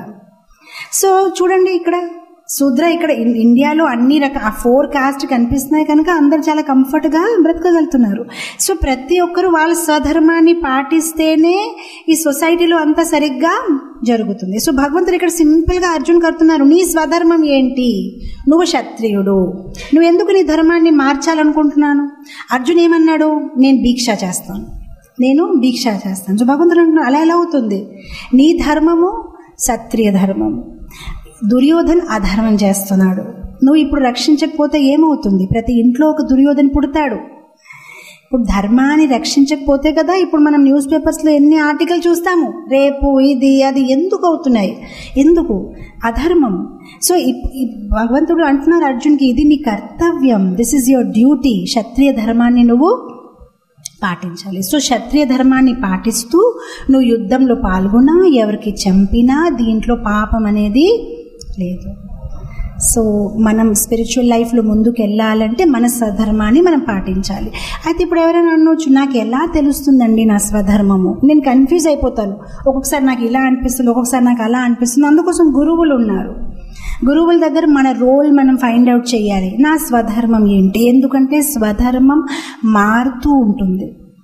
సో చూడండి ఇక్కడ శూద్ర ఇక్కడ ఇన్- ఇండియాలో అన్ని రక ఆ ఫోర్ కాస్ట్ కనిపిస్తున్నాయి కనుక అందరు చాలా కంఫర్ట్గా బ్రతకగలుగుతున్నారు సో ప్రతి ఒక్కరు వాళ్ళ స్వధర్మాన్ని పాటిస్తేనే ఈ సొసైటీలో అంతా సరిగ్గా జరుగుతుంది సో భగవంతుడు ఇక్కడ సింపుల్గా అర్జున్ కడుతున్నారు నీ స్వధర్మం ఏంటి నువ్వు క్షత్రియుడు నువ్వు ఎందుకు నీ ధర్మాన్ని మార్చాలనుకుంటున్నాను అర్జున్ ఏమన్నాడు నేను దీక్ష చేస్తాను నేను దీక్ష చేస్తాను సో భగవంతుడు అంటున్నాడు అలా ఎలా అవుతుంది నీ ధర్మము సత్రియ ధర్మము దుర్యోధన్ అధర్మం చేస్తున్నాడు నువ్వు ఇప్పుడు రక్షించకపోతే ఏమవుతుంది ప్రతి ఇంట్లో ఒక దుర్యోధన్ పుడతాడు ఇప్పుడు ధర్మాన్ని రక్షించకపోతే కదా ఇప్పుడు మనం న్యూస్ పేపర్స్లో ఎన్ని ఆర్టికల్ చూస్తాము రేపు ఇది అది ఎందుకు అవుతున్నాయి ఎందుకు అధర్మం సో ఇప్- ఈ భగవంతుడు అంటున్నారు అర్జున్కి ఇది నీ కర్తవ్యం this is your duty Kshatriya ధర్మాన్ని నువ్వు పాటించాలి సో క్షత్రియ ధర్మాన్ని పాటిస్తూ నువ్వు యుద్ధంలో పాల్గొన్నా ఎవరికి చంపినా దీంట్లో పాపం అనేది లేదు సో మనం స్పిరిచువల్ లైఫ్లో ముందుకు వెళ్ళాలంటే మన స్వధర్మాన్ని మనం పాటించాలి అయితే ఇప్పుడు ఎవరైనా అనొచ్చు నాకు ఎలా తెలుస్తుందండి నా స్వధర్మము నేను కన్ఫ్యూజ్ అయిపోతాను ఒక్కొక్కసారి నాకు ఇలా అనిపిస్తుంది ఒక్కొక్కసారి నాకు అలా అనిపిస్తుంది అందుకోసం గురువులు ఉన్నారు గురువుల దగ్గర మన రోల్ మనం ఫైండ్ అవుట్ చేయాలి నా స్వధర్మం ఏంటి ఎందుకంటే స్వధర్మం మారుతూ ఉంటుంది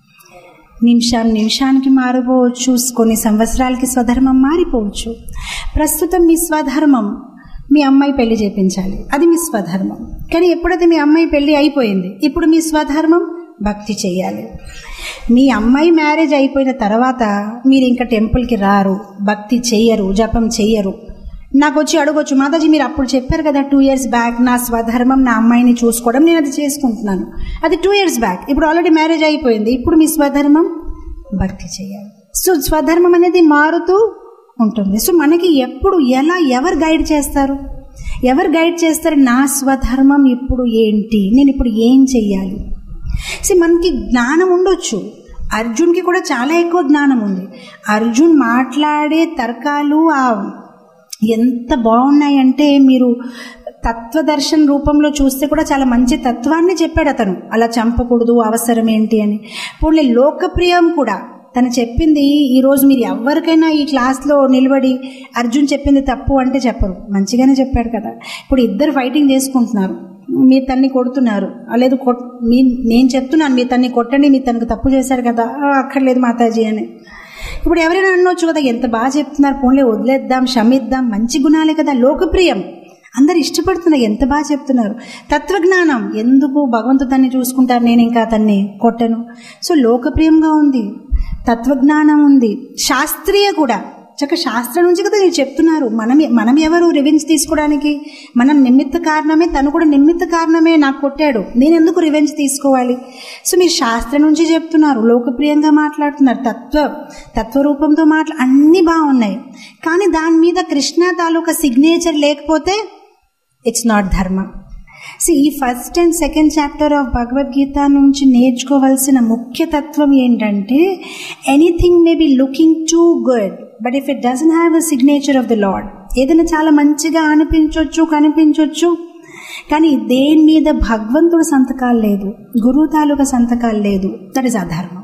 నిమిషం నిమిషానికి మారిపోవచ్చు కొన్ని సంవత్సరాలకి స్వధర్మం మారిపోవచ్చు ప్రస్తుతం మీ స్వధర్మం మీ అమ్మాయి పెళ్లి చేయించాలి అది మీ స్వధర్మం కానీ ఎప్పుడైతే మీ అమ్మాయి పెళ్లి అయిపోయింది ఇప్పుడు మీ స్వధర్మం భక్తి చేయాలి మీ అమ్మాయి మ్యారేజ్ అయిపోయిన తర్వాత మీరు ఇంకా టెంపుల్కి రారు భక్తి చెయ్యరు జపం చెయ్యరు నాకు వచ్చి అడగొచ్చు మాతాజీ మీరు అప్పుడు చెప్పారు కదా టూ ఇయర్స్ బ్యాక్ నా స్వధర్మం నా అమ్మాయిని చూసుకోవడం నేను అది చేసుకుంటున్నాను అది టూ ఇయర్స్ బ్యాక్ ఇప్పుడు ఆల్రెడీ మ్యారేజ్ అయిపోయింది ఇప్పుడు మీ స్వధర్మం భక్తి చేయాలి సో స్వధర్మం అనేది మారుతూ ఉంటుంది సో మనకి ఎప్పుడు ఎలా ఎవరు గైడ్ చేస్తారు ఎవరు గైడ్ చేస్తారు నా స్వధర్మం ఇప్పుడు ఏంటి నేను ఇప్పుడు ఏం చెయ్యాలి సో మనకి జ్ఞానం ఉండొచ్చు అర్జున్కి కూడా చాలా ఎక్కువ జ్ఞానం ఉంది అర్జున్ మాట్లాడే తర్కాలు ఆ ఎంత బాగున్నాయంటే మీరు తత్వదర్శన రూపంలో చూస్తే కూడా చాలా మంచి తత్వాన్ని చెప్పాడు అతను అలా చంపకూడదు అవసరం ఏంటి అని పోనీ లోకప్రియం కూడా తను చెప్పింది ఈరోజు మీరు ఎవరికైనా ఈ క్లాస్లో నిలబడి అర్జున్ చెప్పింది తప్పు అంటే చెప్పరు మంచిగానే చెప్పాడు కదా ఇప్పుడు ఇద్దరు ఫైటింగ్ చేసుకుంటున్నారు మీరు తన్ని కొడుతున్నారు ఆ, లేదు కొట్ మీ నేను చెప్తున్నాను మీరు తన్ని కొట్టండి మీరు తనకు తప్పు చేశారు కదా "ఆ, అక్కర్లేదు మాతాజీ అని ఇప్పుడు ఎవరైనా అనొచ్చు కదా ఎంత బాగా చెప్తున్నారు పోన్లే వదిలేద్దాం క్షమిద్దాం మంచి గుణాలే కదా లోకప్రియం అందరు ఇష్టపడుతున్నారు ఎంత బాగా చెప్తున్నారు తత్వజ్ఞానం ఎందుకు భగవంతుడు తన్ని చూసుకుంటారు నేను ఇంకా తన్ని కొట్టను సో లోకప్రియంగా ఉంది తత్వజ్ఞానం ఉంది శాస్త్రీయ కూడా చక్క శాస్త్రం నుంచి కదా మీరు చెప్తున్నారు మనం మనం ఎవరు రివెంజ్ తీసుకోవడానికి మనం నిమిత్త కారణమే తను కూడా నిమిత్త కారణమే నాకు కొట్టాడు నేను ఎందుకు రివెంజ్ తీసుకోవాలి సో మీరు శాస్త్రం నుంచి చెప్తున్నారు లోకప్రియంగా మాట్లాడుతున్నారు తత్వ తత్వరూపంతో మాట్లా అన్నీ బాగున్నాయి కానీ దాని మీద కృష్ణ తాలూకా సిగ్నేచర్ లేకపోతే ఇట్స్ నాట్ ధర్మ సో ఈ first and second chapter of Bhagavad Gita నుంచి నేర్చుకోవాల్సిన ముఖ్య తత్వం ఏంటంటే anything may be looking too good but if it doesn't have a signature of the Lord ఏదైనా చాలా మంచిగా అనిపించవచ్చు కనిపించవచ్చు కానీ దేని మీద భగవంతుడు సంతకాలు లేదు గురువు తాలూకా సంతకాలు లేదు దట్ ఇస్ అధర్మం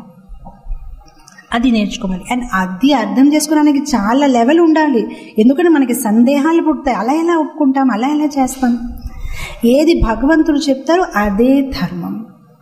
అది నేర్చుకోవాలి అండ్ అది అర్థం చేసుకోవడానికి చాలా లెవెల్ ఉండాలి ఎందుకంటే మనకి సందేహాలు పుడతాయి అలా ఎలా ఒప్పుకుంటాం అలా ఎలా చేస్తాం ఏది భగవంతుడు చెప్తారో అదే ధర్మం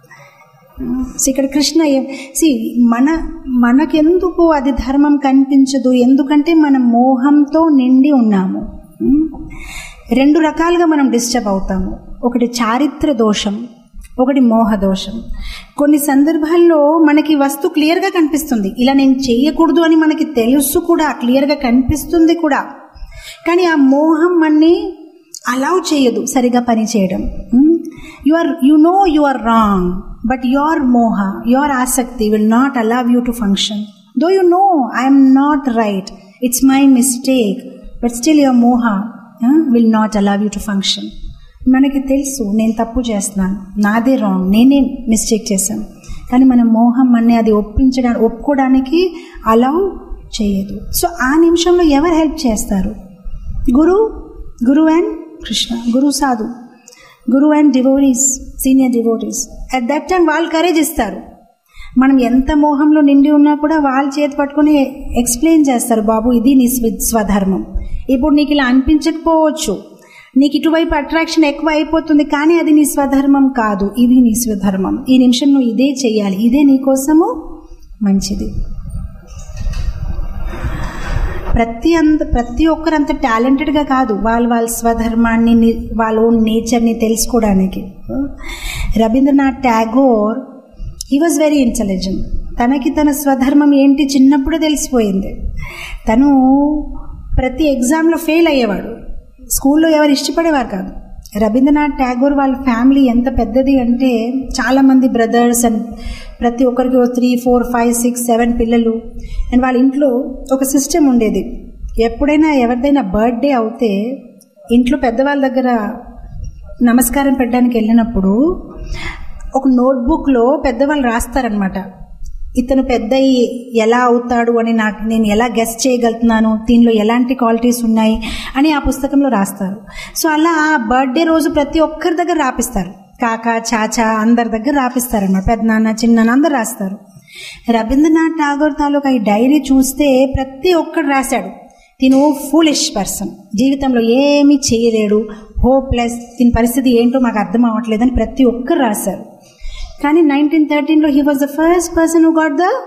సో ఇక్కడ కృష్ణ సి మన మనకెందుకు అది ధర్మం కనిపించదు ఎందుకంటే మనం మోహంతో నిండి ఉన్నాము ఉమ్. రెండు రకాలుగా మనం డిస్టర్బ్ అవుతాము ఒకటి చారిత్ర దోషం ఒకటి మోహ దోషం కొన్ని సందర్భాల్లో మనకి వస్తు క్లియర్గా కనిపిస్తుంది ఇలా నేను చేయకూడదు అని మనకి తెలుసు కూడా క్లియర్గా కనిపిస్తుంది కూడా కానీ ఆ మోహం మన్ని అలౌ చేయదు సరిగా పని చేయడం you are you know you are wrong but your moha your ఆసక్తి will not allow you to function though you know I'm not right it's my mistake but still your moha will not allow you to function మనకి తెలుసు నేను తప్పు చేస్తున్నాను నాదే wrong నేనే mistake చేశాను కానీ మన మోహం అనే అది ఒప్పించడానికి ఒప్పుకోవడానికి అలౌ చేయదు సో ఆ నిమిషంలో ఎవరు హెల్ప్ చేస్తారు గురు గురు and Krishna guru sadhu guru and devotees senior devotees at that time వాళ్ళు కరేజ్ ఇస్తారు మనం ఎంత మోహంలో నిండి ఉన్నా కూడా వాళ్ళు చేతి పట్టుకొని ఎక్స్ప్లెయిన్ చేస్తారు బాబు ఇది నీ స్వ స్వధర్మం ఇప్పుడు నీకు ఇలా అనిపించకపోవచ్చు నీకు ఇటువైపు అట్రాక్షన్ ఎక్కువ అయిపోతుంది కానీ అది నీ స్వధర్మం కాదు ఇది నీ స్వధర్మం ఈ నిమిషం నువ్వు ఇదే చెయ్యాలి ఇదే నీ కోసము మంచిది ప్రతి అంత ప్రతి ఒక్కరు అంత టాలెంటెడ్గా కాదు వాళ్ళు వాళ్ళ స్వధర్మాన్ని ని- వాళ్ళ ఓన్ నేచర్ని తెలుసుకోవడానికి Rabindranath Tagore he was very intelligent తనకి తన స్వధర్మం ఏంటి చిన్నప్పుడే తెలిసిపోయింది తను ప్రతి ఎగ్జామ్లో ఫెయిల్ అయ్యేవాడు స్కూల్లో ఎవరు ఇష్టపడేవారు కాదు రవీంద్రనాథ్ ట్యాగోర్ వాళ్ళ ఫ్యామిలీ ఎంత పెద్దది అంటే చాలామంది బ్రదర్స్ అండ్ ప్రతి ఒక్కరికి three four five six seven పిల్లలు అండ్ వాళ్ళ ఇంట్లో ఒక సిస్టమ్ ఉండేది ఎప్పుడైనా ఎవరిదైనా బర్త్డే అవుతే ఇంట్లో పెద్దవాళ్ళ దగ్గర నమస్కారం పెట్టడానికి వెళ్ళినప్పుడు ఒక నోట్బుక్లో పెద్దవాళ్ళు రాస్తారనమాట ఇతను పెద్ద అయ్యి ఎలా అవుతాడు అని నాకు నేను ఎలా గెస్ చేయగలుగుతున్నాను దీనిలో ఎలాంటి క్వాలిటీస్ ఉన్నాయి అని ఆ పుస్తకంలో రాస్తారు సో అలా బర్త్డే రోజు ప్రతి ఒక్కరి దగ్గర రాపిస్తారు కాక చాచా అందరి దగ్గర రాపిస్తారన్నమాట పెద్దనాన్న చిన్నాన్న అందరు రాస్తారు రవీంద్రనాథ్ ఠాగూర్ తాలూకా ఈ డైరీ చూస్తే ప్రతి ఒక్కడు రాశాడు తిను ఫూలిష్ పర్సన్ జీవితంలో ఏమీ చేయలేడు హోప్లెస్ దీని పరిస్థితి ఏంటో మాకు అర్థం అవ్వట్లేదని ప్రతి ఒక్కరు రాశారు కానీ నైన్టీన్ థర్టీన్లో he was the first person who got the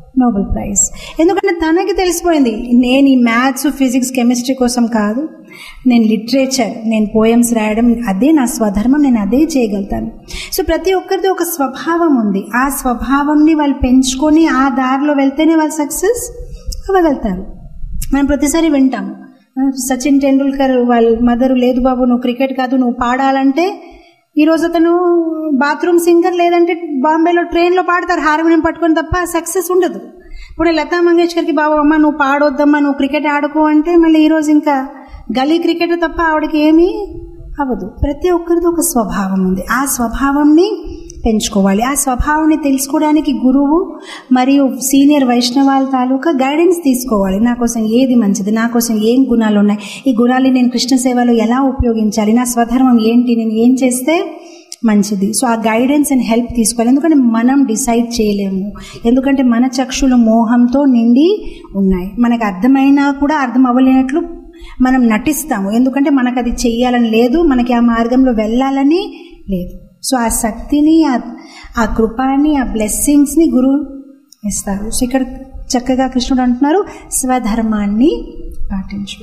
Nobel prize ఎందుకంటే తనకి తెలిసిపోయింది నేను ఈ మ్యాథ్స్ ఫిజిక్స్ కెమిస్ట్రీ కోసం కాదు నేను లిటరేచర్ నేను పోయమ్స్ రాయడం అదే నా స్వధర్మం నేను అదే చేయగలుగుతాను సో ప్రతి ఒక్కరిది ఒక స్వభావం ఉంది ఆ స్వభావంని వాళ్ళు పెంచుకొని ఆ దారిలో వెళ్తేనే వాళ్ళు సక్సెస్ అవ్వగలుగుతారు మనం ప్రతిసారి వింటాం సచిన్ టెండూల్కర్ వాళ్ళ మదర్ లేదు బాబు నువ్వు క్రికెట్ కాదు నువ్వు పాడాలంటే ఈరోజు అతను బాత్రూమ్ సింగర్ లేదంటే బాంబేలో ట్రైన్లో పాడతారు హార్మోనియం పట్టుకొని తప్ప సక్సెస్ ఉండదు ఇప్పుడు లతా మంగేష్కర్కి బాబు అమ్మ నువ్వు పాడొద్దమ్మా నువ్వు క్రికెట్ ఆడుకో అంటే మళ్ళీ ఈరోజు ఇంకా గలీ క్రికెట్ తప్ప ఆవిడకి ఏమీ అవ్వదు ప్రతి ఒక్కరిది ఒక స్వభావం ఉంది ఆ స్వభావంని పెంచుకోవాలి ఆ స్వభావాన్ని తెలుసుకోవడానికి గురువు మరియు సీనియర్ వైష్ణవాల తాలూకా గైడెన్స్ తీసుకోవాలి నా కోసం ఏది మంచిది నా కోసం ఏం గుణాలు ఉన్నాయి ఈ గుణాలని నేను కృష్ణ సేవలో ఎలా ఉపయోగించాలి నా స్వధర్మం ఏంటి నేను ఏం చేస్తే మంచిది సో ఆ గైడెన్స్ అండ్ హెల్ప్ తీసుకోవాలి ఎందుకంటే మనం డిసైడ్ చేయలేము ఎందుకంటే మన చక్షులు మోహంతో నిండి ఉన్నాయి మనకు అర్థమైనా కూడా అర్థం అవ్వలేనట్లు మనం నటిస్తాము ఎందుకంటే మనకు అది చెయ్యాలని లేదు మనకి ఆ మార్గంలో వెళ్ళాలని లేదు సో ఆ శక్తిని ఆ కృపాని ఆ బ్లెస్సింగ్స్ని గురువు ఇస్తారు సో ఇక్కడ చక్కగా కృష్ణుడు అంటున్నారు స్వధర్మాన్ని పాటించు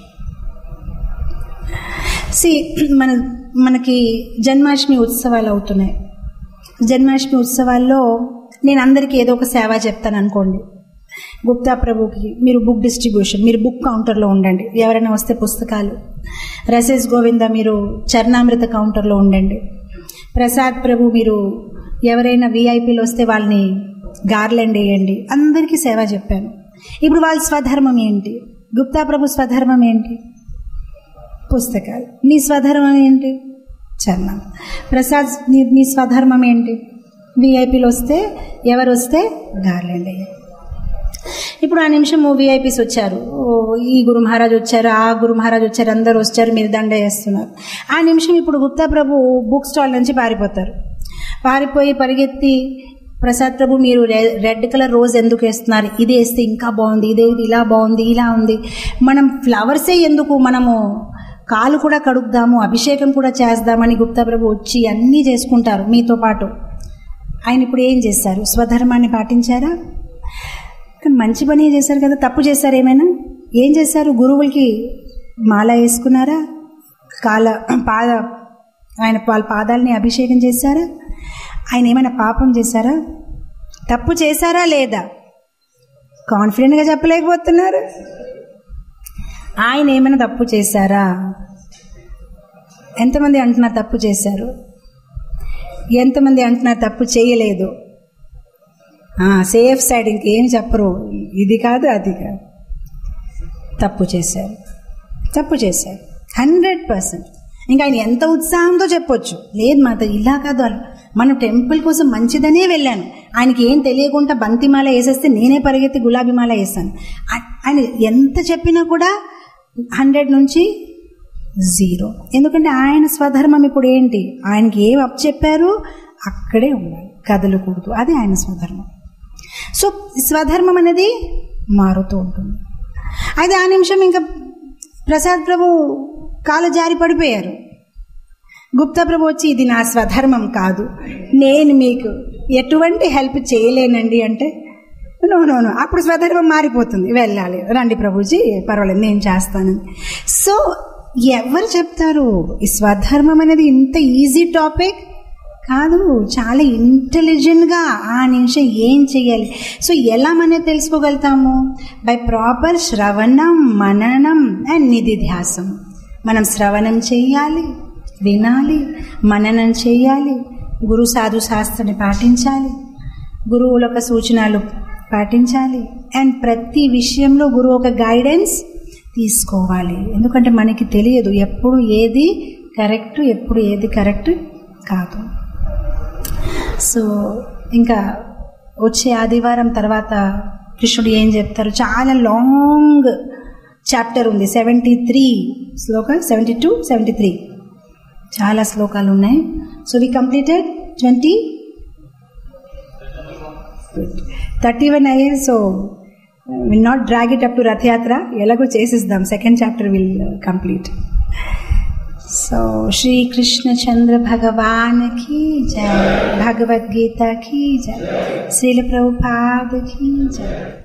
సి మన మనకి జన్మాష్టమి ఉత్సవాలు అవుతున్నాయి జన్మాష్టమి ఉత్సవాల్లో నేను అందరికీ ఏదో ఒక సేవ చెప్తాను అనుకోండి గుప్తా ప్రభుకి మీరు బుక్ డిస్ట్రిబ్యూషన్ మీరు బుక్ కౌంటర్లో ఉండండి ఎవరైనా వస్తే పుస్తకాలు రసేష్ గోవింద మీరు చరణామృత కౌంటర్లో ఉండండి ప్రసాద్ ప్రభు మీరు ఎవరైనా విఐపీలు వస్తే వాళ్ళని గార్లెండ్ వేయండి అందరికీ సేవ చెప్పాను ఇప్పుడు వాళ్ళ స్వధర్మం ఏంటి గుప్తా ప్రభు స్వధర్మం ఏంటి పుస్తకాలు నీ స్వధర్మం ఏంటి చరణం ప్రసాద్ నీ నీ స్వధర్మం ఏంటి విఐపీలు వస్తే ఎవరు వస్తే గార్లెండ్ వేయాలి ఇప్పుడు ఆ నిమిషం విఐపీస్ వచ్చారు ఈ గురు మహారాజ్ వచ్చారు ఆ గురు మహారాజ్ వచ్చారు అందరు వచ్చారు మీరు దండ వేస్తున్నారు ఆ నిమిషం ఇప్పుడు గుప్తా ప్రభు బుక్ స్టాల్ నుంచి పారిపోతారు పారిపోయి పరిగెత్తి ప్రసాద్ ప్రభు మీరు రెడ్ కలర్ రోజ్ ఎందుకు వేస్తున్నారు ఇది వేస్తే ఇంకా బాగుంది ఇదే ఇలా బాగుంది ఇలా ఉంది మనం ఫ్లవర్సే ఎందుకు మనము కాలు కూడా కడుగుదాము అభిషేకం కూడా చేద్దామని గుప్తా ప్రభు వచ్చి అన్నీ చేసుకుంటారు మీతో పాటు ఆయన ఇప్పుడు ఏం చేశారు స్వధర్మాన్ని పాటించారా కానీ మంచి పని చేశారు కదా తప్పు చేశారు ఏమైనా ఏం చేశారు గురువులకి మాల వేసుకున్నారా కాల పాద ఆయన వాళ్ళ పాదాలని అభిషేకం చేశారా ఆయన ఏమైనా పాపం చేశారా తప్పు చేశారా లేదా కాన్ఫిడెంట్గా చెప్పలేకపోతున్నారు ఆయన ఏమైనా తప్పు చేశారా ఎంతమంది అంటున్నారు తప్పు చేశారు ఎంతమంది అంటున్నారు తప్పు చేయలేదు సేఫ్ సైడ్ ఇంకేం చెప్పరు ఇది కాదు అది కాదు తప్పు చేశారు తప్పు చేశారు హండ్రెడ్ పర్సెంట్ ఇంకా ఆయన ఎంత ఉత్సాహంతో చెప్పొచ్చు లేదు మాత ఇలా కాదు అలా మన టెంపుల్ కోసం మంచిదనే వెళ్ళాను ఆయనకి ఏం తెలియకుండా బంతిమాల వేసేస్తే నేనే పరిగెత్తి గులాబీ మాల వేసాను ఆయన ఎంత చెప్పినా కూడా హండ్రెడ్ నుంచి జీరో ఎందుకంటే ఆయన స్వధర్మం ఇప్పుడు ఏంటి ఆయనకి ఏం అప్ చెప్పారు అక్కడే ఉండాలి కదలకూడదు అది ఆయన స్వధర్మం సో స్వధర్మం అనేది మారుతూ ఉంటుంది అయితే ఆ నిమిషం ఇంకా ప్రసాద్ ప్రభు కాలు జారి పడిపోయారు గుప్తా ప్రభు వచ్చి ఇది నా స్వధర్మం కాదు నేను మీకు ఎటువంటి హెల్ప్ చేయలేనండి అంటే నో నో నో అప్పుడు స్వధర్మం మారిపోతుంది వెళ్ళాలి రండి ప్రభుజీ పర్వాలేదు నేను చేస్తానని సో ఎవరు చెప్తారు ఈ స్వధర్మం అనేది ఇంత ఈజీ టాపిక్ కాదు చాలా ఇంటెలిజెంట్గా ఆ నిమిషం ఏం చెయ్యాలి సో ఎలా మనం తెలుసుకోగలుగుతాము బై ప్రాపర్ శ్రవణం మననం అండ్ నిధిధ్యాసం మనం శ్రవణం చేయాలి వినాలి మననం చేయాలి గురు సాధు శాస్త్రాన్ని పాటించాలి గురువుల యొక్క సూచనలు పాటించాలి అండ్ ప్రతి విషయంలో గురువు ఒక గైడెన్స్ తీసుకోవాలి ఎందుకంటే మనకి తెలియదు ఎప్పుడు ఏది కరెక్ట్ ఎప్పుడు ఏది కరెక్ట్ కాదు సో ఇంకా వచ్చే ఆదివారం తర్వాత కృష్ణుడు ఏం చెప్తారు చాలా లాంగ్ చాప్టర్ ఉంది seventy three shloka seventy two seventy three చాలా శ్లోకాలు ఉన్నాయి so we completed twenty thirty one అయ్యే so will not drag it up to Rath Yatra ఎలాగో చేసిద్దాం second chapter will complete so Shri Krishna Chandra Bhagwan की जय भगवद गीता की जय श्रील प्रभुपाद की जय